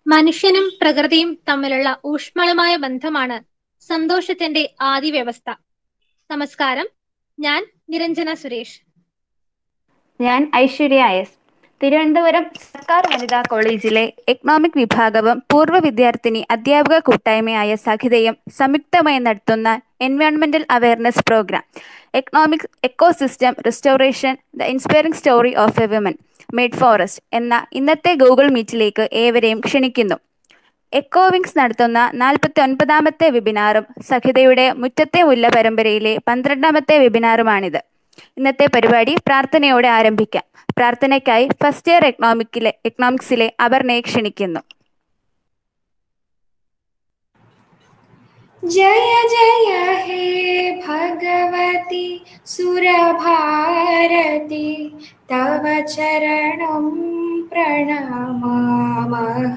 മനുഷ്യനും പ്രകൃതിയും തമ്മിലുള്ള ഊഷ്മളമായ ബന്ധമാണ് സന്തോഷത്തിന്റെ ആദി വ്യവസ്ഥ നമസ്കാരം ഞാൻ നിരഞ്ജന സുരേഷ് ഞാൻ ഐശ്വര്യ എസ് തിരുവനന്തപുരം സർക്കാർ വനിതാ കോളേജിലെ എക്കണോമിക് വിഭാഗവും പൂർവ്വ വിദ്യാർത്ഥിനി അധ്യാപക കൂട്ടായ്മയായ സഖിതയും സംയുക്തമായി നടത്തുന്ന എൻവയോൺമെന്റൽ awareness programme economic ecosystem restoration the inspiring story of a women made forest എന്ന ഇന്നത്തെ ഗൂഗിൾ മീറ്റിലേക്ക് ഏവരെയും ക്ഷണിക്കുന്നു എക്കോവിങ്സ് നടത്തുന്ന നാൽപ്പത്തി ഒൻപതാമത്തെ വെബിനാറും സഖിതയുടെ മുറ്റത്തെ മുല്ല പരമ്പരയിലെ പന്ത്രണ്ടാമത്തെ വെബിനാറുമാണിത് ഇന്നത്തെ പരിപാടി പ്രാർത്ഥനയോടെ ആരംഭിക്കാം പ്രാർത്ഥനയ്ക്കായി ഫസ്റ്റ് ഇയർ എക്കണോമിക്കിലെ എക്കണോമിക്സിലെ അപർണയെ ക്ഷണിക്കുന്നു जय जय हे भगवति सुरभारति तव चरणं प्रणमामः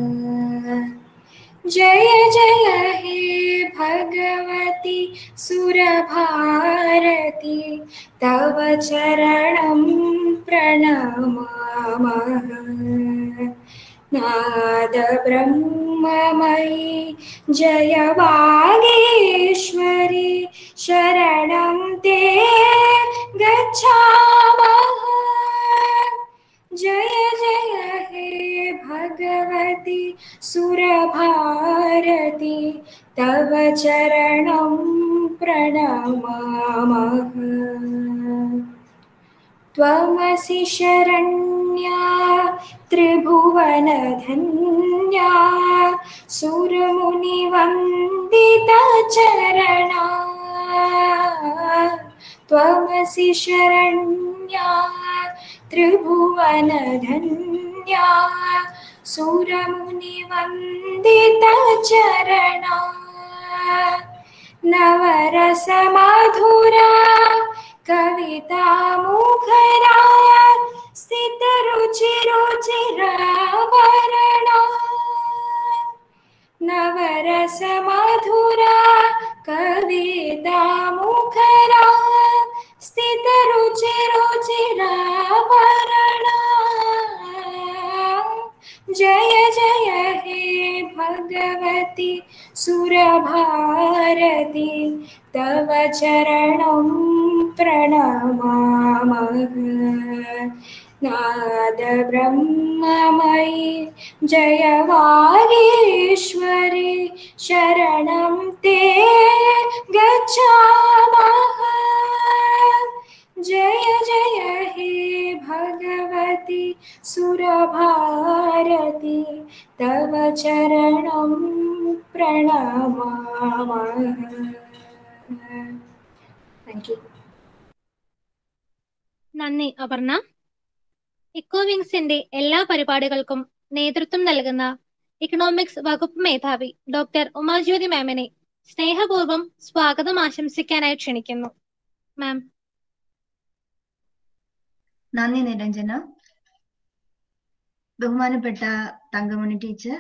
जय जय हे भगवति सुरभारति तव चरणं प्रणमामः नाद ब्रह्ममयि जय वागेश्वरि शरणं ते गच्छामः जय जय हे भगवति सुरभारति तव चरणं प्रणमामः त्वमसि शरण्या त्रिभुवनधन्या सुरमुनिवन्दितचरणा त्वमसि शरण्या त्रिभुवनधन्या सुरमुनिवन्दितचरणा नवरसमधुरा कविता मुखराय स्थितरुचिरुचिरावरणा नवरसमधुरा कविता मुखरा स्थितरुचिरुचिरावरणा जय जय हे भगवति सुरभारति तव चरणं प्रणमामः नाद ब्रह्ममयि जय वागीश्वरि शरणं ते गच्छामः जय जय हे भगवति सुरभारति तव चरणं प्रणमामः Thank you. നന്ദി അപർണ ഇക്കോവിങ്സിന്റെ എല്ലാ പരിപാടികൾക്കും നേതൃത്വം നൽകുന്ന ഇക്കണോമിക്സ് വകുപ്പ് മേധാവി ഡോക്ടർ ഉമാജ്യോതി മാമിനെ സ്നേഹപൂർവ്വം സ്വാഗതം ആശംസിക്കാനായി ക്ഷണിക്കുന്നു മാം നന്ദി നിരഞ്ജന ബഹുമാനപ്പെട്ട തങ്കമണി ടീച്ചർ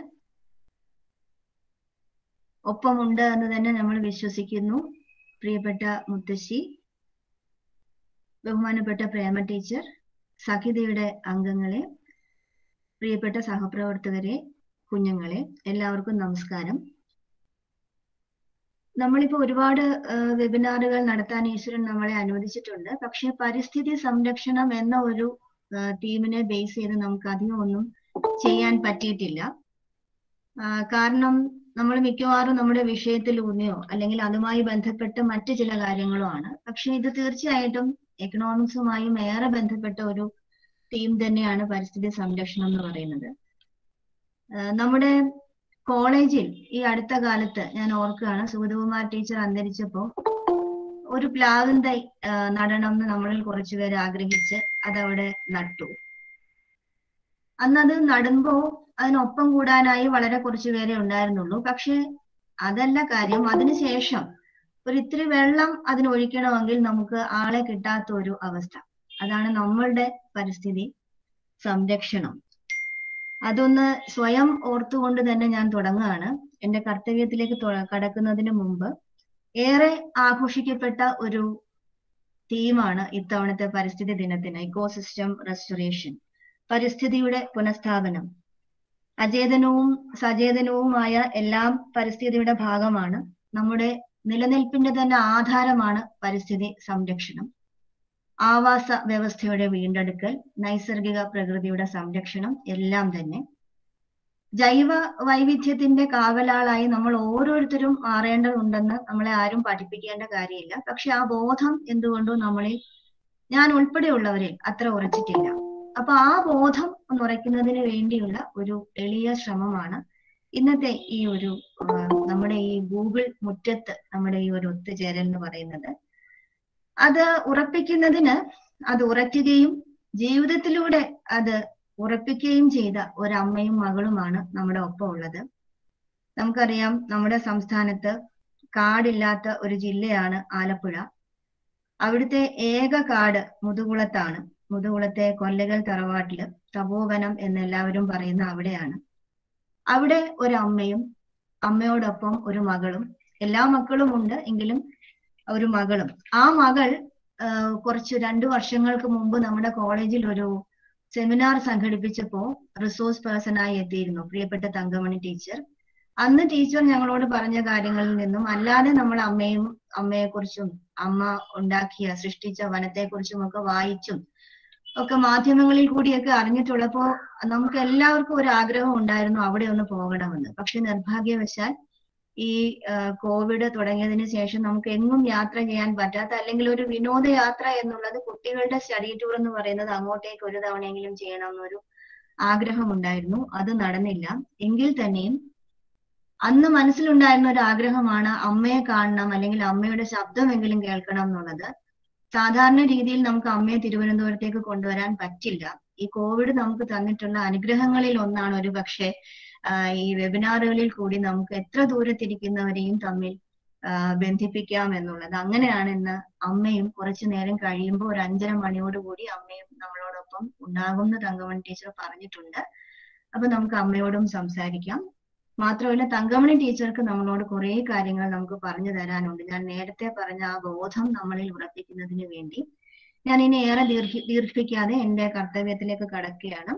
ഒപ്പമുണ്ട് എന്ന് തന്നെ നമ്മൾ വിശ്വസിക്കുന്നു പ്രിയപ്പെട്ട മുത്തശ്ശി ബഹുമാനപ്പെട്ട പ്രേമ ടീച്ചർ സഖിതയുടെ അംഗങ്ങളെ പ്രിയപ്പെട്ട സഹപ്രവർത്തകരെ കുഞ്ഞുങ്ങളെ എല്ലാവർക്കും നമസ്കാരം നമ്മളിപ്പോ ഒരുപാട് വെബിനാറുകൾ നടത്താൻ ഈശ്വരൻ നമ്മളെ അനുവദിച്ചിട്ടുണ്ട് പക്ഷെ പരിസ്ഥിതി സംരക്ഷണം എന്ന ഒരു തീമിനെ ബേസ് ചെയ്ത് നമുക്ക് അധികം ഒന്നും ചെയ്യാൻ പറ്റിയിട്ടില്ല കാരണം നമ്മൾ മിക്കവാറും നമ്മുടെ വിഷയത്തിൽ ഊന്നിയോ അല്ലെങ്കിൽ അതുമായി ബന്ധപ്പെട്ട് മറ്റു ചില കാര്യങ്ങളോ ആണ് പക്ഷെ ഇത് തീർച്ചയായിട്ടും എക്കണോമിക്സുമായും ഏറെ ബന്ധപ്പെട്ട ഒരു തീം തന്നെയാണ് പരിസ്ഥിതി സംരക്ഷണം എന്ന് പറയുന്നത് നമ്മുടെ കോളേജിൽ ഈ അടുത്ത കാലത്ത് ഞാൻ ഓർക്കുകയാണ് സുഗതകുമാർ ടീച്ചർ അന്തരിച്ചപ്പോ ഒരു പ്ലാവിൻ തൈ നടണം എന്ന് നമ്മളിൽ കുറച്ചുപേര് ആഗ്രഹിച്ച് അതവിടെ നട്ടു അന്നത് നടുമ്പോ അതിനൊപ്പം കൂടാനായി വളരെ കുറച്ചു പേരെ ഉണ്ടായിരുന്നുള്ളൂ പക്ഷെ അതല്ല കാര്യം അതിനുശേഷം ഒരു ഇത്തിരി വെള്ളം അതിനൊഴിക്കണമെങ്കിൽ നമുക്ക് ആളെ കിട്ടാത്ത ഒരു അവസ്ഥ അതാണ് നമ്മളുടെ പരിസ്ഥിതി സംരക്ഷണം അതൊന്ന് സ്വയം ഓർത്തുകൊണ്ട് തന്നെ ഞാൻ തുടങ്ങുകയാണ് എന്റെ കർത്തവ്യത്തിലേക്ക് കടക്കുന്നതിന് മുമ്പ് ഏറെ ആഘോഷിക്കപ്പെട്ട ഒരു തീമാണ് ഇത്തവണത്തെ പരിസ്ഥിതി ദിനത്തിന് ഇക്കോസിസ്റ്റം റെസ്റ്റോറേഷൻ പരിസ്ഥിതിയുടെ പുനഃസ്ഥാപനം അചേതനവും സചേതനവുമായ എല്ലാം പരിസ്ഥിതിയുടെ ഭാഗമാണ് നമ്മുടെ നിലനിൽപ്പിന്റെ തന്നെ ആധാരമാണ് പരിസ്ഥിതി സംരക്ഷണം ആവാസ വ്യവസ്ഥയുടെ വീണ്ടെടുക്കൽ നൈസർഗിക പ്രകൃതിയുടെ സംരക്ഷണം എല്ലാം തന്നെ ജൈവ വൈവിധ്യത്തിന്റെ കാവലാളായി നമ്മൾ ഓരോരുത്തരും മാറേണ്ടതുണ്ടെന്ന് നമ്മളെ ആരും പഠിപ്പിക്കേണ്ട കാര്യമില്ല പക്ഷെ ആ ബോധം എന്തുകൊണ്ടും നമ്മളിൽ ഞാൻ ഉൾപ്പെടെയുള്ളവരിൽ അത്ര ഉറച്ചിട്ടില്ല അപ്പൊ ആ ബോധം ഒന്ന് ഉറയ്ക്കുന്നതിന് വേണ്ടിയുള്ള ഒരു എളിയ ശ്രമമാണ് ഇന്നത്തെ ഈ ഒരു ആ, നമ്മുടെ ഈ ഗൂഗിൾ മുറ്റത്ത് നമ്മുടെ ഈ ഒരു ഒത്തുചേരൽ എന്ന് പറയുന്നത് അത് ഉറപ്പിക്കുന്നതിന് അത് ഉറയ്ക്കുകയും ജീവിതത്തിലൂടെ അത് ഉറപ്പിക്കുകയും ചെയ്ത ഒരമ്മയും മകളുമാണ് നമ്മുടെ ഒപ്പം ഉള്ളത് നമുക്കറിയാം നമ്മുടെ സംസ്ഥാനത്ത് കാടില്ലാത്ത ഒരു ജില്ലയാണ് ആലപ്പുഴ അവിടുത്തെ ഏക കാട് മുതുകുളത്താണ് മുതുകുളത്തെ കൊല്ലകൽ തറവാട്ടില് തപോവനം എന്ന് എല്ലാവരും പറയുന്ന അവിടെയാണ് അവിടെ ഒരു അമ്മയും അമ്മയോടൊപ്പം ഒരു മകളും എല്ലാ മക്കളും ഉണ്ട് എങ്കിലും ഒരു മകളും ആ മകൾ ആ, കുറച്ച് രണ്ടു വർഷങ്ങൾക്ക് മുമ്പ് നമ്മുടെ കോളേജിൽ ഒരു സെമിനാർ സംഘടിപ്പിച്ചപ്പോ റിസോഴ്സ് പേഴ്സൺ ആയി എത്തിയിരുന്നു പ്രിയപ്പെട്ട തങ്കമണി ടീച്ചർ അന്ന് ടീച്ചർ ഞങ്ങളോട് പറഞ്ഞ കാര്യങ്ങളിൽ നിന്നും അല്ലാതെ നമ്മൾ അമ്മയും അമ്മയെക്കുറിച്ചും അമ്മ ഉണ്ടാക്കിയ സൃഷ്ടിച്ച വനത്തെക്കുറിച്ചും ഒക്കെ വായിച്ചും ഒക്കെ മാധ്യമങ്ങളിൽ കൂടിയൊക്കെ അറിഞ്ഞിട്ടുള്ളപ്പോ നമുക്ക് എല്ലാവർക്കും ഒരു ആഗ്രഹം ഉണ്ടായിരുന്നു അവിടെ ഒന്ന് പോകണമെന്ന് പക്ഷെ നിർഭാഗ്യവശാൽ ഈ ആ, കോവിഡ് തുടങ്ങിയതിന് ശേഷം നമുക്ക് എങ്ങും യാത്ര ചെയ്യാൻ പറ്റാത്ത അല്ലെങ്കിൽ ഒരു വിനോദയാത്ര എന്നുള്ളത് കുട്ടികളുടെ സ്റ്റഡി ടൂർ എന്ന് പറയുന്നത് അങ്ങോട്ടേക്ക് ഒരു തവണയെങ്കിലും ചെയ്യണം എന്നൊരു ആഗ്രഹം ഉണ്ടായിരുന്നു അത് നടന്നില്ല എങ്കിൽ തന്നെയും അന്ന് മനസ്സിലുണ്ടായിരുന്ന ഒരു ആഗ്രഹമാണ് അമ്മയെ കാണണം അല്ലെങ്കിൽ അമ്മയുടെ ശബ്ദമെങ്കിലും കേൾക്കണം എന്നുള്ളത് സാധാരണ രീതിയിൽ നമുക്ക് അമ്മയെ തിരുവനന്തപുരത്തേക്ക് കൊണ്ടുവരാൻ പറ്റില്ല ഈ കോവിഡ് നമുക്ക് തന്നിട്ടുള്ള അനുഗ്രഹങ്ങളിൽ ഒന്നാണ് ഒരു പക്ഷേ ഈ വെബിനാറുകളിൽ കൂടി നമുക്ക് എത്ര ദൂരത്തിരിക്കുന്നവരെയും തമ്മിൽ ആ, ബന്ധിപ്പിക്കാം എന്നുള്ളത് അങ്ങനെയാണ് ഇന്ന് അമ്മയും കുറച്ചു നേരം കഴിയുമ്പോൾ ഒരു അഞ്ചര മണിയോടുകൂടി അമ്മയും നമ്മളോടൊപ്പം ഉണ്ടാകുമെന്ന് തങ്കമണി ടീച്ചർ പറഞ്ഞിട്ടുണ്ട് അപ്പൊ നമുക്ക് അമ്മയോടും സംസാരിക്കാം മാത്രമല്ല തങ്കമണി ടീച്ചർക്ക് നമ്മളോട് കുറെ കാര്യങ്ങൾ നമുക്ക് പറഞ്ഞു തരാനുണ്ട് ഞാൻ നേരത്തെ പറഞ്ഞ ആ ബോധം നമ്മളിൽ ഉറപ്പിക്കുന്നതിന് വേണ്ടി ഞാൻ ഇനി ഏറെ ദീർഘി ദീർഘിപ്പിക്കാതെ എന്റെ കർത്തവ്യത്തിലേക്ക് കടക്കുകയാണ്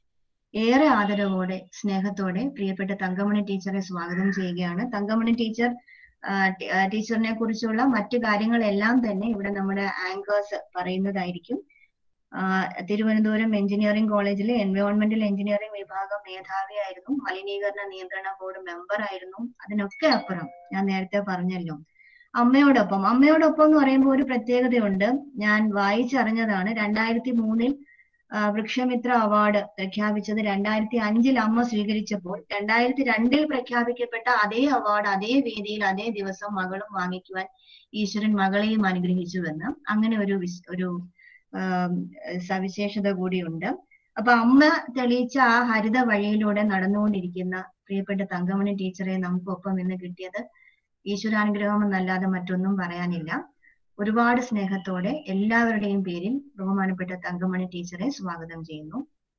ഏറെ ആദരവോടെ സ്നേഹത്തോടെ പ്രിയപ്പെട്ട തങ്കമണി ടീച്ചറെ സ്വാഗതം ചെയ്യുകയാണ് തങ്കമണി ടീച്ചർ ആ, ടി- ആ, ടീച്ചറിനെ കുറിച്ചുള്ള മറ്റു കാര്യങ്ങളെല്ലാം തന്നെ ഇവിടെ നമ്മുടെ ആങ്കേഴ്സ് പറയുന്നതായിരിക്കും ആ, തിരുവനന്തപുരം എഞ്ചിനീയറിംഗ് കോളേജിലെ എൻവയോൺമെന്റൽ എഞ്ചിനീയറിംഗ് വിഭാഗം മേധാവിയായിരുന്നു മലിനീകരണ നിയന്ത്രണ ബോർഡ് മെമ്പർ ആയിരുന്നു അതിനൊക്കെ അപ്പുറം ഞാൻ നേരത്തെ പറഞ്ഞല്ലോ അമ്മയോടൊപ്പം അമ്മയോടൊപ്പം എന്ന് പറയുമ്പോൾ ഒരു പ്രത്യേകതയുണ്ട് ഞാൻ വായിച്ചറിഞ്ഞതാണ് രണ്ടായിരത്തി മൂന്നിൽ വൃക്ഷമിത്ര അവാർഡ് പ്രഖ്യാപിച്ചത് രണ്ടായിരത്തി അഞ്ചിൽ അമ്മ സ്വീകരിച്ചപ്പോൾ രണ്ടായിരത്തി രണ്ടിൽ പ്രഖ്യാപിക്കപ്പെട്ട അതേ അവാർഡ് അതേ വേദിയിൽ അതേ ദിവസം മകളും വാങ്ങിക്കുവാൻ ഈശ്വരൻ മകളെയും അനുഗ്രഹിച്ചുവെന്ന് അങ്ങനെ ഒരു വിസ്- ഒരു ആം, സവിശേഷത കൂടിയുണ്ട് അപ്പൊ അമ്മ തെളിയിച്ച ആ ഹരിത വഴിയിലൂടെ നടന്നുകൊണ്ടിരിക്കുന്ന പ്രിയപ്പെട്ട തങ്കമണി ടീച്ചറെ നമുക്കൊപ്പം ഇന്ന് കിട്ടിയത് ഈശ്വരാനുഗ്രഹം എന്നല്ലാതെ മറ്റൊന്നും പറയാനില്ല ഒരുപാട് സ്നേഹത്തോടെ എല്ലാവരുടെയും പേരിൽ ബഹുമാനപ്പെട്ട തങ്കമണി ടീച്ചറെ സ്വാഗതം ചെയ്യുന്നു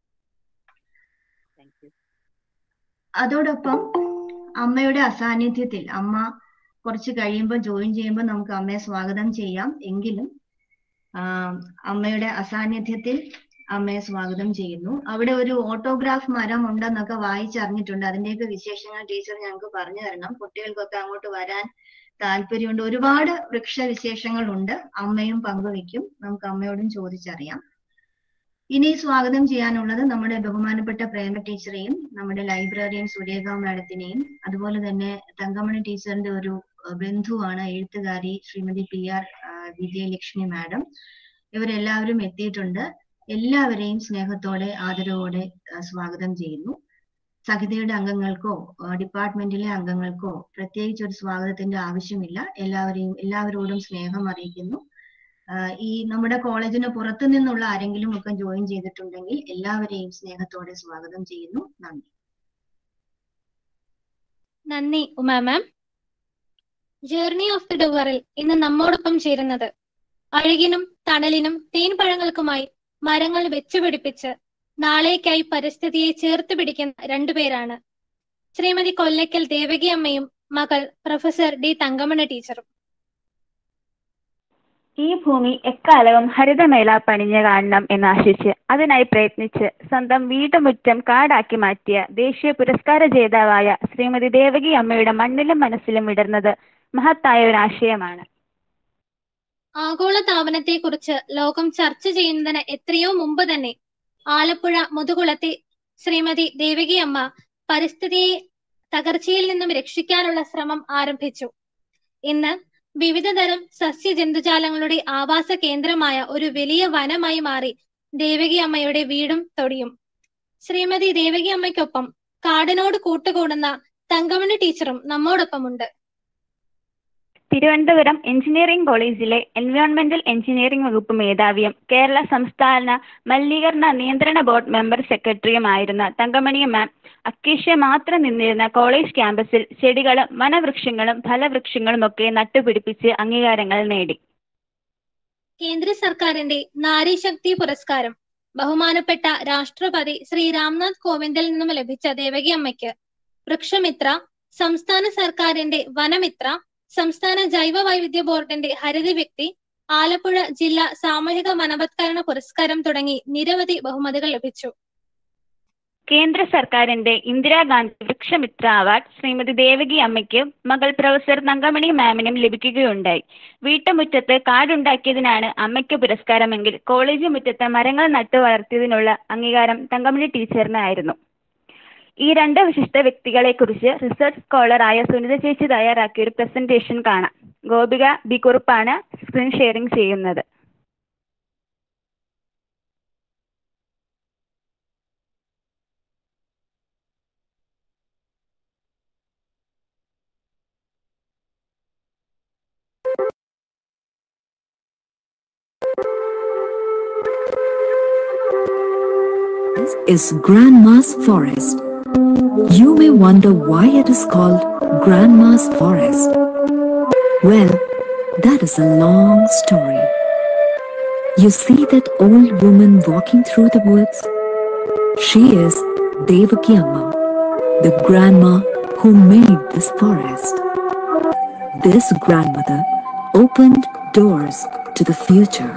അതോടൊപ്പം അമ്മയുടെ അസാന്നിധ്യത്തിൽ അമ്മ കുറച്ച് കഴിയുമ്പോൾ ജോയിൻ ചെയ്യുമ്പോൾ നമുക്ക് അമ്മയെ സ്വാഗതം ചെയ്യാം എങ്കിലും ആ, അമ്മയുടെ അസാന്നിധ്യത്തിൽ അമ്മയെ സ്വാഗതം ചെയ്യുന്നു അവിടെ ഒരു ഓട്ടോഗ്രാഫ് മരം ഉണ്ടെന്നൊക്കെ വായിച്ചറിഞ്ഞിട്ടുണ്ട് അതിന്റെയൊക്കെ വിശേഷങ്ങൾ ടീച്ചർ ഞങ്ങൾക്ക് പറഞ്ഞു തരണം കുട്ടികൾക്കൊക്കെ അങ്ങോട്ട് വരാൻ താല്പര്യമുണ്ട് ഒരുപാട് വൃക്ഷവിശേഷങ്ങൾ ഉണ്ട് അമ്മയും പങ്കുവെക്കും നമുക്ക് അമ്മയോടും ചോദിച്ചറിയാം ഇനി സ്വാഗതം ചെയ്യാനുള്ളത് നമ്മുടെ ബഹുമാനപ്പെട്ട പ്രേമ ടീച്ചറെയും നമ്മുടെ ലൈബ്രറിയൻ സുരേഖ മാഡത്തിനെയും അതുപോലെ തന്നെ തങ്കമണി ടീച്ചറിന്റെ ഒരു അഹ് ബന്ധുവാണ് എഴുത്തുകാരി Srimathi P R Vijayalakshmi madam ഇവരെല്ലാവരും എത്തിയിട്ടുണ്ട് എല്ലാവരെയും സ്നേഹത്തോടെ ആദരവോടെ അഹ് സ്വാഗതം ചെയ്യുന്നു സഹിതയുടെ അംഗങ്ങൾക്കോ അഹ് ഡിപ്പാർട്ട്മെന്റിലെ അംഗങ്ങൾക്കോ പ്രത്യേകിച്ച് ഒരു സ്വാഗതത്തിന്റെ ആവശ്യമില്ല എല്ലാവരെയും എല്ലാവരോടും സ്നേഹം അറിയിക്കുന്നു ആഹ് ഈ നമ്മുടെ കോളേജിന് പുറത്തു നിന്നുള്ള ആരെങ്കിലും ഒക്കെ ജോയിൻ ചെയ്തിട്ടുണ്ടെങ്കിൽ എല്ലാവരെയും സ്നേഹത്തോടെ സ്വാഗതം ചെയ്യുന്നു നന്ദി നന്ദി Uma ma'am journey of the ഡുവറിൽ ഇന്ന് നമ്മോടൊപ്പം ചേരുന്നത് അഴകിനും തണലിനും തേൻപഴങ്ങൾക്കുമായി മരങ്ങൾ വെച്ചുപിടിപ്പിച്ച് നാളേക്കായി പരിസ്ഥിതിയെ ചേർത്ത് പിടിക്കുന്ന രണ്ടുപേരാണ് ശ്രീമതി കൊല്ലക്കൽ ദേവകി അമ്മയും മകൾ പ്രൊഫസർ ഡി തങ്കമണ ടീച്ചറും ഈ ഭൂമി എക്കാലവും ഹരിതമേല പണിഞ്ഞു കാണണം എന്നാശിച്ച് അതിനായി പ്രയത്നിച്ച് സ്വന്തം വീട്ടുമുറ്റം കാടാക്കി മാറ്റിയ ദേശീയ പുരസ്കാര ജേതാവായ ശ്രീമതി ദേവകി അമ്മയുടെ മണ്ണിലും മനസ്സിലും വിടർന്നത് മഹത്തായ ഒരു ആശയമാണ് ആഗോള താപനത്തെക്കുറിച്ച് ലോകം ചർച്ച ചെയ്യുന്നതിന് എത്രയോ മുമ്പ് തന്നെ ആലപ്പുഴ മുതുകുളത്തെ ശ്രീമതി ദേവകി അമ്മ പരിസ്ഥിതിയെ തകർച്ചയിൽ നിന്നും രക്ഷിക്കാനുള്ള ശ്രമം ആരംഭിച്ചു ഇന്ന് വിവിധതരം സസ്യജന്തുജാലങ്ങളുടെ ആവാസ കേന്ദ്രമായ ഒരു വലിയ വനമായി മാറി ദേവകി അമ്മയുടെ വീടും തൊടിയും ശ്രീമതി ദേവകി അമ്മയ്ക്കൊപ്പം കാടിനോട് കൂട്ടുകൂടുന്ന തങ്കമണി ടീച്ചറും നമ്മോടൊപ്പമുണ്ട് തിരുവനന്തപുരം എഞ്ചിനീയറിംഗ് കോളേജിലെ എൻവയോൺമെന്റൽ എഞ്ചിനീയറിംഗ് വകുപ്പ് മേധാവിയും കേരള സംസ്ഥാന മലിനീകരണ നിയന്ത്രണ ബോർഡ് മെമ്പർ സെക്രട്ടറിയുമായിരുന്ന തങ്കമണി മാം അക്കേഷ്യ മാത്രം നിന്നിരുന്ന കോളേജ് ക്യാമ്പസിൽ ചെടികളും വനവൃക്ഷങ്ങളും ഫലവൃക്ഷങ്ങളും ഒക്കെ നട്ടുപിടിപ്പിച്ച് അംഗീകാരങ്ങൾ നേടി കേന്ദ്ര സർക്കാരിന്റെ നാരീശക്തി പുരസ്കാരം ബഹുമാനപ്പെട്ട രാഷ്ട്രപതി ശ്രീ രാംനാഥ് കോവിന്ദിൽ നിന്നും ലഭിച്ച ദേവകി അമ്മയ്ക്ക് വൃക്ഷമിത്ര സംസ്ഥാന സർക്കാരിന്റെ വനമിത്ര സംസ്ഥാന ജൈവ വൈവിധ്യ ബോർഡിന്റെ ഹരിത വ്യക്തി ആലപ്പുഴ ജില്ലാ സാമൂഹിക വനവത്കരണ പുരസ്കാരം തുടങ്ങി നിരവധി ബഹുമതികൾ ലഭിച്ചു കേന്ദ്ര സർക്കാരിന്റെ ഇന്ദിരാഗാന്ധി വൃക്ഷമിത്ര അവാർഡ് ശ്രീമതി ദേവകി അമ്മയ്ക്ക് മകൾ പ്രൊഫസർ തങ്കമണി മാമിനും ലഭിക്കുകയുണ്ടായി വീട്ടുമുറ്റത്ത് കാടുണ്ടാക്കിയതിനാണ് അമ്മയ്ക്ക് പുരസ്കാരമെങ്കിൽ കോളേജ് മുറ്റത്ത് മരങ്ങൾ നട്ടു വളർത്തിയതിനുള്ള അംഗീകാരം തങ്കമണി ടീച്ചറിനായിരുന്നു ഈ രണ്ട് വിശിഷ്ട വ്യക്തികളെക്കുറിച്ച് റിസർച്ച് സ്കോളറായ സുനിത ചേച്ചി തയ്യാറാക്കിയ ഒരു പ്രസന്റേഷൻ കാണാം ഗോപിക ബി കുറുപ്പാണ് സ്ക്രീൻ ഷെയറിംഗ് ചെയ്യുന്നത് This is Grandma's Forest. You may wonder why it is called Grandma's Forest. Well, that is a long story. You see that old woman walking through the woods? She is Devaki Amma, the grandma who made this forest. This grandmother opened doors to the future.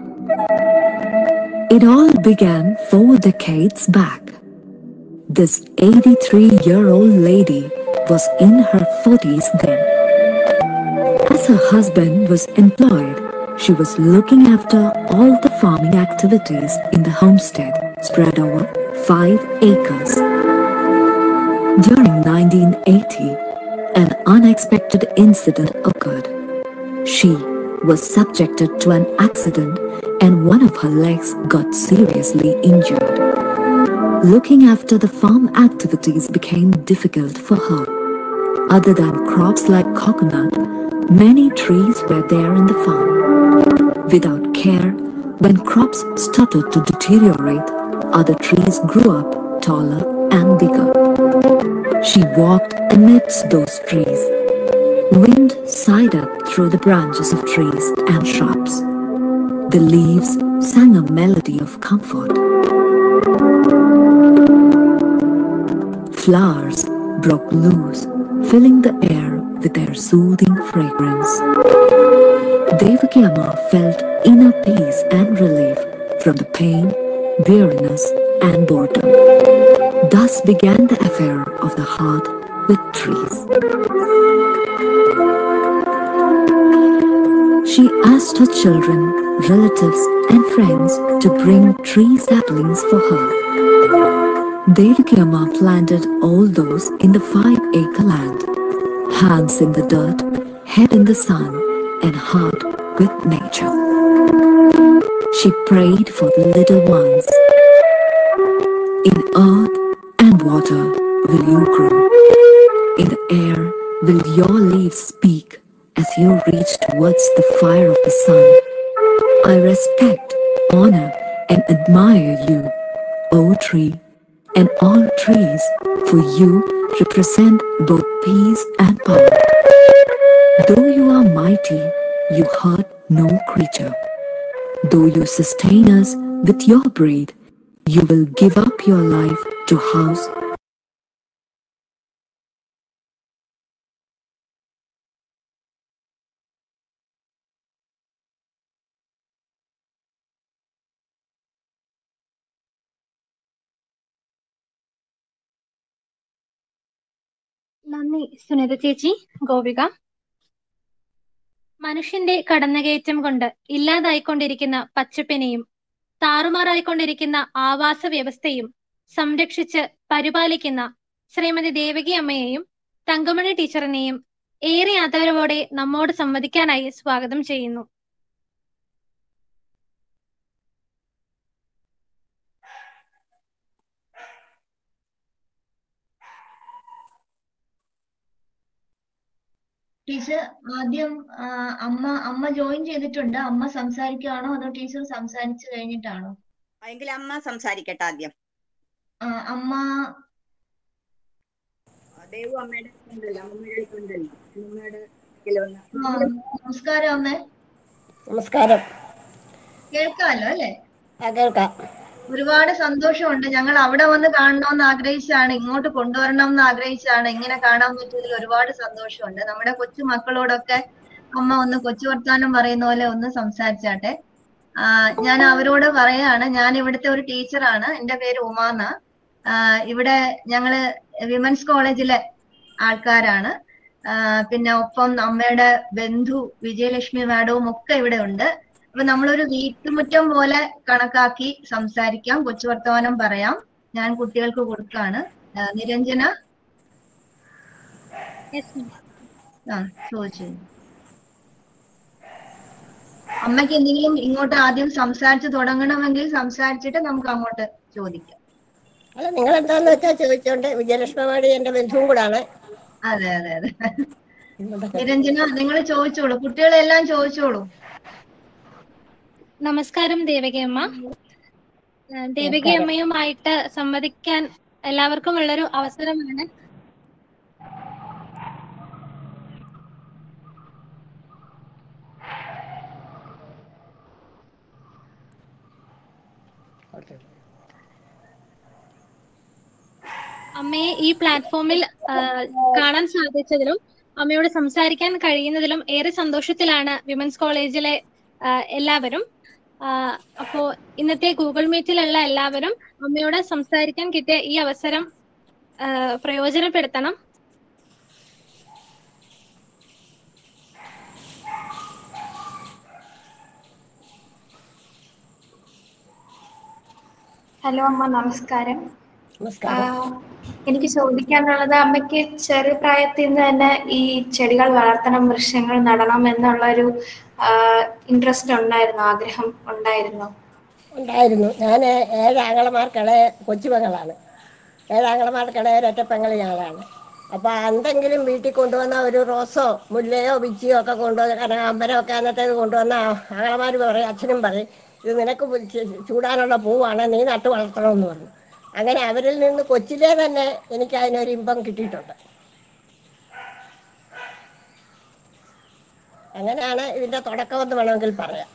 It all began four decades back. This 83 year old lady was in her 40s then. As her husband was employed, she was looking after all the farming activities in the homestead spread over 5 acres. During 1980, an unexpected incident occurred. She was subjected to an accident and one of her legs got seriously injured. Looking after the farm activities became difficult for her. Other than crops like coconut, many trees were there in the farm. Without care, when crops started to deteriorate, other trees grew up taller and bigger. She walked amidst those trees. Wind sighed up through the branches of trees and shrubs. The leaves sang a melody of comfort. Flowers broke loose, filling the air with their soothing fragrance. Devaki Amma felt inner peace and relief from the pain, weariness, and boredom. Thus began the affair of the heart with trees. She asked her children, relatives, and friends to bring tree saplings for her. Devaki Amma planted all those in the five acre land. Hands in the dirt, head in the sun, and heart with nature. She prayed for the little ones. In earth and water will you grow. In the air will your leaves speak as you reach towards the fire of the sun. I respect, honor, and admire you, O tree, and all trees, for you represent both peace and power. Though you are mighty, you hurt no creature. Though you sustain us with your breath, you will give up your life to house നന്ദി സുനിത ചേച്ചി ഗോപിക മനുഷ്യന്റെ കടന്നുകയറ്റം കൊണ്ട് ഇല്ലാതായിക്കൊണ്ടിരിക്കുന്ന പച്ചപ്പിനെയും താറുമാറായിക്കൊണ്ടിരിക്കുന്ന ആവാസ വ്യവസ്ഥയും സംരക്ഷിച്ച് പരിപാലിക്കുന്ന ശ്രീമതി ദേവകി അമ്മയെയും തങ്കമണി ടീച്ചറിനെയും ഏറെ ആദരവോടെ നമ്മോട് സംവദിക്കാനായി സ്വാഗതം ചെയ്യുന്നു ടീച്ചർ ആദ്യം ആ, അമ്മ അമ്മ ജോയിൻ ചെയ്തിട്ടുണ്ട് അമ്മ സംസാരിക്കുകയാണോ അതോ ടീച്ചർ സംസാരിച്ചു കഴിഞ്ഞിട്ടാണോ എങ്കിൽ അമ്മ സംസാരിക്കട്ടെ ആദ്യം ആ, അമ്മ ദേവു അമ്മയുടെ ഉണ്ടല്ലോ അമ്മയുടെ ഉണ്ടല്ലോ അമ്മയുടെ ഇതിലൊന്ന് ആ, നമസ്കാരം അമ്മേ നമസ്കാരം കേൾക്കാമല്ലോ അല്ലേ ആ കേൾക്കാം ഒരുപാട് സന്തോഷമുണ്ട് ഞങ്ങൾ അവിടെ വന്ന് കാണണമെന്ന് ആഗ്രഹിച്ചാണ് ഇങ്ങോട്ട് കൊണ്ടുവരണം എന്ന് ആഗ്രഹിച്ചാണ് ഇങ്ങനെ കാണാൻ പറ്റിയതിൽ ഒരുപാട് സന്തോഷമുണ്ട് നമ്മുടെ കൊച്ചു മക്കളോടൊക്കെ അമ്മ ഒന്ന് കൊച്ചു വർത്താനം പറയുന്ന പോലെ ഒന്ന് സംസാരിച്ചാട്ടെ ആ, ഞാൻ അവരോട് പറയാണ് ഞാൻ ഇവിടുത്തെ ഒരു ടീച്ചറാണ് എന്റെ പേര് ഉമാന്ന ആ, ഇവിടെ ഞങ്ങള് വിമൻസ് കോളേജിലെ ആൾക്കാരാണ് ആ, പിന്നെ ഒപ്പം അമ്മയുടെ ബന്ധു വിജയലക്ഷ്മി മാഡവും ഒക്കെ ഇവിടെ ഉണ്ട് അപ്പൊ നമ്മളൊരു വീട്ടുമുറ്റം പോലെ കണക്കാക്കി സംസാരിക്കാം കൊച്ചു വർത്തമാനം പറയാം ഞാൻ കുട്ടികൾക്ക് കൊടുക്കാണ് ആ, നിരഞ്ജന Yes, ma'am. ആ ചോദിച്ചു അമ്മയ്ക്ക് എന്തെങ്കിലും ഇങ്ങോട്ട് ആദ്യം സംസാരിച്ച് തുടങ്ങണമെങ്കിൽ സംസാരിച്ചിട്ട് നമുക്ക് അങ്ങോട്ട് ചോദിക്കാം അല്ല നിങ്ങൾ എന്താന്ന് വെച്ചാൽ ചോദിച്ചോണ്ട് വിജയലക്ഷ്മി മാടി എന്റെ ബന്ധുവും കൂടാണ് അതെ അതെ അതെ നിരഞ്ജന നിങ്ങൾ ചോദിച്ചോളൂ കുട്ടികളെല്ലാം ചോദിച്ചോളൂ നമസ്കാരം ദേവകിയമ്മ ഏഹ് ദേവകിയമ്മയുമായിട്ട് സംവദിക്കാൻ എല്ലാവർക്കും ഉള്ളൊരു അവസരമാണ് അമ്മയെ ഈ പ്ലാറ്റ്ഫോമിൽ ആഹ് കാണാൻ സാധിച്ചതിലും അമ്മയോട് സംസാരിക്കാൻ കഴിയുന്നതിലും ഏറെ സന്തോഷത്തിലാണ് വിമൻസ് കോളേജിലെ ആഹ് എല്ലാവരും ആഹ് അപ്പോ ഇന്നത്തെ ഗൂഗിൾ മീറ്റിലുള്ള എല്ലാവരും അമ്മയോട് സംസാരിക്കാൻ കിട്ടിയ ഈ അവസരം ആഹ് പ്രയോജനപ്പെടുത്തണം ഹലോ അമ്മ നമസ്കാരം നമസ്കാരം ആ, എനിക്ക് ചോദിക്കാനുള്ളത് അമ്മയ്ക്ക് ചെറിയ പ്രായത്തിൽ നിന്ന് തന്നെ ഈ ചെടികൾ വളർത്തണം വൃക്ഷങ്ങൾ നടണം എന്നുള്ളൊരു ഇൻട്രസ്റ്റ് ഉണ്ടായിരുന്നു ആഗ്രഹം ഉണ്ടായിരുന്നു ഉണ്ടായിരുന്നു ഞാൻ ഏഴാങ്ങളമാർക്കിടെ കൊച്ചുമകളാണ് ഏഴാങ്ങളമാർക്കിടെ ഒരൊറ്റ പെങ്ങൾ ഞങ്ങളാണ് അപ്പോൾ എന്തെങ്കിലും വീട്ടിൽ കൊണ്ടുവന്ന ഒരു റോസോ മുല്ലയോ ബിച്ചിയോ ഒക്കെ കൊണ്ടുവന്ന് കനകാമ്പരോ ഒക്കെ അന്നത്തേത് കൊണ്ടുവന്ന ആങ്ങളമാർ പറയും അച്ഛനും പറയും ഇത് നിനക്ക് പു- ചു- ചൂടാനുള്ള പൂവാണ് നീ നട്ട് വളർത്തണമെന്ന് പറഞ്ഞു അങ്ങനെ അവരിൽ നിന്ന് കൊച്ചിലേ തന്നെ എനിക്ക് അതിനൊരു ഇമ്പം കിട്ടിയിട്ടുണ്ട് അങ്ങനെയാണ് ഇതിൻ്റെ തുടക്കമെന്ന് വേണമെങ്കിൽ പറയാം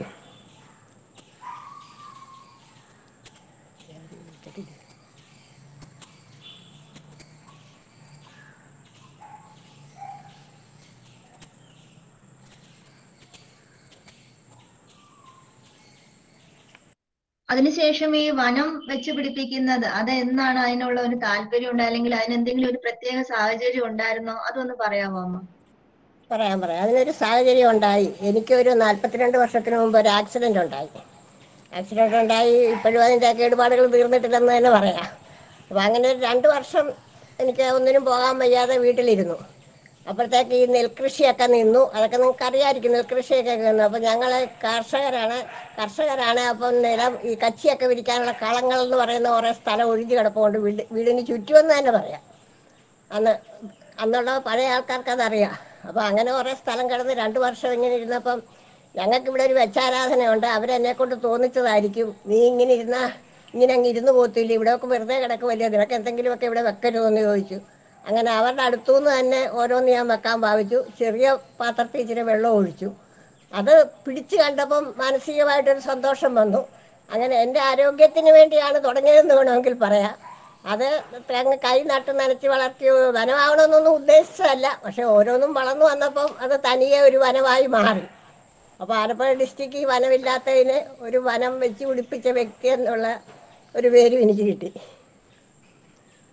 അതിനുശേഷം ഈ വനം വെച്ച് പിടിപ്പിക്കുന്നത് അത് എന്നാണ് അതിനുള്ള ഒരു താല്പര്യം ഉണ്ട് അല്ലെങ്കിൽ അതിനെന്തെങ്കിലും ഒരു പ്രത്യേക സാഹചര്യം ഉണ്ടായിരുന്നോ അതൊന്ന് പറയാമോ അമ്മ പറയാം പറയാം അതിനൊരു സാഹചര്യം ഉണ്ടായി എനിക്കൊരു നാൽപ്പത്തിരണ്ട് വർഷത്തിന് മുമ്പ് ഒരു ആക്സിഡന്റ് ഉണ്ടായി ആക്സിഡന്റ് ഉണ്ടായി ഇപ്പോഴും അതിൻ്റെ കേടുപാടുകൾ തീർന്നിട്ടില്ലെന്ന് തന്നെ പറയാം അപ്പം അങ്ങനെ ഒരു രണ്ട് വർഷം എനിക്ക് ഒന്നിനും പോകാൻ വയ്യാതെ വീട്ടിലിരുന്നു അപ്പോഴത്തേക്ക് ഈ നെൽകൃഷിയൊക്കെ നിന്നു അതൊക്കെ നിങ്ങൾക്ക് അറിയാമായിരിക്കും നെൽകൃഷിയൊക്കെ നിന്നു അപ്പം ഞങ്ങൾ കർഷകരാണ് കർഷകരാണ് അപ്പം നിലം ഈ കച്ചിയൊക്കെ വിരിക്കാനുള്ള കളങ്ങൾ എന്ന് പറയുന്ന കുറേ സ്ഥലം ഒഴിഞ്ഞു കിടപ്പുണ്ട് വീട് വീടിന് ചുറ്റുമെന്ന് തന്നെ പറയാം അന്ന് അന്നുള്ള പഴയ ആൾക്കാർക്ക് അതറിയാം അപ്പോൾ അങ്ങനെ കുറേ സ്ഥലം കിടന്ന് രണ്ട് വർഷം ഇങ്ങനെ ഇരുന്നപ്പം ഞങ്ങൾക്ക് ഇവിടെ ഒരു വെച്ചാരാധനയുണ്ട് അവരെന്നെ കൊണ്ട് തോന്നിച്ചതായിരിക്കും നീ ഇങ്ങനെ ഇരുന്നാ ഇങ്ങനെ അങ്ങ് ഇരുന്ന് പോത്തില്ല ഇവിടെയൊക്കെ വെറുതെ കിടക്കുമല്ലോ നിനക്ക് എന്തെങ്കിലുമൊക്കെ ഇവിടെ വെക്കരുമോ എന്ന് ചോദിച്ചു അങ്ങനെ അവരുടെ അടുത്തുനിന്ന് തന്നെ ഓരോന്ന് ഞാൻ വെക്കാൻ ഭാവിച്ചു ചെറിയ പാത്രത്തിൽ ഇച്ചിരി വെള്ളം ഒഴിച്ചു അത് പിടിച്ചു കണ്ടപ്പം മാനസികമായിട്ടൊരു സന്തോഷം വന്നു അങ്ങനെ എൻ്റെ ആരോഗ്യത്തിന് വേണ്ടിയാണ് തുടങ്ങിയതെന്ന് വേണമെങ്കിൽ പറയാം അത് തേങ്ങ കൈ നട്ട് നനച്ച് വളർത്തി വനമാവണമെന്നൊന്നും ഉദ്ദേശിച്ചതല്ല പക്ഷെ ഓരോന്നും വളർന്നു വന്നപ്പം അത് തനിയെ ഒരു വനമായി മാറി അപ്പോൾ ആലപ്പുഴ ഡിസ്ട്രിക്റ്റ് ഈ വനമില്ലാത്തതിന് ഒരു വനം വെച്ച് പിടിപ്പിച്ച വ്യക്തി എന്നുള്ള ഒരു പേരും എനിക്ക് കിട്ടി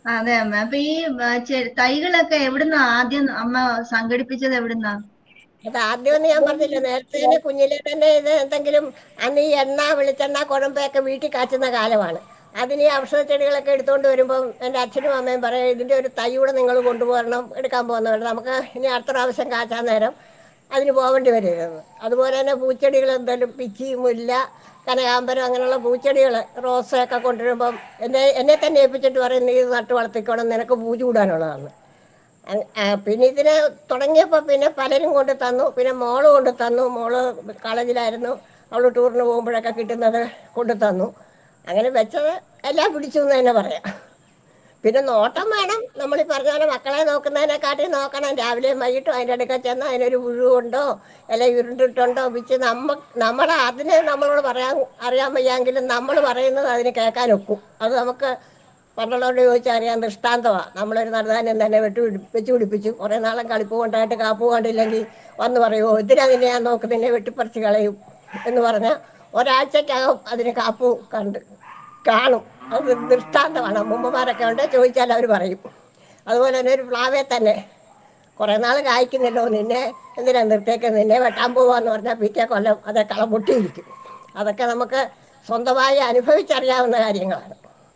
അതെ അമ്മ അപ്പൊ ഈ ആ, ചെ- തൈകളൊക്കെ എവിടുന്നാ ആദ്യം അമ്മ സംഘടിപ്പിച്ചത് എവിടുന്നാ അത് ആദ്യമൊന്നും ഞാൻ പറഞ്ഞില്ല നേരത്തെ തന്നെ കുഞ്ഞിലെ തന്നെ ഇത് എന്തെങ്കിലും അന്ന് ഈ എണ്ണ വെളിച്ചെണ്ണ കുഴമ്പൊക്കെ വീട്ടിൽ കാച്ചുന്ന കാലമാണ് അതിന് ഈ ഔഷധ ചെടികളൊക്കെ എടുത്തുകൊണ്ട് വരുമ്പം എൻ്റെ അച്ഛനും അമ്മയും പറയും ഇതിൻ്റെ ഒരു തൈ കൂടെ നിങ്ങൾ കൊണ്ടുപോകണം എടുക്കാൻ പോകുന്നവർ നമുക്ക് ഇനി അടുത്ത പ്രാവശ്യം കാച്ചാൻ നേരം അതിന് പോകേണ്ടി വരരുതെന്ന് അതുപോലെ തന്നെ പൂച്ചെടികൾ എന്തെങ്കിലും പിച്ചി മുല്ല കനകാമ്പരം അങ്ങനെയുള്ള പൂച്ചെടികൾ റോസൊക്കെ കൊണ്ടുവരുമ്പം എന്നെ എന്നെ തന്നെ ഏൽപ്പിച്ചിട്ട് പറയും നീ ഇത് നട്ട് വളർത്തിക്കോണം നിനക്ക് പൂജ കൂടാനുള്ളതാണ് അങ് ആ, പിന്നെ ഇതിന് തുടങ്ങിയപ്പോൾ പിന്നെ പലരും കൊണ്ട് തന്നു പിന്നെ മോള് കൊണ്ട് തന്നു മോള് കോളേജിലായിരുന്നു അവൾ ടൂറിന് പോകുമ്പോഴൊക്കെ കിട്ടുന്നത് കൊണ്ട് തന്നു അങ്ങനെ വെച്ചത് എല്ലാം പിടിച്ചു എന്ന് തന്നെ പറയാം പിന്നെ നോട്ടം വേണം നമ്മൾ ഈ പറഞ്ഞ പോലെ മക്കളെ നോക്കുന്നതിനെക്കാട്ടി നോക്കണം രാവിലെയും വൈകിട്ടും അതിൻ്റെ അടുക്ക ചെന്ന് അതിനൊരു പുഴുവുണ്ടോ അല്ലെ ഉരുണ്ടിട്ടുണ്ടോ പിച്ച് നമ്മ നമ്മളെ അതിന് നമ്മളോട് പറയാൻ അറിയാൻ വയ്യെങ്കിലും നമ്മൾ പറയുന്നത് അതിന് കേൾക്കാൻ ഒക്കും അത് നമുക്ക് പണ്ടുള്ളവരോട് ചോദിച്ചാൽ അറിയാൻ ദൃഷ്ടാന്തമാണ് നമ്മളൊരു നടുധാന്യം തന്നെ വെട്ടി പിടി- വെച്ച് പിടിപ്പിച്ചു കുറേ നാളും കളിപ്പ് കൊണ്ടായിട്ട് കാപ്പ് കണ്ടില്ലെങ്കിൽ വന്ന് പറയുമോ ഇതിനാ നിന്നെ ഞാൻ നോക്ക് നിന്നെ വെട്ടിപ്പറിച്ച് കളയും എന്ന് പറഞ്ഞാൽ ഒരാഴ്ചക്കകം അതിന് കാപ്പ് കണ്ട് കാണും അത് ദൃഷ്ടാന്തമാണ് അമ്മൂമ്മമാരൊക്കെ ഉണ്ട് ചോദിച്ചാൽ അവർ പറയും അതുപോലെ തന്നെ ഒരു പ്ലാവെ തന്നെ കുറേ നാൾ കായ്ക്കുന്നില്ലോ നിന്നെ എന്തിനാ നിർത്തേക്ക് നിന്നെ വെട്ടാൻ പോവാന്ന് പറഞ്ഞാൽ പിറ്റേ കൊല്ലം അത് കളം പൊട്ടിയിരിക്കും അതൊക്കെ നമുക്ക് സ്വന്തമായി അനുഭവിച്ചറിയാവുന്ന കാര്യങ്ങളാണ്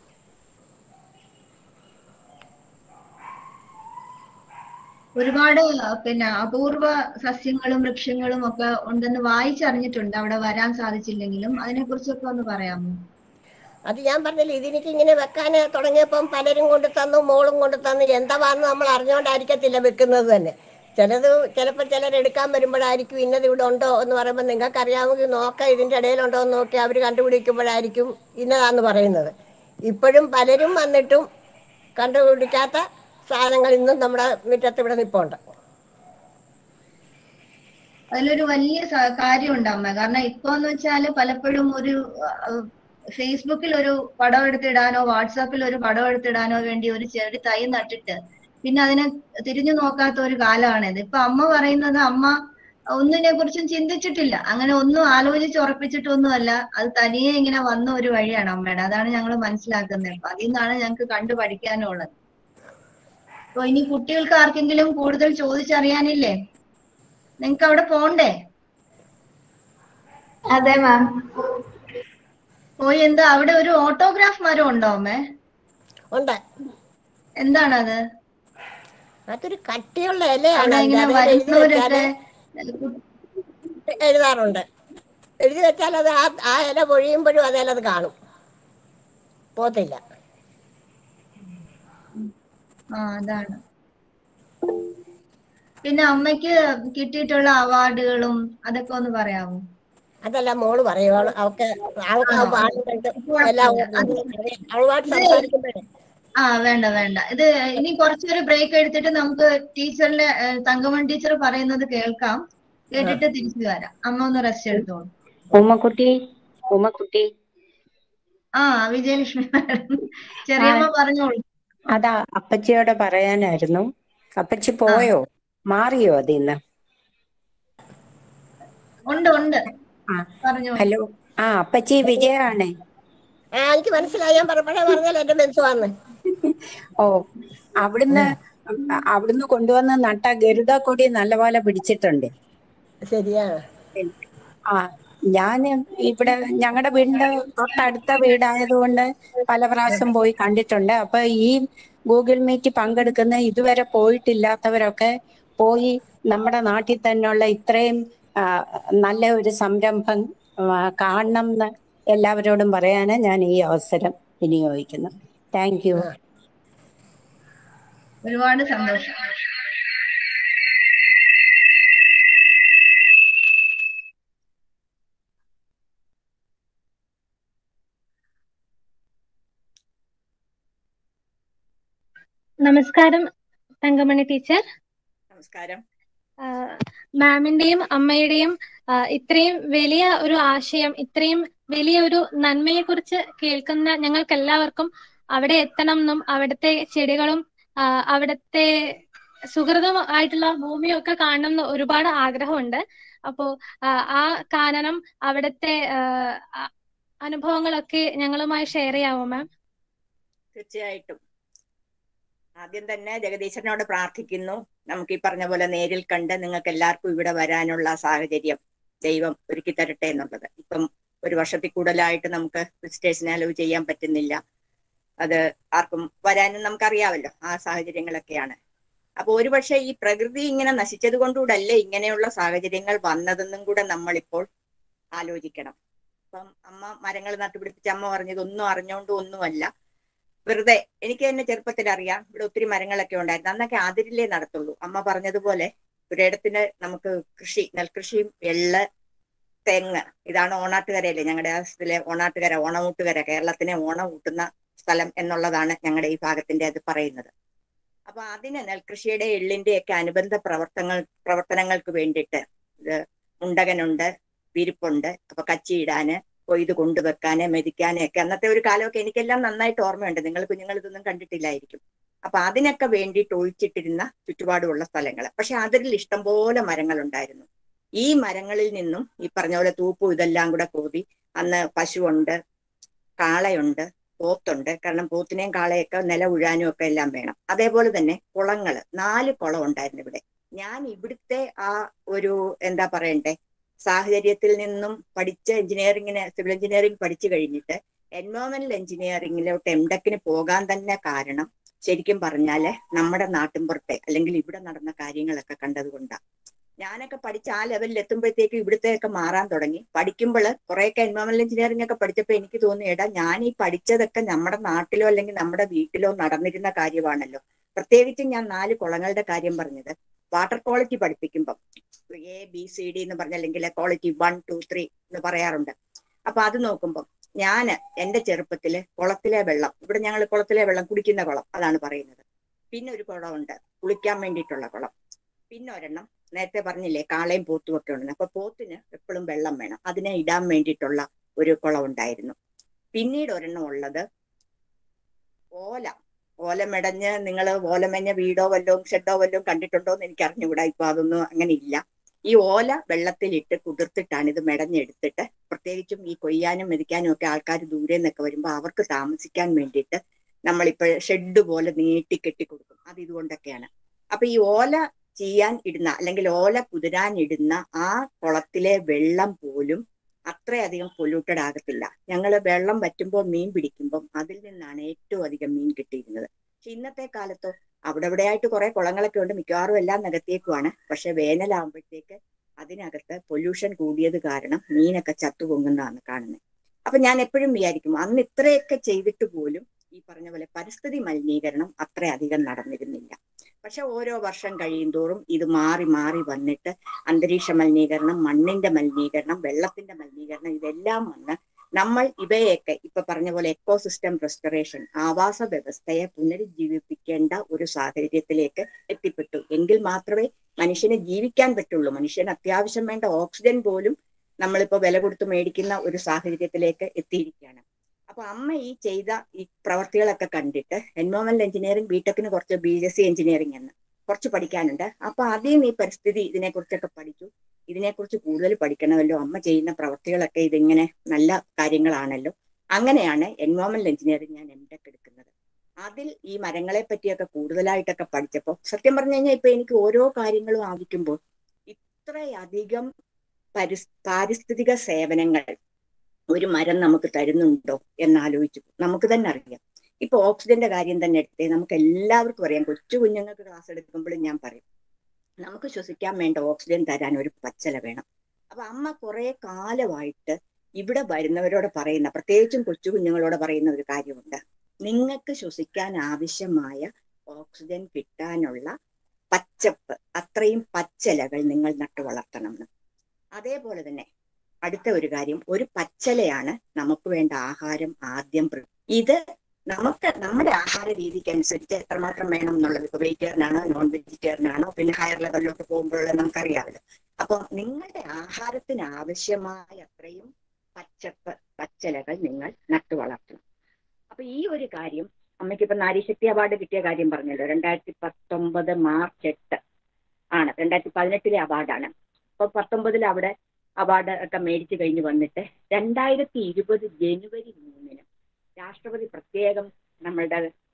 ഒരുപാട് ആ, പിന്നെ അപൂർവ സസ്യങ്ങളും വൃക്ഷങ്ങളും ഒക്കെ ഉണ്ടെന്ന് വായിച്ചറിഞ്ഞിട്ടുണ്ട് അവിടെ വരാൻ സാധിച്ചില്ലെങ്കിലും അതിനെ കുറിച്ചൊക്കെ ഒന്ന് പറയാമോ അത് ഞാൻ പറഞ്ഞില്ല ഇതിനിക്ക് ഇങ്ങനെ വെക്കാൻ തുടങ്ങിയപ്പം പലരും കൊണ്ട് തന്നു മോളും കൊണ്ട് തന്നു എന്താന്ന് നമ്മൾ അറിഞ്ഞുകൊണ്ടായിരിക്കത്തില്ല വെക്കുന്നത് തന്നെ ചിലത് ചിലപ്പോൾ ചിലർ എടുക്കാൻ വരുമ്പോഴായിരിക്കും ഇന്നത് ഇവിടെ ഉണ്ടോ എന്ന് പറയുമ്പോൾ നിങ്ങൾക്ക് അറിയാമെങ്കിൽ നോക്കാം ഇതിൻ്റെ ഇടയിലുണ്ടോ എന്ന് നോക്കി അവർ കണ്ടുപിടിക്കുമ്പോഴായിരിക്കും ഇന്നതാന്ന് പറയുന്നത് ഇപ്പോഴും പലരും വന്നിട്ടും കണ്ടുപിടിക്കാത്ത സാധനങ്ങൾ ഇന്നും നമ്മുടെ മുറ്റത്ത് ഇവിടെ നിൽപ്പുണ്ട് അതിലൊരു വലിയ സ- കാര്യമുണ്ട് അമ്മ കാരണം ഇപ്പൊ എന്ന് വെച്ചാല് പലപ്പോഴും ഒരു അഹ്, ഫേസ്ബുക്കിൽ ഒരു പടം എടുത്തിടാനോ വാട്സാപ്പിൽ ഒരു പടം എടുത്തിടാനോ വേണ്ടി ഒരു ചെടി തൈ നട്ടിട്ട് പിന്നെ അതിനെ തിരിഞ്ഞു നോക്കാത്ത ഒരു കാലമാണിത് ഇപ്പൊ അമ്മ പറയുന്നത് അമ്മ ഒന്നിനെ കുറിച്ചും ചിന്തിച്ചിട്ടില്ല അങ്ങനെ ഒന്നും ആലോചിച്ച് ഉറപ്പിച്ചിട്ടൊന്നുമല്ല അത് തനിയെ ഇങ്ങനെ വന്ന ഒരു വഴിയാണ് അമ്മയുടെ അതാണ് ഞങ്ങൾ മനസ്സിലാക്കുന്നത് അപ്പൊ അതിൽ നിന്നാണ് ഞങ്ങൾക്ക് കണ്ടു പഠിക്കാനുള്ളത് അപ്പൊ ഇനി കുട്ടികൾക്ക് ആർക്കെങ്കിലും കൂടുതൽ ചോദിച്ചറിയാനില്ലേ നിങ്ങക്ക് അവിടെ പോണ്ടേ അതെ മാം പോയി എന്താ അവിടെ ഒരു ഓട്ടോഗ്രാഫ് മരം ഉണ്ടോ അമ്മേ ഉണ്ട് എന്താണത് അതൊരു കട്ടിയുള്ള അവിടെ ഇലയാണ് ഇങ്ങനെ അത് എഴുതി വരുന്നവരൊക്കെ വെച്ചാല് എഴുതാറുണ്ട് എഴുതി വെച്ചാൽ അത് ആ ആ ഇല പൊഴിയുമ്പോഴും അതേ അത് കാണും പോത്തില്ല ആ അതാണ് പിന്നെ അമ്മയ്ക്ക് കിട്ടിയിട്ടുള്ള അവാർഡുകളും അതൊക്കെ ഒന്ന് പറയാമോ അതല്ല മോള് പറയുവാണ് അവൾക്ക് അവൾക്ക് ആ ആണോ? പാടുന്നുണ്ട് കുഴപ്പമില്ല. എല്ലാം അത് അവളുമായിട്ട് സംസാരിക്കുമ്പോഴേ ആ വേണ്ട വേണ്ട ഇത് ഇനി കുറച്ചൊരു ബ്രേക്ക് എടുത്തിട്ട് നമുക്ക് ടീച്ചറിന്റെ തങ്കമൺ ടീച്ചർ പറയുന്നത് കേൾക്കാം കേട്ടിട്ട് തിരിച്ചു വരാം അമ്മ ഒന്ന് റെസ്റ്റ് എടുത്തോളൂ ഉമ്മക്കുട്ടി ഉമ്മക്കുട്ടി ആ വിജയലക്ഷ്മി മാഡം ചെറിയമ്മ പറഞ്ഞോളൂ അതാ അപ്പച്ചിയോട് പറയാനായിരുന്നു അപ്പച്ചി പോയോ മാറിയോ അതിന്ന് ഉണ്ട് ഉണ്ട് ആ. പറഞ്ഞോളൂ ഹലോ ആ അപ്പച്ചി വിജയാണേ ആ എനിക്ക് മനസ്സിലായി ഞാൻ പറഞ്ഞപ്പോഴേ പറഞ്ഞാൽ എന്റെ ബന്ധുവാന്ന് ഓ അവിടുന്ന് അവിടുന്ന് കൊണ്ടുവന്ന് നട്ട ഗരുഡ കൊടി നല്ലപോലെ പിടിച്ചിട്ടുണ്ട് ശരിയാ ആ ഞാൻ ഇവിടെ ഞങ്ങളുടെ വീടിന്റെ തൊട്ടടുത്ത വീടായതുകൊണ്ട് പല പ്രാവശ്യം പോയി കണ്ടിട്ടുണ്ട് അപ്പൊ ഈ ഗൂഗിൾ മീറ്റ് പങ്കെടുക്കുന്ന ഇതുവരെ പോയിട്ടില്ലാത്തവരൊക്കെ പോയി നമ്മുടെ നാട്ടിൽ തന്നെയുള്ള ഇത്രയും ആ, നല്ല ഒരു സംരംഭം ആ, കാണണം എന്ന് എല്ലാവരോടും പറയാന് ഞാൻ ഈ അവസരം വിനിയോഗിക്കുന്നു താങ്ക് യു ഒരുപാട് സന്തോഷം നമസ്കാരം തങ്കമണി ടീച്ചർ നമസ്കാരം മാമിന്റെയും അമ്മയുടെയും ആ, ഇത്രയും വലിയ ഒരു ആശയം ഇത്രയും വലിയ ഒരു നന്മയെ കുറിച്ച് കേൾക്കുന്ന ഞങ്ങൾക്ക് എല്ലാവർക്കും അവിടെ എത്തണം എന്നും അവിടുത്തെ ചെടികളും ആ, അവിടുത്തെ സുഹൃതമായിട്ടുള്ള ഭൂമിയും ഒക്കെ കാണണം എന്ന് ഒരുപാട് ആഗ്രഹമുണ്ട് അപ്പോ ആ, ആ കാനനം അവിടുത്തെ ആ, ആ, അനുഭവങ്ങളൊക്കെ ഞങ്ങളുമായി ഷെയർ ചെയ്യാമോ മാം തീർച്ചയായിട്ടും ആദ്യം തന്നെ ജഗദീശനോട് പ്രാർത്ഥിക്കുന്നു നമുക്ക് ഈ പറഞ്ഞ പോലെ നേരിൽ കണ്ട് നിങ്ങൾക്ക് എല്ലാവർക്കും ഇവിടെ വരാനുള്ള സാഹചര്യം ദൈവം ഒരുക്കി തരട്ടെ എന്നുള്ളത് ഇപ്പം ഒരു വർഷത്തിൽ കൂടുതലായിട്ട് നമുക്ക് വിസിറ്റേഴ്സിനെ അലവ് ചെയ്യാൻ പറ്റുന്നില്ല അത് ആർക്കും വരാനും നമുക്കറിയാമല്ലോ ആ സാഹചര്യങ്ങളൊക്കെയാണ് അപ്പൊ ഒരുപക്ഷെ ഈ പ്രകൃതി ഇങ്ങനെ നശിച്ചത് കൊണ്ടുകൂടല്ലേ ഇങ്ങനെയുള്ള സാഹചര്യങ്ങൾ വന്നതെന്നും കൂടെ നമ്മളിപ്പോൾ ആലോചിക്കണം അപ്പം അമ്മ മരങ്ങൾ നട്ടുപിടിപ്പിച്ച അമ്മ പറഞ്ഞത് ഒന്നും അറിഞ്ഞോണ്ടും ഒന്നുമല്ല വെറുതെ എനിക്ക് തന്നെ ചെറുപ്പത്തിൽ അറിയാം ഇവിടെ ഒത്തിരി മരങ്ങളൊക്കെ ഉണ്ടായിരുന്നു അന്നൊക്കെ അതിരിലേ നടത്തുള്ളൂ അമ്മ പറഞ്ഞതുപോലെ ഒരിടത്തിന് നമുക്ക് കൃഷി നെൽകൃഷിയും എള്ള് തെങ്ങ് ഇതാണ് ഓണാട്ടുകരയല്ലേ ഞങ്ങളുടെ ആ ഇതിലെ ഓണാട്ടുകര ഓണമൂട്ടുകര കേരളത്തിനെ ഓണം ഊട്ടുന്ന സ്ഥലം എന്നുള്ളതാണ് ഞങ്ങളുടെ ഈ ഭാഗത്തിന്റെ അത് പറയുന്നത് അപ്പൊ അതിന് നെൽകൃഷിയുടെ എള്ളിന്റെ ഒക്കെ അനുബന്ധ പ്രവർത്തനങ്ങൾ പ്രവർത്തനങ്ങൾക്ക് വേണ്ടിയിട്ട് ഇത് മുണ്ടകനുണ്ട് വിരിപ്പുണ്ട് അപ്പൊ കച്ചിയിടാന് കൊയ്ത് കൊണ്ടുവെക്കാന് മെതിക്കാന് ഒക്കെ അന്നത്തെ ഒരു കാലമൊക്കെ എനിക്കെല്ലാം നന്നായിട്ട് ഓർമ്മയുണ്ട് നിങ്ങൾ കുഞ്ഞുങ്ങൾ ഇതൊന്നും കണ്ടിട്ടില്ലായിരിക്കും അപ്പൊ അതിനൊക്കെ വേണ്ടിയിട്ട് ഒഴിച്ചിട്ടിരുന്ന ചുറ്റുപാടുമുള്ള സ്ഥലങ്ങൾ പക്ഷെ അതിൽ ഇഷ്ടംപോലെ മരങ്ങൾ ഉണ്ടായിരുന്നു ഈ മരങ്ങളിൽ നിന്നും ഈ പറഞ്ഞ പോലെ തൂപ്പും ഇതെല്ലാം കൂടെ കൂതി അന്ന് പശുവുണ്ട് കാളയുണ്ട് പോത്തുണ്ട് കാരണം പോത്തിനെയും കാളയൊക്കെ നില ഉഴാനും ഒക്കെ എല്ലാം വേണം അതേപോലെ തന്നെ കുളങ്ങള് നാല് കുളം ഉണ്ടായിരുന്നു ഇവിടെ ഞാൻ ഇവിടുത്തെ ആ ഒരു എന്താ പറയണ്ടേ സാഹചര്യത്തിൽ നിന്നും പഠിച്ച എഞ്ചിനീയറിങ്ങിന് സിവിൽ എഞ്ചിനീയറിംഗ് പഠിച്ചു കഴിഞ്ഞിട്ട് എൻവയോൺമെന്റൽ എഞ്ചിനീയറിംഗിലോട്ട് എംടെക്കിന് പോകാൻ തന്നെ കാരണം ശരിക്കും പറഞ്ഞാല് നമ്മുടെ നാട്ടിൻപുറത്തെ അല്ലെങ്കിൽ ഇവിടെ നടന്ന കാര്യങ്ങളൊക്കെ കണ്ടതുകൊണ്ടാണ് ഞാനൊക്കെ പഠിച്ച ആ ലെവലിൽ എത്തുമ്പോഴത്തേക്ക് ഇവിടുത്തെയൊക്കെ മാറാൻ തുടങ്ങി പഠിക്കുമ്പോൾ കുറെയൊക്കെ എൻവയോൺമെന്റൽ എഞ്ചിനീയറിംഗ് ഒക്കെ പഠിച്ചപ്പോൾ എനിക്ക് തോന്നി എടാ ഞാൻ ഈ പഠിച്ചതൊക്കെ നമ്മുടെ നാട്ടിലോ അല്ലെങ്കിൽ നമ്മുടെ വീട്ടിലോ നടന്നിരുന്ന കാര്യമാണല്ലോ പ്രത്യേകിച്ചും ഞാൻ നാല് കുളങ്ങളുടെ കാര്യം പറഞ്ഞത് വാട്ടർ ക്വാളിറ്റി പഠിപ്പിക്കുമ്പം എ ബി സി ഡി എന്ന് പറഞ്ഞ അല്ലെങ്കിൽ ക്വാളിറ്റി വൺ ടു ത്രീ എന്ന് പറയാറുണ്ട് അപ്പൊ അത് നോക്കുമ്പോൾ ഞാൻ എന്റെ ചെറുപ്പത്തില് കുളത്തിലെ വെള്ളം ഇവിടെ ഞങ്ങൾ കുളത്തിലെ വെള്ളം കുടിക്കുന്ന കുളം അതാണ് പറയുന്നത് പിന്നെ ഒരു കുളമുണ്ട് കുളിക്കാൻ വേണ്ടിയിട്ടുള്ള കുളം പിന്നെ ഒരെണ്ണം നേരത്തെ പറഞ്ഞില്ലേ കാളയും പോത്തും ഒക്കെ ഉണ്ടെന്ന് അപ്പൊ പോത്തിന് എപ്പോഴും വെള്ളം വേണം അതിനെ ഇടാൻ വേണ്ടിയിട്ടുള്ള ഒരു കുളം ഉണ്ടായിരുന്നു പിന്നീട് ഒരെണ്ണം ഉള്ളത് ഓല ഓല മെടഞ്ഞ് നിങ്ങൾ ഓലമെഞ്ഞ വീടോ വല്ലതും ഷെഡോ വല്ലതും കണ്ടിട്ടുണ്ടോ എന്ന് എനിക്ക് അറിഞ്ഞുകൂടാ ഇപ്പൊ അതൊന്നും അങ്ങനെ ഇല്ല ഈ ഓല വെള്ളത്തിലിട്ട് കുതിർത്തിട്ടാണ് ഇത് മെടഞ്ഞെടുത്തിട്ട് പ്രത്യേകിച്ചും ഈ കൊയ്യാനും മെതിക്കാനും ഒക്കെ ആൾക്കാർ ദൂരെ നിന്നൊക്കെ വരുമ്പോൾ അവർക്ക് താമസിക്കാൻ വേണ്ടിയിട്ട് നമ്മളിപ്പോൾ ഷെഡ് പോലെ നീട്ടി കെട്ടി കൊടുക്കും അത് ഇതുകൊണ്ടൊക്കെയാണ് അപ്പൊ ഈ ഓല ചെയ്യാൻ ഇടുന്ന അല്ലെങ്കിൽ ഓല കുതിരാൻ ഇടുന്ന ആ കുളത്തിലെ വെള്ളം പോലും അത്രയധികം പൊല്യൂട്ടഡ് ആകത്തില്ല ഞങ്ങൾ വെള്ളം വറ്റുമ്പോൾ മീൻ പിടിക്കുമ്പം അതിൽ നിന്നാണ് ഏറ്റവും അധികം മീൻ കിട്ടിയിരുന്നത് പക്ഷെ ഇന്നത്തെ കാലത്തോ അവിടെ ഇവിടെ ആയിട്ട് കുറെ കുളങ്ങളൊക്കെ ഉണ്ട് മിക്കവാറും എല്ലാം നികത്തിയേക്കുവാണ് പക്ഷെ വേനലാകുമ്പോഴത്തേക്ക് അതിനകത്ത് പൊല്യൂഷൻ കൂടിയത് കാരണം മീനൊക്കെ ചത്തുപൊങ്ങുന്നതാണ് കാണുന്നത് അപ്പൊ ഞാൻ എപ്പോഴും വിചാരിക്കും അന്ന് ഇത്രയൊക്കെ ചെയ്തിട്ട് പോലും ഈ പറഞ്ഞ പോലെ പരിസ്ഥിതി മലിനീകരണം അത്രയധികം നടന്നിരുന്നില്ല പക്ഷെ ഓരോ വർഷം കഴിയും തോറും ഇത് മാറി മാറി വന്നിട്ട് അന്തരീക്ഷ മലിനീകരണം മണ്ണിന്റെ മലിനീകരണം വെള്ളത്തിന്റെ മലിനീകരണം ഇതെല്ലാം വന്ന് നമ്മൾ ഇവയൊക്കെ ഇപ്പൊ പറഞ്ഞ പോലെ എക്കോസിസ്റ്റം റെസ്റ്റോറേഷൻ ആവാസ വ്യവസ്ഥയെ പുനരുജ്ജീവിപ്പിക്കേണ്ട ഒരു സാഹചര്യത്തിലേക്ക് എത്തിപ്പെട്ടു എങ്കിൽ മാത്രമേ മനുഷ്യന് ജീവിക്കാൻ പറ്റുള്ളൂ മനുഷ്യന് അത്യാവശ്യം വേണ്ട ഓക്സിജൻ പോലും നമ്മളിപ്പോ വില കൊടുത്ത് മേടിക്കുന്ന ഒരു സാഹചര്യത്തിലേക്ക് എത്തിയിരിക്കുകയാണ് അപ്പൊ അമ്മ ഈ ചെയ്ത ഈ പ്രവർത്തികളൊക്കെ കണ്ടിട്ട് എൻവയോൺമെന്റൽ എഞ്ചിനീയറിംഗ് ബിടെക്കിന് കുറച്ച് ബി എസ് സി എഞ്ചിനീയറിംഗ് എന്ന് കുറച്ച് പഠിക്കാനുണ്ട് അപ്പൊ ആദ്യം ഈ പരിസ്ഥിതി ഇതിനെക്കുറിച്ചൊക്കെ പഠിച്ചു ഇതിനെക്കുറിച്ച് കൂടുതൽ പഠിക്കണമല്ലോ അമ്മ ചെയ്യുന്ന പ്രവർത്തികളൊക്കെ ഇതിങ്ങനെ നല്ല കാര്യങ്ങളാണല്ലോ അങ്ങനെയാണ് എൻവയോൺമെന്റൽ എഞ്ചിനീയറിംഗ് ഞാൻ എംടെക് എടുക്കുന്നത് അതിൽ ഈ മരങ്ങളെ പറ്റിയൊക്കെ കൂടുതലായിട്ടൊക്കെ പഠിച്ചപ്പോൾ സത്യം പറഞ്ഞു കഴിഞ്ഞാൽ ഇപ്പൊ എനിക്ക് ഓരോ കാര്യങ്ങളും ആവശ്യിക്കുമ്പോൾ ഇത്രയധികം പരിസ് പാരിസ്ഥിതിക സേവനങ്ങൾ ഒരു മരം നമുക്ക് തരുന്നുണ്ടോ എന്നാലോചിച്ചു നമുക്ക് തന്നെ അറിയാം ഇപ്പൊ ഓക്സിജന്റെ കാര്യം തന്നെ എടുത്തേ നമുക്ക് എല്ലാവർക്കും അറിയാം കൊച്ചു കുഞ്ഞുങ്ങൾക്ക് ക്ലാസ് എടുക്കുമ്പോഴും ഞാൻ പറയും നമുക്ക് ശ്വസിക്കാൻ വേണ്ട ഓക്സിജൻ തരാൻ ഒരു പച്ചല വേണം അപ്പൊ അമ്മ കുറെ കാലമായിട്ട് ഇവിടെ വരുന്നവരോട് പറയുന്ന പ്രത്യേകിച്ചും കൊച്ചു കുഞ്ഞുങ്ങളോട് പറയുന്ന ഒരു കാര്യമുണ്ട് നിങ്ങൾക്ക് ശ്വസിക്കാൻ ആവശ്യമായ ഓക്സിജൻ കിട്ടാനുള്ള പച്ചപ്പ് അത്രയും പച്ചലകൾ നിങ്ങൾ നട്ടു വളർത്തണം എന്ന് അതേപോലെ തന്നെ അടുത്ത ഒരു കാര്യം ഒരു പച്ചലയാണ് നമുക്ക് വേണ്ട ആഹാരം ആദ്യം ഇത് നമുക്ക് നമ്മുടെ ആഹാര രീതിക്ക് അനുസരിച്ച് എത്രമാത്രം വേണം എന്നുള്ളത് ഇപ്പൊ വെജിറ്റേറിയൻ ആണോ നോൺ വെജിറ്റേറിയൻ ആണോ പിന്നെ ഹയർ ലെവലിലോട്ട് പോകുമ്പോഴുള്ള നമുക്കറിയാമല്ലോ അപ്പൊ നിങ്ങളുടെ ആഹാരത്തിന് ആവശ്യമായ അത്രയും പച്ചപ്പ് പച്ചലകൾ നിങ്ങൾ നട്ടു വളർത്തണം അപ്പൊ ഈ ഒരു കാര്യം അമ്മയ്ക്ക് ഇപ്പൊ നാരീശക്തി അവാർഡ് കിട്ടിയ കാര്യം പറഞ്ഞല്ലോ രണ്ടായിരത്തി പത്തൊമ്പത് മാർച്ച് എട്ട് ആണ് രണ്ടായിരത്തി പതിനെട്ടിലെ അവാർഡാണ് അപ്പൊ പത്തൊമ്പതിൽ അവിടെ അവാർഡ് ഒക്കെ മേടിച്ചു കഴിഞ്ഞ് വന്നിട്ട് രണ്ടായിരത്തി ഇരുപത് ജനുവരി മൂന്നിന് രാഷ്ട്രപതി പ്രത്യേകം നമ്മളുടെ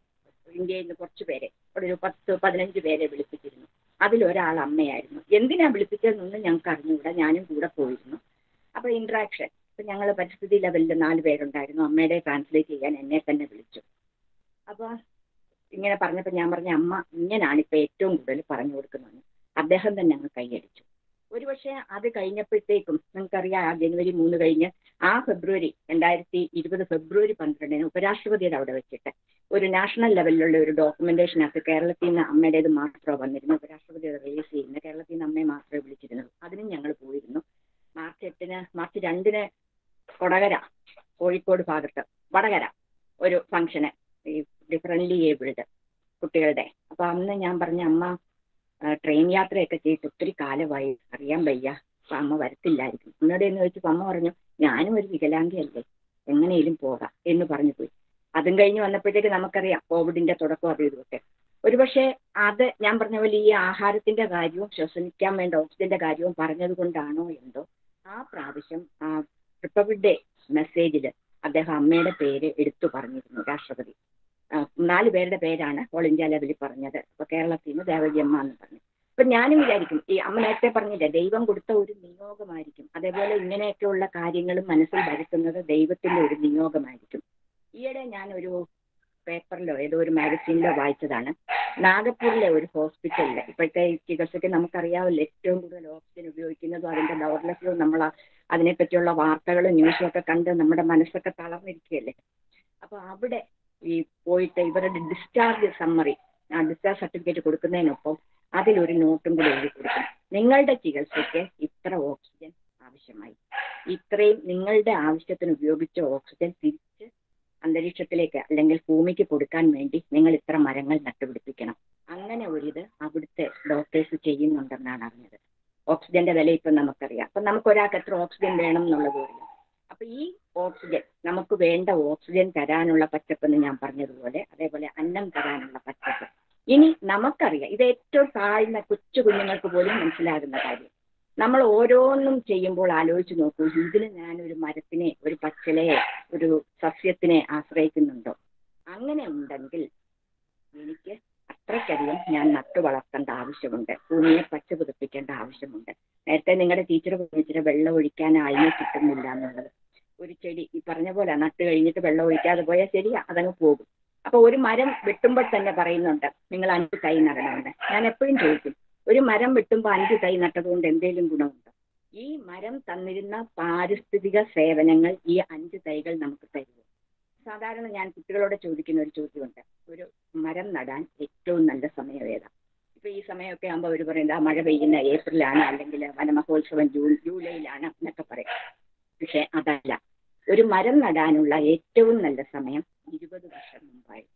ഇന്ത്യയിൽ നിന്ന് കുറച്ച് പേരെ ഒരു പത്ത് പതിനഞ്ച് പേരെ വിളിപ്പിച്ചിരുന്നു അതിലൊരാൾ അമ്മയായിരുന്നു എന്തിനാ വിളിപ്പിച്ചതെന്നൊന്നും ഞങ്ങൾക്ക് അറിഞ്ഞുകൂടാ ഞാനും കൂടെ പോയിരുന്നു അപ്പൊ ഇന്ററാക്ഷൻ ഇപ്പൊ ഞങ്ങൾ പരിസ്ഥിതി ലെവലിൽ നാല് പേരുണ്ടായിരുന്നു അമ്മയുടെ ട്രാൻസ്ലേറ്റ് ചെയ്യാൻ എന്നെ തന്നെ വിളിച്ചു അപ്പൊ ഇങ്ങനെ പറഞ്ഞപ്പോൾ ഞാൻ പറഞ്ഞ അമ്മ ഇങ്ങനാണ് ഇപ്പൊ ഏറ്റവും കൂടുതൽ പറഞ്ഞു കൊടുക്കുന്നത് അദ്ദേഹം തന്നെ അങ്ങ് കൈയടിച്ചു ഒരുപക്ഷെ അത് കഴിഞ്ഞപ്പോഴത്തേക്കും നിങ്ങൾക്കറിയാം ആ ജനുവരി മൂന്ന് കഴിഞ്ഞ് ആ ഫെബ്രുവരി രണ്ടായിരത്തി ഇരുപത് ഫെബ്രുവരി പന്ത്രണ്ടിന് ഉപരാഷ്ട്രപതിയുടെ അവിടെ വെച്ചിട്ട് ഒരു നാഷണൽ ലെവലിലുള്ള ഒരു ഡോക്യുമെന്റേഷനകത്ത് കേരളത്തിൽ നിന്ന് അമ്മയുടേത് മാത്രമേ വന്നിരുന്നു ഉപരാഷ്ട്രപതി അത് റിലീസ് ചെയ്യുന്നത് കേരളത്തിൽ നിന്ന് അമ്മയെ മാത്രമേ വിളിച്ചിരുന്നുള്ളൂ അതിനും ഞങ്ങൾ പോയിരുന്നു മാർച്ച് എട്ടിന് മാർച്ച് രണ്ടിന് കൊടകര കോഴിക്കോട് ഭാഗത്ത് വടകര ഒരു ഫംഗ്ഷന് ഈ ഡിഫറൻലി ഏബിൾഡ് കുട്ടികളുടെ അപ്പൊ അന്ന് ഞാൻ പറഞ്ഞ അമ്മ ട്രെയിൻ യാത്രയൊക്കെ ചെയ്തിട്ട് ഒത്തിരി കാലമായി അറിയാൻ വയ്യ അപ്പൊ അമ്മ വരത്തില്ലായിരിക്കും എന്നോട് എന്ന് ചോദിച്ചപ്പോ അമ്മ പറഞ്ഞു ഞാനും ഒരു വികലാംഗയല്ലേ എങ്ങനെയും പോകാം എന്ന് പറഞ്ഞു പോയി അതും കഴിഞ്ഞ് വന്നപ്പോഴത്തേക്ക് നമുക്കറിയാം കോവിഡിന്റെ തുടക്കം അത് ഇതൊക്കെ ഒരുപക്ഷെ അത് ഞാൻ പറഞ്ഞ പോലെ ഈ ആഹാരത്തിന്റെ കാര്യവും ശ്വസിക്കാൻ വേണ്ട ഓക്സിജന്റെ കാര്യവും പറഞ്ഞത് കൊണ്ടാണോ എന്തോ ആ പ്രാവശ്യം ആ റിപ്പബ്ലിക് ഡേ മെസ്സേജിൽ അദ്ദേഹം അമ്മയുടെ പേര് എടുത്തു പറഞ്ഞിരുന്നു രാഷ്ട്രപതി ആ, നാല് പേരുടെ പേരാണ് ഓൾ ഇന്ത്യ ലെവലിൽ പറഞ്ഞത് അപ്പൊ കേരളത്തിൽ നിന്ന് ദേവകി അമ്മ എന്ന് പറഞ്ഞു അപ്പൊ ഞാനും വിചാരിക്കും ഈ അമ്മ നേരത്തെ പറഞ്ഞില്ലേ ദൈവം കൊടുത്ത ഒരു നിയോഗമായിരിക്കും അതേപോലെ ഇങ്ങനെയൊക്കെയുള്ള കാര്യങ്ങളും മനസ്സിൽ വരുത്തുന്നത് ദൈവത്തിന്റെ ഒരു നിയോഗമായിരിക്കും ഈയിടെ ഞാൻ ഒരു പേപ്പറിലോ ഏതോ ഒരു മാഗസീനിലോ വായിച്ചതാണ് നാഗപ്പൂരിലെ ഒരു ഹോസ്പിറ്റലിൽ ഇപ്പോഴത്തെ ഈ ചികിത്സയ്ക്ക് നമുക്കറിയാമല്ലോ ഏറ്റവും കൂടുതൽ ഓക്സിജൻ ഉപയോഗിക്കുന്നതും അതിന്റെ ദൗർലഭ്യവും നമ്മൾ ആ- അതിനെപ്പറ്റിയുള്ള വാർത്തകളും ന്യൂസും ഒക്കെ കണ്ട് നമ്മുടെ മനസ്സൊക്കെ തളർന്നിരിക്കുകയല്ലേ അപ്പൊ അവിടെ ഈ പോയിട്ട് ഇവരുടെ ഡിസ്ചാർജ് സമ്മറി ആ ഡിസ്ചാർജ് സർട്ടിഫിക്കറ്റ് കൊടുക്കുന്നതിനൊപ്പം അതിലൊരു നോട്ടും കൂടി എഴുതി കൊടുക്കും നിങ്ങളുടെ ചികിത്സയ്ക്ക് ഇത്ര ഓക്സിജൻ ആവശ്യമായി ഇത്രയും നിങ്ങളുടെ ആവശ്യത്തിന് ഉപയോഗിച്ച ഓക്സിജൻ തിരിച്ച് അന്തരീക്ഷത്തിലേക്ക് അല്ലെങ്കിൽ ഭൂമിക്ക് കൊടുക്കാൻ വേണ്ടി നിങ്ങൾ ഇത്ര മരങ്ങൾ നട്ടുപിടിപ്പിക്കണം അങ്ങനെ ഒരിത് അവിടുത്തെ ഡോക്ടേഴ്സ് ചെയ്യുന്നുണ്ടെന്നാണ് അറിഞ്ഞത് ഓക്സിജന്റെ വില ഇപ്പം നമുക്കറിയാം അപ്പൊ നമുക്ക് ഒരാൾക്ക് എത്ര ഓക്സിജൻ വേണം എന്നുള്ളത് അറിയാം അപ്പൊ ഈ ഓക്സിജൻ നമുക്ക് വേണ്ട ഓക്സിജൻ തരാനുള്ള പച്ചപ്പെന്ന് ഞാൻ പറഞ്ഞതുപോലെ അതേപോലെ അന്നം തരാനുള്ള പച്ചപ്പ് ഇനി നമുക്കറിയാം ഇത് ഏറ്റവും താഴ്ന്ന കൊച്ചു കുഞ്ഞുങ്ങൾക്ക് പോലും മനസ്സിലാകുന്ന കാര്യം നമ്മൾ ഓരോന്നും ചെയ്യുമ്പോൾ ആലോചിച്ച് നോക്കൂ ഇതിൽ ഞാൻ ഒരു മരത്തിനെ ഒരു പച്ചിലയെ ഒരു സസ്യത്തിനെ ആശ്രയിക്കുന്നുണ്ടോ അങ്ങനെ ഉണ്ടെങ്കിൽ എനിക്ക് അത്രയ്ക്കധികം ഞാൻ നട്ടു വളർത്തേണ്ട ആവശ്യമുണ്ട് ഭൂമിയെ പച്ച പുതപ്പിക്കേണ്ട ആവശ്യമുണ്ട് നേരത്തെ നിങ്ങളുടെ ടീച്ചർ പറഞ്ഞിട്ട് വെള്ളം ഒഴിക്കാൻ ആളിനെ കിട്ടുന്നില്ല എന്നുള്ളത് ഒരു ചെടി ഈ പറഞ്ഞ പോലെ നട്ട് കഴിഞ്ഞിട്ട് വെള്ളം ഒഴിക്കാതെ പോയാൽ ശരിയാ അതങ്ങ് പോകും അപ്പൊ ഒരു മരം വെട്ടുമ്പോൾ തന്നെ പറയുന്നുണ്ട് നിങ്ങൾ അഞ്ച് തൈ നടണമെന്ന് ഞാൻ എപ്പോഴും ചോദിക്കും ഒരു മരം വെട്ടുമ്പോൾ അഞ്ച് തൈ നട്ടതുകൊണ്ട് എന്തെങ്കിലും ഗുണമുണ്ടോ ഈ മരം തന്നിരുന്ന പാരിസ്ഥിതിക സേവനങ്ങൾ ഈ അഞ്ച് തൈകൾ നമുക്ക് തരുമോ സാധാരണ ഞാൻ കുട്ടികളോട് ചോദിക്കുന്ന ഒരു ചോദ്യമുണ്ട് ഒരു മരം നടാൻ ഏറ്റവും നല്ല സമയം ഏതാ ഇപ്പൊ ഈ സമയമൊക്കെ ആകുമ്പോൾ അവർ പറയുന്നത് ആ മഴ പെയ്യുന്ന ഏപ്രിലാണ് അല്ലെങ്കിൽ വനമഹോത്സവം ജൂൺ ജൂലൈയിലാണ് എന്നൊക്കെ പറയും പക്ഷെ അതല്ല ഒരു മരം നടാനുള്ള ഏറ്റവും നല്ല സമയം ഇരുപത് വർഷം മുമ്പായിരുന്നു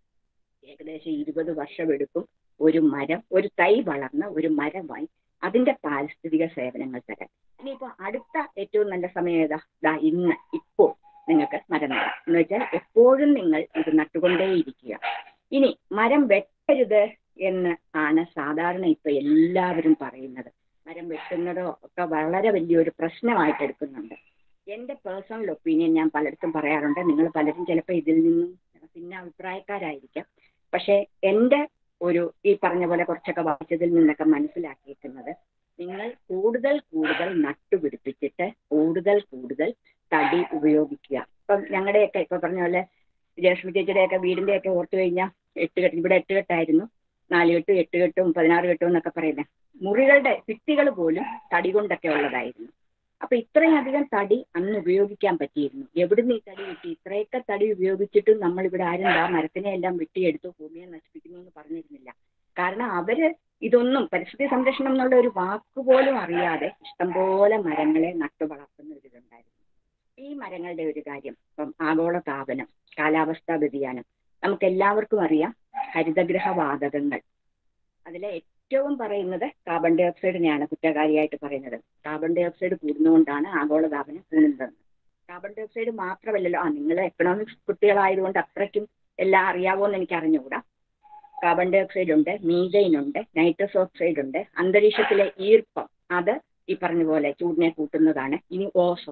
ഏകദേശം ഇരുപത് വർഷം എടുക്കും ഒരു മരം ഒരു തൈ വളർന്ന് ഒരു മരമായി അതിന്റെ പാരിസ്ഥിതിക സേവനങ്ങൾ തരാൻ ഇനിയിപ്പോ അടുത്ത ഏറ്റവും നല്ല സമയം ഏതാ ദാ ഇന്ന് ഇപ്പോൾ നിങ്ങൾക്ക് മരം നടാം എന്ന് വെച്ചാൽ എപ്പോഴും നിങ്ങൾ ഇത് നട്ടുകൊണ്ടേയിരിക്കുക ഇനി മരം വെട്ടരുത് എന്ന് ആണ് സാധാരണ ഇപ്പൊ എല്ലാവരും പറയുന്നത് മരം വെട്ടുന്നതോ ഒക്കെ വളരെ വലിയൊരു പ്രശ്നമായിട്ട് എടുക്കുന്നുണ്ട് എന്റെ പേഴ്സണൽ ഒപ്പീനിയൻ ഞാൻ പലയിടത്തും പറയാറുണ്ട് നിങ്ങൾ പലരും ചിലപ്പോൾ ഇതിൽ നിന്നും പിന്നെ അഭിപ്രായക്കാരായിരിക്കാം പക്ഷെ എന്റെ ഒരു ഈ പറഞ്ഞ പോലെ കുറച്ചൊക്കെ വായിച്ചതിൽ നിന്നൊക്കെ മനസ്സിലാക്കിയിരിക്കുന്നത് നിങ്ങൾ കൂടുതൽ കൂടുതൽ നട്ടുപിടിപ്പിച്ചിട്ട് കൂടുതൽ കൂടുതൽ തടി ഉപയോഗിക്കുക ഇപ്പം ഞങ്ങളുടെയൊക്കെ ഇപ്പൊ പറഞ്ഞ പോലെ ജയലക്ഷ്മി ചേച്ചിയുടെയൊക്കെ വീടിന്റെയൊക്കെ ഓർത്തു കഴിഞ്ഞാൽ എട്ട് കെട്ട് ഇവിടെ എട്ട് കെട്ടായിരുന്നു നാല് കെട്ടും എട്ട് കെട്ടും പതിനാറ് കെട്ടും എന്നൊക്കെ പറയുന്നത് മുറികളുടെ ഭിത്തികൾ പോലും തടി കൊണ്ടൊക്കെ ഉള്ളതായിരുന്നു അപ്പൊ ഇത്രയും അധികം തടി അന്ന് ഉപയോഗിക്കാൻ പറ്റിയിരുന്നു എവിടുന്ന് ഈ തടി കിട്ടി ഇത്രയൊക്കെ തടി ഉപയോഗിച്ചിട്ടും നമ്മൾ ഇവിടെ ആരും ആ മരത്തിനെ എല്ലാം വെട്ടിയെടുത്തു ഭൂമിയെ നശിപ്പിക്കുന്നു എന്ന് പറഞ്ഞിരുന്നില്ല കാരണം അവര് ഇതൊന്നും പരിസ്ഥിതി സംരക്ഷണം എന്നുള്ള ഒരു വാക്ക് പോലും അറിയാതെ ഇഷ്ടംപോലെ മരങ്ങളെ നട്ടു വളർത്തുന്ന ഒരു ഇതുണ്ടായിരുന്നു ഈ മരങ്ങളുടെ ഒരു കാര്യം ഇപ്പം ആഗോള താപനം കാലാവസ്ഥാ വ്യതിയാനം നമുക്ക് എല്ലാവർക്കും അറിയാം ഹരിതഗ്രഹ വാതകങ്ങൾ അതിലെ ഏറ്റവും പറയുന്നത് കാർബൺ ഡൈ ഓക്സൈഡിനെയാണ് കുറ്റകാരിയായിട്ട് പറയുന്നത് കാർബൺ ഡൈ ഓക്സൈഡ് കൂടുന്നതുകൊണ്ടാണ് ആഗോളതാപനം കൂടുന്നത് കാർബൺ ഡൈ ഓക്സൈഡ് മാത്രമല്ലല്ലോ ആ നിങ്ങൾ എക്കണോമിക്സ് കുട്ടികളായതുകൊണ്ട് അത്രയ്ക്കും എല്ലാം അറിയാവോന്ന് എനിക്ക് അറിഞ്ഞുകൂടാ കാർബൺ ഡൈ ഓക്സൈഡ് ഉണ്ട് മീഥൈൻ ഉണ്ട് നൈട്രസ് ഓക്സൈഡ് ഉണ്ട് അന്തരീക്ഷത്തിലെ ഈർപ്പം അത് ഈ പറഞ്ഞ പോലെ ചൂടിനെ കൂട്ടുന്നതാണ് ഇനി ഓസോൺ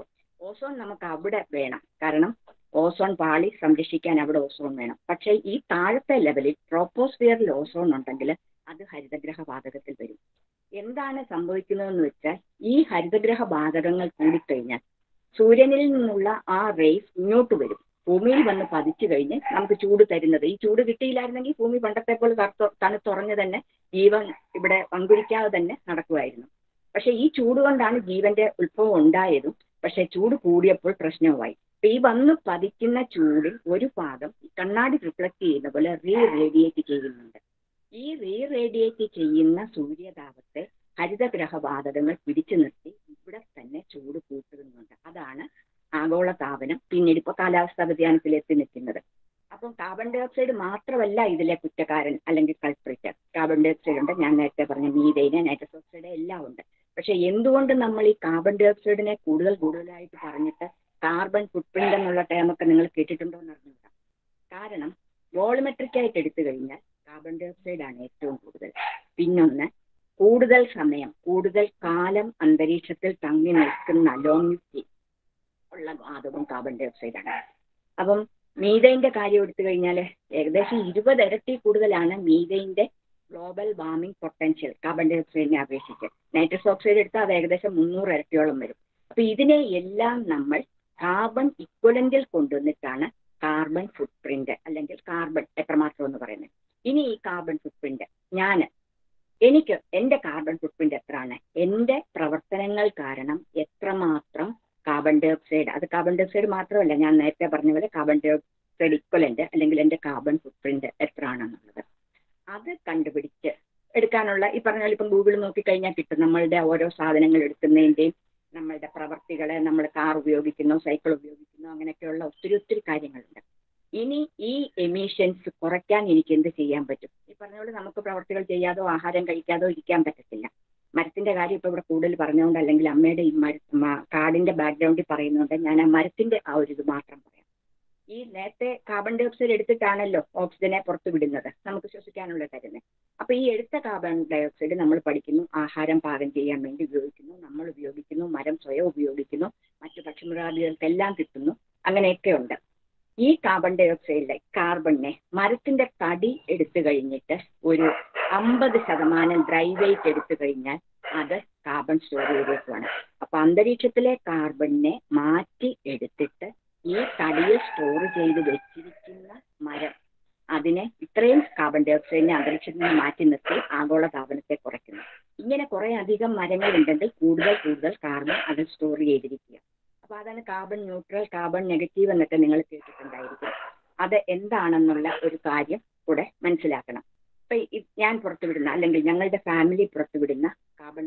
ഓസോൺ നമുക്ക് അവിടെ വേണം കാരണം ഓസോൺ പാളി സംരക്ഷിക്കാൻ അവിടെ ഓസോൺ വേണം പക്ഷേ ഈ താഴത്തെ ലെവലിൽ ട്രോപ്പോസ്ഫിയറിൽ ഓസോൺ ഉണ്ടെങ്കിൽ അത് ഹരിതഗ്രഹ വാതകത്തിൽ വരും എന്താണ് സംഭവിക്കുന്നതെന്ന് വെച്ചാൽ ഈ ഹരിതഗ്രഹ വാതകങ്ങൾ കൂടിക്കഴിഞ്ഞാൽ സൂര്യനിൽ നിന്നുള്ള ആ റേസ് ഇങ്ങോട്ട് വരും ഭൂമിയിൽ വന്ന് പതിച്ചു കഴിഞ്ഞ് നമുക്ക് ചൂട് തരുന്നത് ഈ ചൂട് കിട്ടിയില്ലായിരുന്നെങ്കിൽ ഭൂമി പണ്ടത്തെ പോലെ തണുത്തു തണുത്തുറഞ്ഞ് തന്നെ ജീവൻ ഇവിടെ പങ്കുരിക്കാതെ തന്നെ നടക്കുമായിരുന്നു പക്ഷെ ഈ ചൂട് കൊണ്ടാണ് ജീവന്റെ ഉത്ഭവം ഉണ്ടായതും പക്ഷെ ചൂട് കൂടിയപ്പോൾ പ്രശ്നവുമായി അപ്പൊ ഈ വന്ന് പതിക്കുന്ന ചൂടിൽ ഒരു ഭാഗം കണ്ണാടി റിഫ്ലക്ട് ചെയ്യുന്ന പോലെ റീ റേഡിയേറ്റ് ചെയ്യുന്നുണ്ട് ഈ റീ റേഡിയേറ്റ് ചെയ്യുന്ന സൂര്യതാപത്തെ ഹരിതഗ്രഹ വാതകങ്ങൾ പിടിച്ചു നിർത്തി ഇവിടെ തന്നെ ചൂട് കൂട്ടുന്നുണ്ട് അതാണ് ആഗോള താപനം പിന്നീട് ഇപ്പൊ കാലാവസ്ഥാ വ്യതിയാനത്തിൽ എത്തി നിൽക്കുന്നത് അപ്പം കാർബൺ ഡൈ ഓക്സൈഡ് മാത്രമല്ല ഇതിലെ കുറ്റക്കാരൻ അല്ലെങ്കിൽ കൾപ്രിറ്റ് കാർബൺ ഡൈ ഓക്സൈഡ് ഉണ്ട് ഞാൻ നേരത്തെ പറഞ്ഞ മീതൈന് നൈട്രസ് ഓക്സൈഡ് എല്ലാം ഉണ്ട് പക്ഷെ എന്തുകൊണ്ട് നമ്മൾ ഈ കാർബൺ ഡൈ ഓക്സൈഡിനെ കൂടുതൽ കൂടുതലായിട്ട് പറഞ്ഞിട്ട് കാർബൺ ഫുട്പ്രിന്റ് എന്നുള്ള ടേമൊക്കെ നിങ്ങൾ കേട്ടിട്ടുണ്ടോ എന്ന് അറിഞ്ഞില്ല കാരണം വോളിമെട്രിക് ആയിട്ട് എടുത്തു കഴിഞ്ഞാൽ കാർബൺ ഡൈ ഓക്സൈഡ് ആണ് ഏറ്റവും കൂടുതൽ പിന്നൊന്ന് കൂടുതൽ സമയം കൂടുതൽ കാലം അന്തരീക്ഷത്തിൽ തങ്ങി നിൽക്കുന്ന ലോങ്ങിറ്റി ഉള്ള വാതകം കാർബൺ ഡൈ ഓക്സൈഡ് ആണ് അപ്പം മീതൈന്റെ കാര്യം എടുത്തു കഴിഞ്ഞാൽ ഏകദേശം ഇരുപത് ഇരട്ടി കൂടുതലാണ് മീതൈന്റെ ഗ്ലോബൽ വാർമിംഗ് പൊട്ടൻഷ്യൽ കാർബൺ ഡൈ ഓക്സൈഡിനെ അപേക്ഷിച്ച് നൈട്രസ് ഓക്സൈഡ് എടുത്താൽ അത് ഏകദേശം മുന്നൂറ് ഇരട്ടിയോളം വരും അപ്പൊ ഇതിനെ എല്ലാം നമ്മൾ കാർബൺ ഇക്വലന്റിൽ കൊണ്ടുവന്നിട്ടാണ് കാർബൺ ഫുട് പ്രിന്റ് അല്ലെങ്കിൽ കാർബൺ എത്രമാത്രം എന്ന് പറയുന്നത് ഇനി ഈ കാർബൺ ഫുട് പ്രിന്റ് ഞാൻ എനിക്ക് എന്റെ കാർബൺ ഫുട് പ്രിന്റ് എത്രയാണ് എന്റെ പ്രവർത്തനങ്ങൾ കാരണം എത്രമാത്രം കാർബൺ ഡൈ ഓക്സൈഡ് അത് കാർബൺ ഡൈ ഓക്സൈഡ് മാത്രമല്ല ഞാൻ നേരത്തെ പറഞ്ഞ പോലെ കാർബൺ ഡൈ ഓക്സൈഡ് ഇക്വലന്റ് അല്ലെങ്കിൽ എന്റെ കാർബൺ ഫുട് പ്രിന്റ് എത്രയാണെന്നുള്ളത് അത് കണ്ടുപിടിച്ച് എടുക്കാനുള്ള ഈ പറഞ്ഞ പോലെ ഇപ്പം ഗൂഗിൾ നോക്കിക്കഴിഞ്ഞാൽ കിട്ടും നമ്മളുടെ ഓരോ സാധനങ്ങൾ എടുക്കുന്നതിന്റെയും നമ്മളുടെ പ്രവർത്തികളെ നമ്മൾ കാർ ഉപയോഗിക്കുന്നു സൈക്കിൾ ഉപയോഗിക്കുന്നു അങ്ങനെയൊക്കെയുള്ള ഒത്തിരി ഒത്തിരി കാര്യങ്ങളുണ്ട് ഇനി ഈ എമിഷൻസ് കുറയ്ക്കാൻ എനിക്ക് എന്ത് ചെയ്യാൻ പറ്റും ഈ പറഞ്ഞ പോലെ നമുക്ക് പ്രവർത്തികൾ ചെയ്യാതോ ആഹാരം കഴിക്കാതോ ഇരിക്കാൻ പറ്റത്തില്ല മരത്തിന്റെ കാര്യം ഇപ്പൊ ഇവിടെ കൂടുതൽ പറഞ്ഞുകൊണ്ട് അല്ലെങ്കിൽ അമ്മയുടെ ഈ മര മ- കാടിന്റെ ബാക്ക്ഗ്രൗണ്ടിൽ പറയുന്നുണ്ട് ഞാൻ ആ മരത്തിന്റെ ആ ഒരു ഇത് മാത്രം പറയാം ഈ നേരത്തെ കാർബൺ ഡൈ ഓക്സൈഡ് എടുത്തിട്ടാണല്ലോ ഓക്സിജനെ പുറത്തു വിടുന്നത് നമുക്ക് ശ്വസിക്കാനുള്ള തരുന്നത് അപ്പൊ ഈ എടുത്ത കാർബൺ ഡൈ ഓക്സൈഡ് നമ്മൾ പഠിക്കുന്നു ആഹാരം പാകം ചെയ്യാൻ വേണ്ടി ഉപയോഗിക്കുന്നു നമ്മൾ ഉപയോഗിക്കുന്നു മരം സ്വയം ഉപയോഗിക്കുന്നു മറ്റു പക്ഷിമൃഗാദികൾക്കെല്ലാം കിട്ടുന്നു അങ്ങനെയൊക്കെ ഉണ്ട് ഈ കാർബൺ ഡൈ ഓക്സൈഡിലെ കാർബണിനെ മരത്തിന്റെ തടി എടുത്തു കഴിഞ്ഞിട്ട് ഒരു അമ്പത് ശതമാനം ഡ്രൈ വെയിറ്റ് എടുത്തു കഴിഞ്ഞാൽ അത് കാർബൺ സ്റ്റോറേജിലേക്കാണ് അപ്പൊ അന്തരീക്ഷത്തിലെ കാർബണിനെ മാറ്റി എടുത്തിട്ട് ഈ തടിയിൽ സ്റ്റോർ ചെയ്ത് വെച്ചിരിക്കുന്ന മരം അതിനെ ഇത്രയും കാർബൺ ഡൈ ഓക്സൈഡിനെ അന്തരീക്ഷത്തിൽ നിന്ന് മാറ്റി നിർത്തി ആഗോള താപനത്തെ കുറയ്ക്കുന്നു ഇങ്ങനെ കുറെ അധികം മരങ്ങൾ ഉണ്ടെങ്കിൽ കൂടുതൽ കൂടുതൽ കാർബൺ അതിൽ സ്റ്റോർ ചെയ്തിരിക്കുക അപ്പൊ അതാണ് കാർബൺ ന്യൂട്രൽ കാർബൺ നെഗറ്റീവ് എന്നൊക്കെ നിങ്ങൾ കേട്ടിട്ടുണ്ടായിരിക്കും അത് എന്താണെന്നുള്ള ഒരു കാര്യം കൂടെ മനസ്സിലാക്കണം ഇപ്പൊ ഈ- ഞാൻ പുറത്തുവിടുന്ന അല്ലെങ്കിൽ ഞങ്ങളുടെ ഫാമിലി പുറത്തുവിടുന്ന കാർബൺ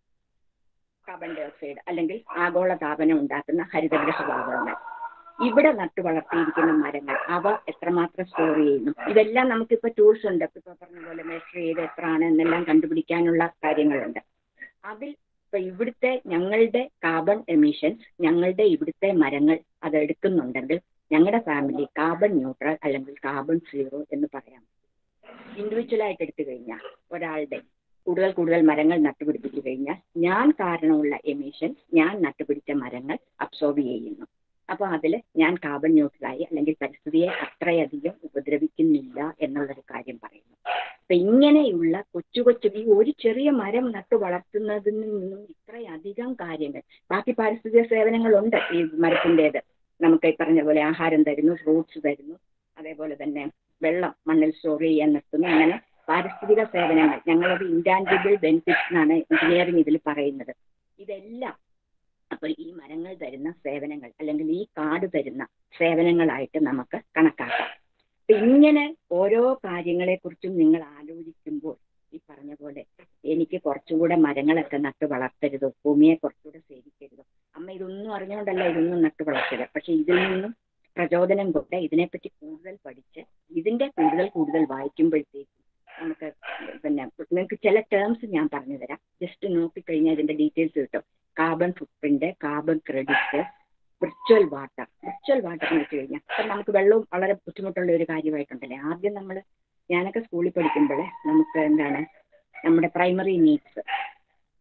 കാർബൺ ഡൈ ഓക്സൈഡ് അല്ലെങ്കിൽ ആഗോള താപനം ഉണ്ടാക്കുന്ന ഹരിതഗ്രഹ വാതകങ്ങൾ ഇവിടെ നട്ടു വളർത്തിയിരിക്കുന്ന മരങ്ങൾ അവ എത്രമാത്രം സ്റ്റോർ ചെയ്യുന്നു ഇതെല്ലാം നമുക്കിപ്പോ ടൂൾസ് ഉണ്ട് ഇപ്പൊ പറഞ്ഞ പോലെ മെഷർ ചെയ്ത് എത്രയാണ് എന്നെല്ലാം കണ്ടുപിടിക്കാനുള്ള കാര്യങ്ങളുണ്ട് അതിൽ ഇപ്പൊ ഇവിടുത്തെ ഞങ്ങളുടെ കാർബൺ എമിഷൻസ് ഞങ്ങളുടെ ഇവിടുത്തെ മരങ്ങൾ അത് എടുക്കുന്നുണ്ടെങ്കിൽ ഞങ്ങളുടെ ഫാമിലി കാർബൺ ന്യൂട്രൽ അല്ലെങ്കിൽ കാർബൺ സീറോ എന്ന് പറയാം ഇൻഡിവിജ്വൽ ആയിട്ട് എടുത്തു കഴിഞ്ഞാൽ ഒരാളുടെ കൂടുതൽ കൂടുതൽ മരങ്ങൾ നട്ടുപിടിപ്പിച്ചു കഴിഞ്ഞാൽ ഞാൻ കാരണമുള്ള എമിഷൻസ് ഞാൻ നട്ടുപിടിച്ച മരങ്ങൾ അബ്സോർബ് ചെയ്യുന്നു അപ്പൊ അതിൽ ഞാൻ കാർബൺ ന്യൂട്രലായി അല്ലെങ്കിൽ പരിസ്ഥിതിയെ അത്രയധികം ഉപദ്രവിക്കുന്നില്ല എന്നുള്ളൊരു കാര്യം പറയുന്നു അപ്പൊ ഇങ്ങനെയുള്ള കൊച്ചു കൊച്ചു ഈ ഒരു ചെറിയ മരം നട്ടു വളർത്തുന്നതിൽ നിന്നും ഇത്രയധികം കാര്യങ്ങൾ ബാക്കി പാരിസ്ഥിതിക സേവനങ്ങളുണ്ട് ഈ മരത്തിൻ്റെത് നമുക്ക് ഈ പറഞ്ഞ പോലെ ആഹാരം തരുന്നു ഫ്രൂട്ട്സ് തരുന്നു അതേപോലെ തന്നെ വെള്ളം മണ്ണിൽ സ്റ്റോർ ചെയ്യാൻ നിർത്തുന്നു അങ്ങനെ പാരിസ്ഥിതിക സേവനങ്ങൾ ഞങ്ങളത് ഇൻറ്റാൻജിബിൾ ബെനിഫിറ്റ്സ് എന്നാണ് എഞ്ചിനീയറിംഗ് ഇതിൽ പറയുന്നത് ഇതെല്ലാം അപ്പോൾ ഈ മരങ്ങൾ തരുന്ന സേവനങ്ങൾ അല്ലെങ്കിൽ ഈ കാട് തരുന്ന സേവനങ്ങളായിട്ട് നമുക്ക് കണക്കാക്കാം അപ്പൊ ഇങ്ങനെ ഓരോ കാര്യങ്ങളെക്കുറിച്ചും നിങ്ങൾ ആലോചിക്കുമ്പോൾ ഈ പറഞ്ഞ പോലെ എനിക്ക് കുറച്ചുകൂടെ മരങ്ങളൊക്കെ നട്ടു വളർത്തരുതോ ഭൂമിയെ കുറച്ചുകൂടെ സേവിക്കരുതോ അമ്മ ഇതൊന്നും അറിഞ്ഞുകൊണ്ടല്ല ഇതൊന്നും നട്ടു വളർത്തരുത് പക്ഷെ ഇതിൽ നിന്നും പ്രചോദനം കൊണ്ട് ഇതിനെപ്പറ്റി കൂടുതൽ പഠിച്ച് ഇതിന്റെ കൂടുതൽ കൂടുതൽ വായിക്കുമ്പോഴത്തേക്കും നമുക്ക് പിന്നെ നിങ്ങൾക്ക് ചില ടേംസ് ഞാൻ പറഞ്ഞു തരാം ജസ്റ്റ് നോക്കിക്കഴിഞ്ഞാൽ ഇതിന്റെ ഡീറ്റെയിൽസ് കിട്ടും carbon footprint carbon credit virtual water virtual water എന്ന് വെച്ച് കഴിഞ്ഞാൽ ഇപ്പം നമുക്ക് വെള്ളവും വളരെ ബുദ്ധിമുട്ടുള്ള ഒരു കാര്യമായിട്ടുണ്ടല്ലേ ആദ്യം നമ്മൾ ഞാനൊക്കെ സ്കൂളിൽ പഠിക്കുമ്പോൾ നമുക്ക് എന്താണ് നമ്മുടെ പ്രൈമറി നീഡ്സ്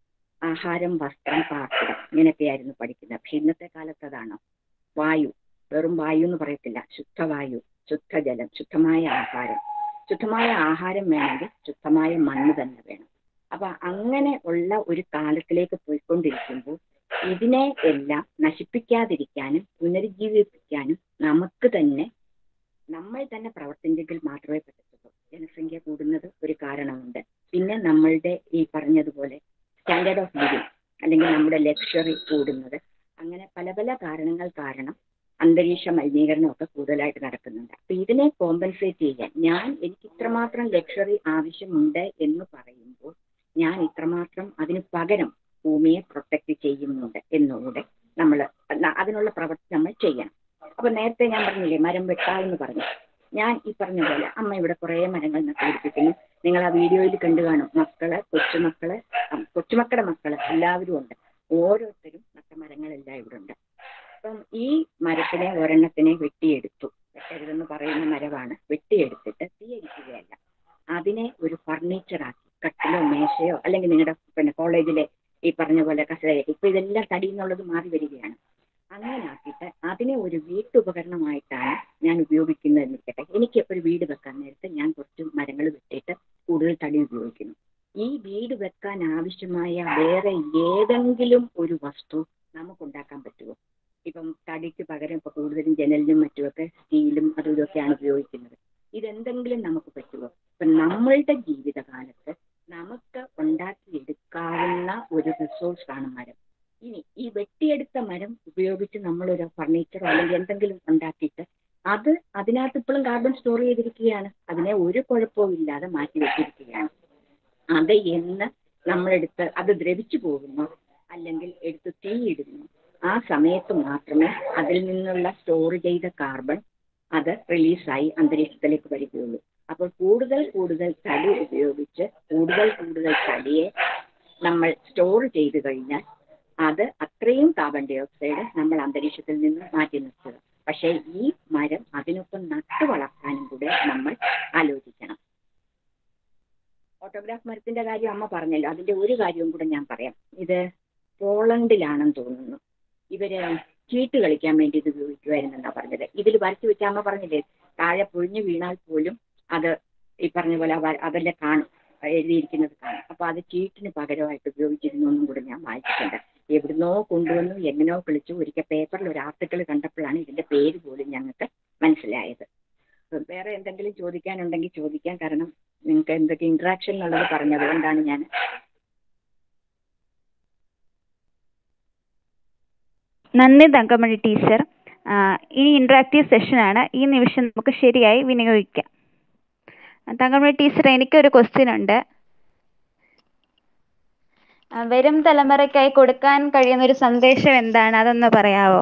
ആഹാരം വസ്ത്രം പാർപ്പിടം ഇങ്ങനെയൊക്കെയായിരുന്നു പഠിക്കുന്നത് പക്ഷെ ഇന്നത്തെ കാലത്ത് അതാണോ വായു വെറും വായു എന്ന് പറയത്തില്ല ശുദ്ധവായു ശുദ്ധജലം ശുദ്ധമായ ആഹാരം ശുദ്ധമായ ആഹാരം വേണമെങ്കിൽ ശുദ്ധമായ മണ്ണ് തന്നെ വേണം അപ്പൊ അങ്ങനെ ഉള്ള ഒരു കാലത്തിലേക്ക് പോയിക്കൊണ്ടിരിക്കുമ്പോൾ ഇതിനെ എല്ലാം നശിപ്പിക്കാതിരിക്കാനും പുനരുജ്ജീവിപ്പിക്കാനും നമുക്ക് തന്നെ നമ്മൾ തന്നെ പ്രവർത്തിച്ചെങ്കിൽ മാത്രമേ പറ്റത്തുള്ളൂ ജനസംഖ്യ കൂടുന്നത് ഒരു കാരണമുണ്ട് പിന്നെ നമ്മളുടെ ഈ പറഞ്ഞതുപോലെ സ്റ്റാൻഡേർഡ് ഓഫ് ലിവിങ് അല്ലെങ്കിൽ നമ്മുടെ ലക്ഷറി കൂടുന്നത് അങ്ങനെ പല പല കാരണങ്ങൾ കാരണം അന്തരീക്ഷ മലിനീകരണം ഒക്കെ കൂടുതലായിട്ട് നടക്കുന്നുണ്ട് അപ്പൊ ഇതിനെ കോമ്പൻസേറ്റ് ചെയ്യാൻ ഞാൻ എനിക്ക് ഇത്രമാത്രം ലക്ഷറി ആവശ്യമുണ്ട് എന്ന് പറയുമ്പോൾ ഞാൻ ഇത്രമാത്രം അതിന് പകരം ഭൂമിയെ പ്രൊട്ടക്ട് ചെയ്യുന്നുണ്ട് എന്നുകൂടെ നമ്മൾ അതിനുള്ള പ്രവൃത്തി നമ്മൾ ചെയ്യണം അപ്പൊ നേരത്തെ ഞാൻ പറഞ്ഞില്ലേ മരം വെട്ടാമെന്ന് പറഞ്ഞു ഞാൻ ഈ പറഞ്ഞ പോലെ അമ്മ ഇവിടെ കുറേ മരങ്ങൾ നട്ടുപിടിപ്പിക്കുന്നു നിങ്ങൾ ആ വീഡിയോയിൽ കണ്ടു കാണും മക്കള് കൊച്ചുമക്കള് ഉം, കൊച്ചുമക്കളുടെ മക്കള് എല്ലാവരും ഉണ്ട് ഓരോരുത്തരും നട്ട മരങ്ങളെല്ലാം ഇവിടെ ഉണ്ട് അപ്പം ഈ മരത്തിനെ ഒരെണ്ണത്തിനെ വെട്ടിയെടുത്തു വെട്ടരുതെന്ന് പറയുന്ന മരമാണ് വെട്ടിയെടുത്തിട്ട് തീയരിക്കുകയല്ല അതിനെ ഒരു ഫർണിച്ചറാക്കി കട്ടിലോ മേശയോ അല്ലെങ്കിൽ നിങ്ങളുടെ പിന്നെ കോളേജിലെ ഈ പറഞ്ഞ പോലെ കസേര ഇപ്പൊ ഇതെല്ലാം തടി എന്നുള്ളത് മാറി വരികയാണ് അങ്ങനെ ആക്കിയിട്ട് അതിനെ ഒരു വീട്ടുപകരണമായിട്ടാണ് ഞാൻ ഉപയോഗിക്കുന്നത് നിൽക്കട്ടെ എനിക്ക് ഒരു വീട് വെക്കാൻ നേരത്തെ ഞാൻ കുറച്ച് മരങ്ങൾ വെട്ടിയിട്ട് കൂടുതൽ തടി ഉപയോഗിക്കുന്നു ഈ വീട് വെക്കാൻ ആവശ്യമായ വേറെ ഏതെങ്കിലും ഒരു വസ്തു നമുക്ക് ഉണ്ടാക്കാൻ പറ്റുമോ ഇപ്പം തടിക്ക് പകരം ഇപ്പൊ കൂടുതലും ജനലിനും മറ്റുമൊക്കെ സ്റ്റീലും അതും ഇതൊക്കെയാണ് ഉപയോഗിക്കുന്നത് ഇതെന്തെങ്കിലും നമുക്ക് പറ്റുമോ ഇപ്പൊ നമ്മളുടെ ജീവിതകാലത്ത് നമുക്ക് ഉണ്ടാക്കിയെടുക്കാവുന്ന ഒരു റിസോഴ്സ് ആണ് മരം ഇനി ഈ വെട്ടിയെടുത്ത മരം ഉപയോഗിച്ച് നമ്മളൊരു ഫർണിച്ചറോ അല്ലെങ്കിൽ എന്തെങ്കിലും ഉണ്ടാക്കിയിട്ട് അത് അതിനകത്ത് ഇപ്പോഴും കാർബൺ സ്റ്റോർ ചെയ്തിരിക്കുകയാണ് അതിനെ ഒരു കുഴപ്പവും ഇല്ലാതെ മാറ്റി വെച്ചിരിക്കുകയാണ് അത് എന്ന് നമ്മളെടുത്ത് അത് ദ്രവിച്ചു പോകുന്നു അല്ലെങ്കിൽ എടുത്ത് തീയിടുന്നു ആ സമയത്ത് മാത്രമേ അതിൽ നിന്നുള്ള സ്റ്റോർ ചെയ്ത കാർബൺ അത് റിലീസായി അന്തരീക്ഷത്തിലേക്ക് വരികയുള്ളൂ അപ്പോൾ കൂടുതൽ കൂടുതൽ തടി ഉപയോഗിച്ച് കൂടുതൽ കൂടുതൽ തടിയെ നമ്മൾ സ്റ്റോർ ചെയ്ത് കഴിഞ്ഞാൽ അത് അത്രയും കാർബൺ ഡൈ ഓക്സൈഡ് നമ്മൾ അന്തരീക്ഷത്തിൽ നിന്ന് മാറ്റി നിർത്തുക പക്ഷേ ഈ മരം അതിനൊപ്പം നട്ടു വളർത്താനും കൂടെ നമ്മൾ ആലോചിക്കണം ഓട്ടോഗ്രാഫ് മരത്തിന്റെ കാര്യം അമ്മ പറഞ്ഞല്ലോ അതിന്റെ ഒരു കാര്യവും കൂടെ ഞാൻ പറയാം ഇത് പോളണ്ടിലാണെന്ന് തോന്നുന്നു ഇവര് ചീട്ട് കളിക്കാൻ വേണ്ടി ഇത് ഉപയോഗിക്കുമായിരുന്നെന്നാ പറഞ്ഞത് ഇതിൽ വരച്ചു വെച്ച അമ്മ പറഞ്ഞില്ലേ താഴെ പൊഴിഞ്ഞു വീണാൽ പോലും അത് ഈ പറഞ്ഞ പോലെ അവ- അതെല്ലാം കാണും എഴുതിയിരിക്കുന്നത് കാണും അപ്പൊ അത് ചീട്ടിന് പകരമായിട്ട് ഉപയോഗിച്ചിരുന്നു എന്നും കൂടെ ഞാൻ വായിച്ചിട്ടുണ്ട് എവിടുന്നോ കൊണ്ടുവന്നു എങ്ങനെയോ കളിച്ചു ഒരിക്കൽ പേപ്പറിൽ ഒരു ആർട്ടിക്കിൾ കണ്ടപ്പോഴാണ് ഇതിന്റെ പേര് പോലും ഞങ്ങൾക്ക് മനസ്സിലായത് അപ്പൊ വേറെ എന്തെങ്കിലും ചോദിക്കാനുണ്ടെങ്കിൽ ചോദിക്കാം കാരണം നിങ്ങൾക്ക് എന്തൊക്കെ ഇന്ററാക്ഷൻ എന്നുള്ളത് പറഞ്ഞത് കൊണ്ടാണ് ഞാൻ നന്ദി തങ്കമണി ടീച്ചർ ആ, ഇനി ഇന്ററാക്റ്റീവ് സെഷനാണ് ഈ നിമിഷം നമുക്ക് ശരിയായി വിനിയോഗിക്കാം തങ്കമണി ടീച്ചർ എനിക്കൊരു ക്വസ്റ്റ്യൻ ഉണ്ട് ആ, വരും തലമുറയ്ക്കായി കൊടുക്കാൻ കഴിയുന്ന ഒരു സന്ദേശം എന്താണ് അതൊന്ന് പറയാവോ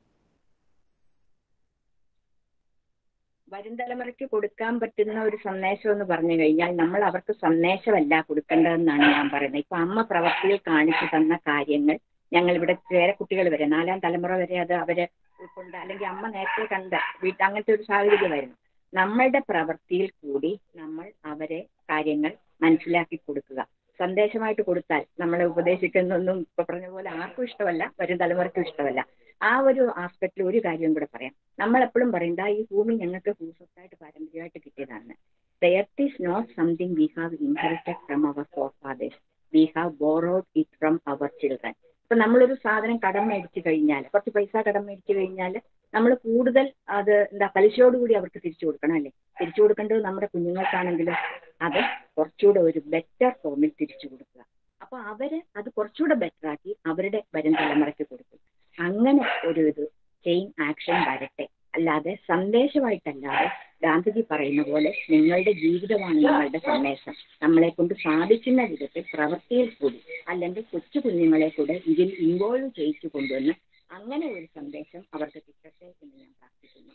വരും തലമുറയ്ക്ക് കൊടുക്കാൻ പറ്റുന്ന ഒരു സന്ദേശം എന്ന് പറഞ്ഞു കഴിഞ്ഞാൽ നമ്മൾ അവർക്ക് സന്ദേശമല്ല കൊടുക്കേണ്ടതെന്നാണ് ഞാൻ പറയുന്നത് ഇപ്പൊ അമ്മ പ്രവൃത്തിയിൽ കാണിച്ചു തന്ന കാര്യങ്ങൾ ഞങ്ങൾ ഇവിടെ വേറെ കുട്ടികൾ വരെ നാലാം തലമുറ വരെ അത് അവര് ഉൾക്കൊണ്ട് അല്ലെങ്കിൽ അമ്മ നേരത്തെ കണ്ട വീട്ട് അങ്ങനത്തെ ഒരു സാഹചര്യമായിരുന്നു നമ്മളുടെ പ്രവൃത്തിയിൽ കൂടി നമ്മൾ അവരെ കാര്യങ്ങൾ മനസ്സിലാക്കി കൊടുക്കുക സന്ദേശമായിട്ട് കൊടുത്താൽ നമ്മളെ ഉപദേശിക്കുന്നൊന്നും ഇപ്പൊ പറഞ്ഞ പോലെ ആർക്കും ഇഷ്ടമല്ല വരും തലമുറയ്ക്കും ഇഷ്ടമല്ല ആ ഒരു ആസ്പെക്റ്റിൽ ഒരു കാര്യം കൂടെ പറയാം നമ്മൾ എപ്പോഴും പറയും "ദാ ഈ ഭൂമി ഞങ്ങൾക്ക് ഭൂസ്വത്തായിട്ട് പാരമ്പര്യമായിട്ട് കിട്ടിയതാണ് the earth is not something we have inherited from our forefathers we have borrowed it from our children ഇപ്പൊ നമ്മളൊരു സാധനം കടം മേടിച്ചു കഴിഞ്ഞാൽ കുറച്ച് പൈസ കടം മേടിച്ചു കഴിഞ്ഞാൽ നമ്മൾ കൂടുതൽ അത് എന്താ പലിശയോടുകൂടി അവർക്ക് തിരിച്ചു കൊടുക്കണം അല്ലേ തിരിച്ചു കൊടുക്കേണ്ടത് നമ്മുടെ കുഞ്ഞുങ്ങൾക്കാണെങ്കിലും അത് കുറച്ചുകൂടെ ഒരു ബെറ്റർ ഫോമിൽ തിരിച്ചു കൊടുക്കുക അപ്പൊ അവര് അത് കുറച്ചുകൂടെ ബെറ്റർ ആക്കി അവരുടെ വരും തലമുറയ്ക്ക് കൊടുക്കും അങ്ങനെ ഒരു ഇത് ചെയിൻ ആക്ഷൻ വരട്ടെ അല്ലാതെ സന്ദേശമായിട്ടല്ലാതെ ഗാന്ധിജി പറയുന്ന പോലെ നിങ്ങളുടെ ജീവിതമാണ് നിങ്ങളുടെ സന്ദേശം നമ്മളെ കൊണ്ട് സാധിക്കുന്ന വിധത്തിൽ പ്രവൃത്തിയിൽ കൂടി അല്ലെങ്കിൽ കൊച്ചു കുഞ്ഞുങ്ങളെ കൂടെ ഇതിൽ ഇൻവോൾവ് ചെയ്യിച്ചു കൊണ്ടുവന്ന് അങ്ങനെ ഒരു സന്ദേശം അവർക്ക് കിട്ടട്ടെ എന്ന് ഞാൻ പ്രാർത്ഥിക്കുന്നു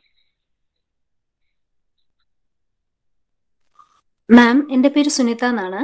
മാം എൻ്റെ പേര് സുനിത എന്നാണ്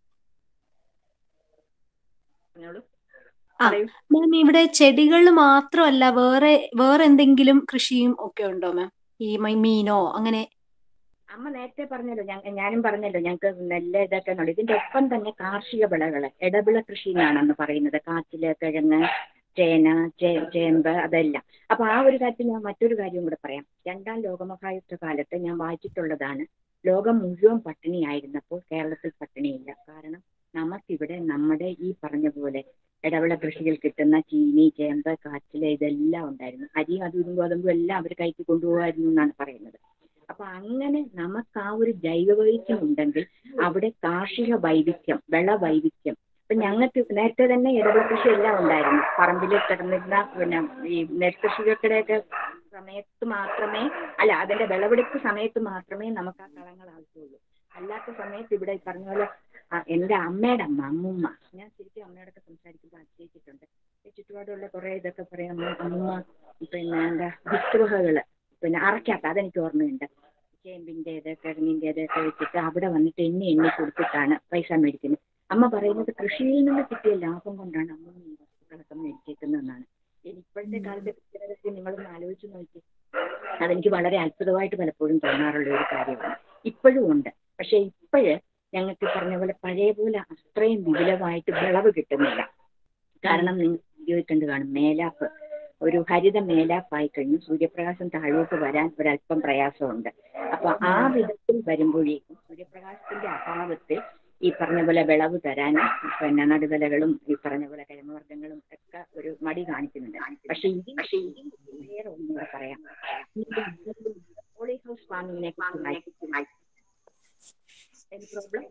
പറഞ്ഞോളൂ ആ പറയൂ മാം ഇവിടെ ചെടികൾ മാത്രമല്ല വേറെ വേറെ എന്തെങ്കിലും കൃഷിയും ഒക്കെ ഉണ്ടോ മാം ഈ മ- മീനോ അങ്ങനെ അമ്മ നേരത്തെ പറഞ്ഞല്ലോ ഞങ്ങ ഞാനും പറഞ്ഞല്ലോ ഞങ്ങൾക്ക് നെല്ല് ഇതൊക്കെ ഉണ്ട് ഇതിന്റെ ഒപ്പം തന്നെ കാർഷിക വിളകൾ ഇടവിള കൃഷി എന്നാണെന്ന് പറയുന്നത് കാച്ചില് കിഴങ്ങ് ചേന ചേ ചേമ്പ് അതെല്ലാം അപ്പൊ ആ ഒരു കാര്യത്തിൽ ഞാൻ മറ്റൊരു കാര്യം കൂടെ പറയാം രണ്ടാം ലോകമഹായുദ്ധ കാലത്ത് ഞാൻ വായിച്ചിട്ടുള്ളതാണ് ലോകം മുഴുവൻ പട്ടിണിയായിരുന്നപ്പോൾ കേരളത്തിൽ പട്ടിണിയില്ല കാരണം നമുക്കിവിടെ നമ്മുടെ ഈ പറഞ്ഞ പോലെ ഇടവിള കൃഷിയിൽ കിട്ടുന്ന ചീനി ചേമ്പ് കാച്ചില് ഇതെല്ലാം ഉണ്ടായിരുന്നു അരിയും അതും ഗോതമ്പും എല്ലാം അവർ കയറ്റി കൊണ്ടുപോകായിരുന്നു എന്നാണ് പറയുന്നത് അപ്പൊ അങ്ങനെ നമുക്ക് ആ ഒരു ജൈവ വൈവിധ്യം ഉണ്ടെങ്കിൽ അവിടെ കാർഷിക വൈവിധ്യം വിള വൈവിധ്യം ഇപ്പൊ ഞങ്ങൾക്ക് നേരത്തെ തന്നെ ഇടവിള കൃഷി എല്ലാം ഉണ്ടായിരുന്നു പറമ്പിൽ കിടന്നിരുന്ന പിന്നെ ഈ നെൽകൃഷികൾക്കിടെയൊക്കെ സമയത്ത് മാത്രമേ അല്ല അതിന്റെ വിളവെടുപ്പ് സമയത്ത് മാത്രമേ നമുക്ക് ആ കളങ്ങൾ ആവശ്യമുള്ളൂ അല്ലാത്ത സമയത്ത് ഇവിടെ ഈ പറഞ്ഞ പോലെ ആ, എന്റെ അമ്മയുടെ അമ്മ അമ്മുമ്മ ഞാൻ ശരിക്കും അമ്മയോടൊക്കെ സംസാരിക്കുമ്പോൾ അതിശയിച്ചിട്ടുണ്ട് ഈ ചുറ്റുപാടുള്ള കുറെ ഇതൊക്കെ പറയാം അമ്മ അമ്മുമ്മ പിന്നെ എന്താ വിത്തുവകകള് പിന്നെ അറക്കാത്ത അതെനിക്ക് ഓർമ്മയുണ്ട് ചേമ്പിൻ്റെത് കിഴങ്ങിൻ്റെത് ഒക്കെ വെച്ചിട്ട് അവിടെ വന്നിട്ട് എണ്ണി എണ്ണി കൊടുത്തിട്ടാണ് പൈസ മേടിക്കുന്നത് അമ്മ പറയുന്നത് കൃഷിയിൽ നിന്ന് കിട്ടിയ ലാഭം കൊണ്ടാണ് അമ്മ ഈ വസ്തുക്കളൊക്കെ മേടിച്ചേക്കുന്നതെന്നാണ് ഇനി ഇപ്പോഴത്തെ കാലത്തെ കൃഷികളൊക്കെ നിങ്ങളൊന്ന് ആലോചിച്ച് നോക്കി അതെനിക്ക് വളരെ അത്ഭുതമായിട്ട് പലപ്പോഴും തോന്നാറുള്ള ഒരു കാര്യമാണ് ഇപ്പോഴും ഉണ്ട് പക്ഷെ ഇപ്പോഴ് ഞങ്ങൾക്ക് ഈ പറഞ്ഞ പോലെ പഴയ പോലെ അത്രയും വിപുലമായിട്ട് വിളവ് കിട്ടുന്നില്ല കാരണം നിങ്ങൾ വീഡിയോയിൽ കണ്ട് കാണും മേലാപ്പ് ഒരു ഹരിത മേലാപ്പായി കഴിഞ്ഞു സൂര്യപ്രകാശം താഴോട്ട് വരാൻ ഒരല്പം പ്രയാസമുണ്ട് അപ്പൊ ആ വിധത്തിൽ വരുമ്പോഴേക്കും സൂര്യപ്രകാശത്തിന്റെ അഭാവത്തിൽ ഈ പറഞ്ഞ പോലെ വിളവ് തരാനും പിന്നെ നടുതലകളും ഈ പറഞ്ഞ പോലെ കിഴങ്ങുവർഗ്ഗങ്ങളും ഒക്കെ ഒരു മടി കാണിക്കുന്നുണ്ട് പക്ഷെ ഇത് പക്ഷേ ഇത് വേറെ ഒന്നും കൂടെ പറയാം പോളി ഹൗസ് ഫാമിങ്ങിനെ കുറിച്ച് പ്രോബ്ലം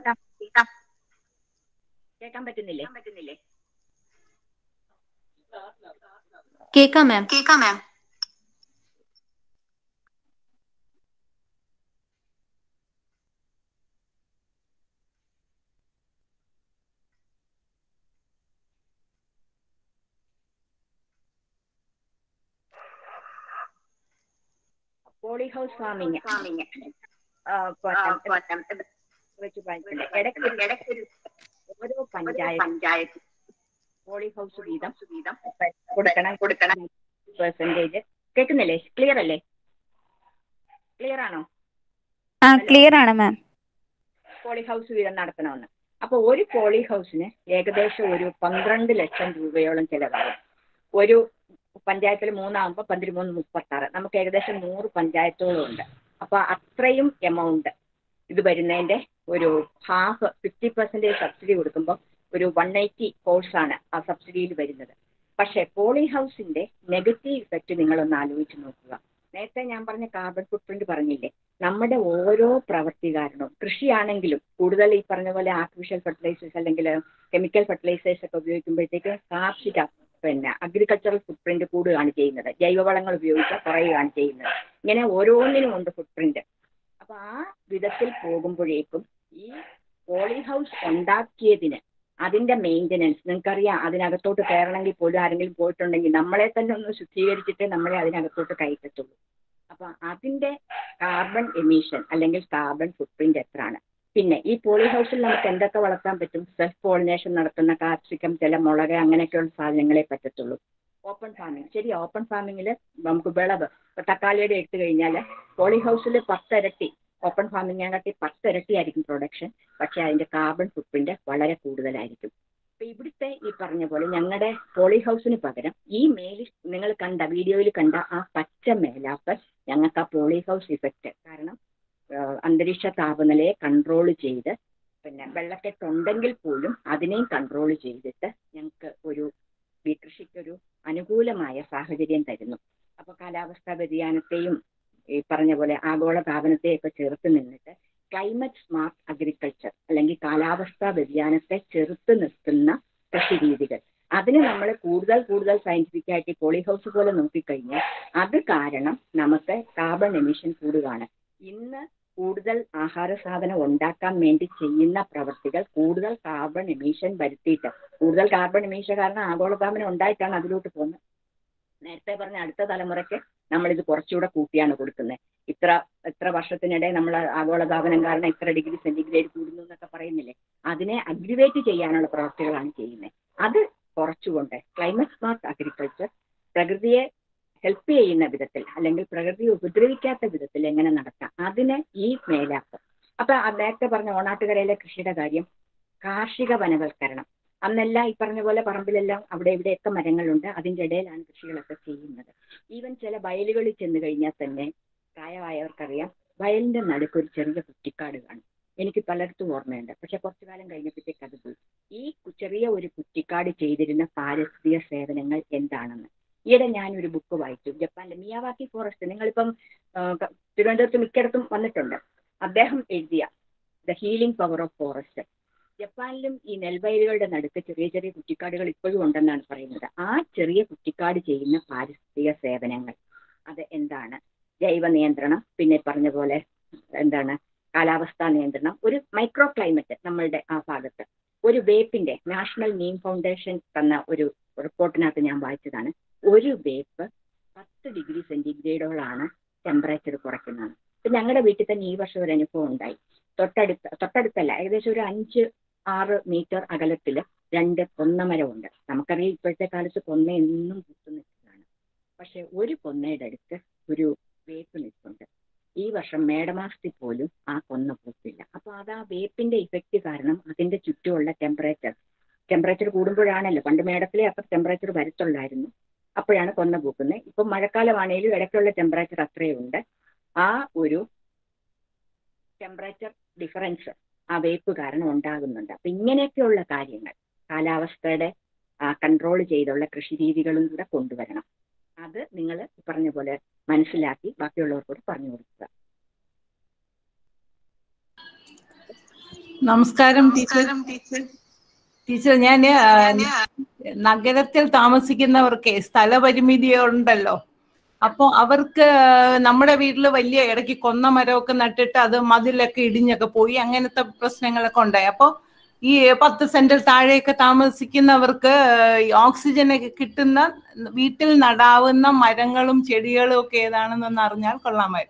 കേൾക്കാൻ പറ്റുന്നില്ലേ പറ്റുന്നില്ലേ കേക്കാം മാം കേൾക്കാം ma'am poly house farming farming വെച്ച് പറഞ്ഞിട്ടുണ്ട് ഇടയ്ക്ക് ഇടയ്ക്കൊരു ഓരോ പഞ്ചായത്ത് പഞ്ചായത്ത് പോളി ഹൗസ് വീതം വീതം കൊടുക്കണം കൊടുക്കണം പെർസെൻറ്റേജ് കേൾക്കുന്നില്ലേ ക്ലിയർ അല്ലേ ക്ലിയർ ആണോ ആ ക്ലിയർ ആണ് മാം പോളി ഹൗസ് വീതം നടത്തണമെന്ന് അപ്പൊ ഒരു പോളി ഹൗസിന് ഏകദേശം ഒരു പന്ത്രണ്ട് ലക്ഷം രൂപയോളം ചെലവാകും ഒരു പഞ്ചായത്തിൽ മൂന്നാകുമ്പോൾ പന്തിരുമൂന്ന് മുപ്പത്തി ആറ് നമുക്ക് ഏകദേശം നൂറ് പഞ്ചായത്തോളം ഉണ്ട് അപ്പൊ അത്രയും എമൗണ്ട് ഇത് വരുന്നതിന്റെ ഒരു ഹാഫ് ഫിഫ്റ്റി പെർസെൻറ്റേജ് സബ്സിഡി കൊടുക്കുമ്പോൾ ഒരു വൺ എയ്റ്റി കോഴ്സാണ് ആ സബ്സിഡിയിൽ വരുന്നത് പക്ഷേ പോളി ഹൗസിന്റെ നെഗറ്റീവ് ഇഫക്റ്റ് നിങ്ങളൊന്ന് ആലോചിച്ച് നോക്കുക നേരത്തെ ഞാൻ പറഞ്ഞ കാർബൺ ഫുട് പ്രിന്റ് പറഞ്ഞില്ലേ നമ്മുടെ ഓരോ പ്രവൃത്തി കാരണവും കൃഷിയാണെങ്കിലും കൂടുതൽ ഈ പറഞ്ഞ പോലെ ആർട്ടിഫിഷ്യൽ ഫെർട്ടിലൈസേഴ്സ് അല്ലെങ്കിൽ കെമിക്കൽ ഫെർട്ടിലൈസേഴ്സ് ഒക്കെ ഉപയോഗിക്കുമ്പോഴത്തേക്ക് കാർഷിക പിന്നെ അഗ്രികൾച്ചറൽ ഫുട് പ്രിന്റ് കൂടുകയാണ് ചെയ്യുന്നത് ജൈവവളങ്ങൾ ഉപയോഗിച്ച് കുറയുകയാണ് ചെയ്യുന്നത് ഇങ്ങനെ ഓരോന്നിനും ഉണ്ട് ഫുട് പ്രിന്റ് അപ്പൊ ആ വിധത്തിൽ പോകുമ്പോഴേക്കും ഈ പോളി ഹൗസ് ഉണ്ടാക്കിയതിന് അതിന്റെ മെയിൻ്റനൻസ് നിങ്ങൾക്കറിയാം അതിനകത്തോട്ട് കയറണമെങ്കിൽ പോലും ആരെങ്കിലും പോയിട്ടുണ്ടെങ്കിൽ നമ്മളെ തന്നെ ഒന്ന് ശുദ്ധീകരിച്ചിട്ട് നമ്മളെ അതിനകത്തോട്ട് കയറ്റത്തുള്ളൂ അപ്പൊ അതിന്റെ കാർബൺ എമിഷൻ അല്ലെങ്കിൽ കാർബൺ ഫുട് പ്രിന്റ് എത്രയാണ് പിന്നെ ഈ പോളി ഹൗസിൽ നമുക്ക് എന്തൊക്കെ വളർത്താൻ പറ്റും സെൽഫ് പോളിനേഷൻ നടത്തുന്ന കാപ്സിക്കം ചില മുളക് അങ്ങനെയൊക്കെയുള്ള സാധനങ്ങളെ പറ്റത്തുള്ളൂ ഓപ്പൺ ഫാമിംഗ് ശരി ഓപ്പൺ ഫാമിങ്ങിൽ നമുക്ക് വിളവ് ഇപ്പൊ തക്കാളിയുടെ എടുത്തു കഴിഞ്ഞാൽ പോളി ഹൗസിൽ പത്തിരട്ടി ഓപ്പൺ ഫാമിങ്ങിനെക്കാട്ടി പത്തിരട്ടി ആയിരിക്കും പ്രൊഡക്ഷൻ പക്ഷെ അതിന്റെ കാർബൺ ഫുട് പ്രിന്റ് വളരെ കൂടുതലായിരിക്കും അപ്പൊ ഇവിടുത്തെ ഈ പറഞ്ഞ പോലെ ഞങ്ങളുടെ പോളി ഹൗസിന് പകരം ഈ മേലിൽ നിങ്ങൾ കണ്ട വീഡിയോയിൽ കണ്ട ആ പച്ച മേലാപ്പ് ഞങ്ങൾക്ക് ആ പോളി ഹൗസ് ഇഫക്റ്റ് കാരണം ആ, അന്തരീക്ഷ താപനിലയെ കൺട്രോൾ ചെയ്ത് പിന്നെ വെള്ളക്കെട്ടുണ്ടെങ്കിൽ പോലും അതിനെയും കൺട്രോൾ ചെയ്തിട്ട് ഞങ്ങൾക്ക് ഒരു ഈ കൃഷിക്കൊരു അനുകൂലമായ സാഹചര്യം തരുന്നു അപ്പൊ കാലാവസ്ഥാ വ്യതിയാനത്തെയും ഈ പറഞ്ഞ പോലെ ആഗോള താപനത്തെയൊക്കെ ചേർത്ത് നിന്നിട്ട് ക്ലൈമറ്റ് സ്മാർട്ട് അഗ്രികൾച്ചർ അല്ലെങ്കിൽ കാലാവസ്ഥാ വ്യതിയാനത്തെ ചെറുത്ത് നിർത്തുന്ന കൃഷി രീതികൾ അതിന് നമ്മൾ കൂടുതൽ കൂടുതൽ സയന്റിഫിക് ആയിട്ട് ഈ പോളി ഹൗസ് പോലെ നോക്കിക്കഴിഞ്ഞാൽ അത് കാരണം നമുക്ക് കാർബൺ എമിഷൻ കൂടുകയാണ് ഇന്ന് കൂടുതൽ ആഹാര സാധനം ഉണ്ടാക്കാൻ വേണ്ടി ചെയ്യുന്ന പ്രവൃത്തികൾ കൂടുതൽ കാർബൺ എമിഷൻ വരുത്തിയിട്ട് കൂടുതൽ കാർബൺ എമിഷൻ കാരണം ആഗോളതാപനം ഉണ്ടായിട്ടാണ് അതിലോട്ട് പോകുന്നത് നേരത്തെ പറഞ്ഞ അടുത്ത തലമുറയ്ക്ക് നമ്മൾ ഇത് കുറച്ചുകൂടെ കൂട്ടിയാണ് കൊടുക്കുന്നത് ഇത്ര എത്ര വർഷത്തിനിടെ നമ്മൾ ആഗോളതാപനം കാരണം ഇത്ര ഡിഗ്രി സെന്റിഗ്രേഡ് കൂടുന്നു എന്നൊക്കെ പറയുന്നില്ലേ അതിനെ അഗ്രിവേറ്റ് ചെയ്യാനുള്ള പ്രവർത്തികളാണ് ചെയ്യുന്നത് അത് കുറച്ചുകൊണ്ട് ക്ലൈമറ്റ് സ്മാർട്ട് അഗ്രികൾച്ചർ പ്രകൃതിയെ ഹെൽപ്പ് ചെയ്യുന്ന വിധത്തിൽ അല്ലെങ്കിൽ പ്രകൃതിയെ ഉപദ്രവിക്കാത്ത വിധത്തിൽ എങ്ങനെ നടത്താം അതിന് ഈ മേലാപ്പ് അപ്പൊ ആ നേരത്തെ പറഞ്ഞ ഓണാട്ടുകരയിലെ കൃഷിയുടെ കാര്യം കാർഷിക വനവൽക്കരണം അന്നെല്ലാം ഈ പറഞ്ഞ പോലെ പറമ്പിലെല്ലാം അവിടെ ഇവിടെയൊക്കെ മരങ്ങളുണ്ട് അതിന്റെ ഇടയിലാണ് കൃഷികളൊക്കെ ചെയ്യുന്നത് ഈവൻ ചില വയലുകളിൽ ചെന്ന് കഴിഞ്ഞാൽ തന്നെ പ്രായമായവർക്കറിയാം വയലിന്റെ നടുക്ക് ഒരു ചെറിയ കുറ്റിക്കാട് കാണും എനിക്ക് പലയിടത്തും ഓർമ്മയുണ്ട് പക്ഷെ കുറച്ചു കാലം കഴിഞ്ഞപ്പോഴത്തേക്ക് അത് പോയി ഈ കു- ചെറിയ ഒരു കുറ്റിക്കാട് ചെയ്തിരുന്ന പാരിസ്ഥിതിക സേവനങ്ങൾ എന്താണെന്ന് ഈയിടെ ഞാൻ ഒരു ബുക്ക് വായിച്ചു ജപ്പാന്റെ മിയാവാക്കി ഫോറസ്റ്റ് നിങ്ങളിപ്പം ആ, ക- തിരുവനന്തപുരത്ത് മിക്കയിടത്തും വന്നിട്ടുണ്ട് അദ്ദേഹം എഴുതിയ the healing power of forest ജപ്പാനിലും ഈ നെൽവയലുകളുടെ നടുക്ക് ചെറിയ ചെറിയ കുറ്റിക്കാടുകൾ ഇപ്പോഴും ഉണ്ടെന്നാണ് പറയുന്നത് ആ ചെറിയ കുറ്റിക്കാട് ചെയ്യുന്ന പാരിസ്ഥിതിക സേവനങ്ങൾ അത് എന്താണ് ജൈവ നിയന്ത്രണം പിന്നെ പറഞ്ഞ പോലെ എന്താണ് കാലാവസ്ഥാ നിയന്ത്രണം ഒരു മൈക്രോ ക്ലൈമറ്റ് നമ്മളുടെ ആ ഭാഗത്ത് ഒരു വേപ്പിന്റെ നാഷണൽ നീം ഫൗണ്ടേഷൻ തന്ന ഒരു റിപ്പോർട്ടിനകത്ത് ഞാൻ വായിച്ചതാണ് ഒരു വേപ്പ് പത്ത് ഡിഗ്രി സെന്റിഗ്രേഡോളാണ് ടെമ്പറേച്ചർ കുറയ്ക്കുന്നത് ഇപ്പൊ ഞങ്ങളുടെ വീട്ടിൽ തന്നെ ഈ വർഷം ഒരു അനുഭവം ഉണ്ടായി തൊട്ടടുത്ത തൊട്ടടുത്തല്ല ഏകദേശം ഒരു അഞ്ച് ആറ് മീറ്റർ അകലത്തിൽ രണ്ട് പൊന്നമരമുണ്ട് നമുക്കറിയാം ഇപ്പോഴത്തെ കാലത്ത് പൊന്ന എന്നും പൂത്തു നിൽക്കുന്നതാണ് പക്ഷെ ഒരു പൊന്നയുടെ അടുത്ത് ഒരു വേപ്പ് നിൽപ്പുണ്ട് ഈ വർഷം മേടമാസത്തിൽ പോലും ആ കൊന്ന പൂത്തില്ല അപ്പൊ അത് ആ വേപ്പിന്റെ ഇഫക്റ്റ് കാരണം അതിന്റെ ചുറ്റുമുള്ള ടെമ്പറേച്ചർ ടെമ്പറേച്ചർ കൂടുമ്പോഴാണല്ലോ പണ്ട് മേടത്തിലെ അപ്പൊ ടെമ്പറേച്ചർ വരത്തുള്ളായിരുന്നു അപ്പോഴാണ് കൊന്ന പൂക്കുന്നത് ഇപ്പൊ മഴക്കാലമാണെങ്കിലും ഇടയ്ക്കുള്ള ടെമ്പറേച്ചർ അത്രയും ഉണ്ട് ആ ഒരു ടെമ്പറേച്ചർ ഡിഫറൻസ് ആ വേപ്പ് കാരണം ഉണ്ടാകുന്നുണ്ട് അപ്പൊ ഇങ്ങനെയൊക്കെയുള്ള കാര്യങ്ങൾ കാലാവസ്ഥയുടെ കൺട്രോൾ ചെയ്തുള്ള കൃഷി രീതികളും കൂടെ കൊണ്ടുവരണം അത് നിങ്ങൾ പറഞ്ഞ പോലെ മനസ്സിലാക്കി ബാക്കിയുള്ളവർക്കൂടെ പറഞ്ഞു കൊടുക്കുക നമസ്കാരം ടീച്ചർ ടീച്ചർ ഞാൻ നഗരത്തിൽ താമസിക്കുന്നവർക്ക് സ്ഥലപരിമിതി ഉണ്ടല്ലോ അപ്പൊ അവർക്ക് നമ്മുടെ വീട്ടിൽ വലിയ ഇടയ്ക്ക് കൊന്ന മരമൊക്കെ നട്ടിട്ട് അത് മതിലൊക്കെ ഇടിഞ്ഞൊക്കെ പോയി അങ്ങനത്തെ പ്രശ്നങ്ങളൊക്കെ ഉണ്ടായി അപ്പൊ ഈ പത്ത് സെന്റിൽ താഴെയൊക്കെ താമസിക്കുന്നവർക്ക് ഈ ഓക്സിജൻ ഒക്കെ കിട്ടുന്ന വീട്ടിൽ നടാവുന്ന മരങ്ങളും ചെടികളും ഒക്കെ ഏതാണെന്നൊന്ന് അറിഞ്ഞാൽ കൊള്ളാമായിരുന്നു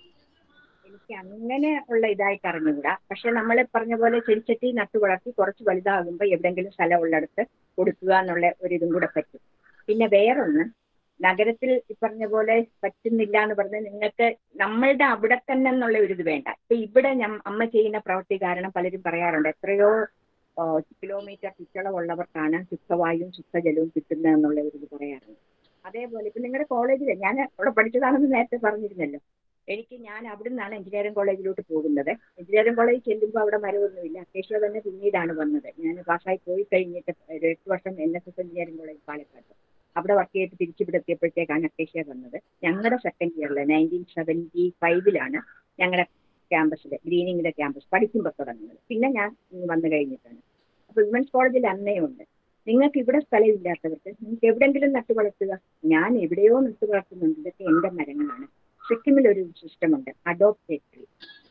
എനിക്ക് അങ്ങനെ ഉള്ള ഇതായിട്ട് അറിഞ്ഞുകൂടാ പക്ഷെ നമ്മൾ പറഞ്ഞ പോലെ ചെടിച്ചട്ടി നട്ടു വളർത്തി കുറച്ച് വലുതാകുമ്പോൾ എവിടെങ്കിലും സ്ഥലം ഉള്ളിടത്ത് കൊടുക്കുക എന്നുള്ള ഒരു ഇതും കൂടെ പറ്റും പിന്നെ വേറൊന്ന് നഗരത്തിൽ ഈ പറഞ്ഞ പോലെ പറ്റുന്നില്ല എന്ന് പറഞ്ഞാൽ നിങ്ങൾക്ക് നമ്മളുടെ അവിടെ തന്നെ എന്നുള്ള ഒരു ഇത് വേണ്ട ഇപ്പൊ ഇവിടെ ഞം- അമ്മ ചെയ്യുന്ന പ്രവൃത്തി കാരണം പലരും പറയാറുണ്ട് എത്രയോ ആ, കിലോമീറ്റർ ചുറ്റളവുള്ളവർക്കാണ് ശുദ്ധവായുവും ശുദ്ധജലവും കിട്ടുന്നത് എന്നുള്ള ഒരു ഇത് പറയാറുണ്ട് അതേപോലെ ഇപ്പൊ നിങ്ങളുടെ കോളേജിൽ ഞാൻ അവിടെ പഠിച്ചതാണെന്ന് നേരത്തെ പറഞ്ഞിരുന്നല്ലോ എനിക്ക് ഞാൻ അവിടെ നിന്നാണ് എഞ്ചിനീയറിംഗ് കോളേജിലോട്ട് പോകുന്നത് എഞ്ചിനീയറിംഗ് കോളേജിൽ ചെല്ലുമ്പോൾ അവിടെ മരമൊന്നുമില്ല അക്കേഷ്യ തന്നെ പിന്നീടാണ് വന്നത് ഞാൻ പാസ്സായി പോയി കഴിഞ്ഞിട്ട് ഒരു എട്ട് വർഷം N S S engineering college Palakkad അവിടെ വർക്ക് ചെയ്തിട്ട് തിരിച്ചിവിടെ എത്തിയപ്പോഴത്തേക്കാണ് അക്കേഷ്യ വന്നത് ഞങ്ങളുടെ സെക്കൻഡ് ഇയറിൽ നയൻറ്റീൻ സെവൻറ്റി ഫൈവിലാണ് ഞങ്ങളുടെ ക്യാമ്പസിൽ ഗ്രീനിങ്ങിന്റെ ക്യാമ്പസ് പഠിക്കുമ്പോൾ തുടങ്ങുന്നത് പിന്നെ ഞാൻ ഇങ്ങ് വന്നു കഴിഞ്ഞിട്ടാണ് അപ്പൊ വിമൻസ് കോളേജിൽ അന്നേ ഉണ്ട് നിങ്ങൾക്ക് ഇവിടെ സ്ഥലമില്ലാത്തവർക്ക് നിങ്ങൾക്ക് എവിടെങ്കിലും നട്ടു വളർത്തുക ഞാൻ എവിടെയോ നട്ടു വളർത്തുന്നുണ്ട് ഇതൊക്കെ എന്റെ മരങ്ങളാണ് സിക്കിമിൽ ഒരു സിസ്റ്റം ഉണ്ട് അഡോപ്റ്റ് ട്രീ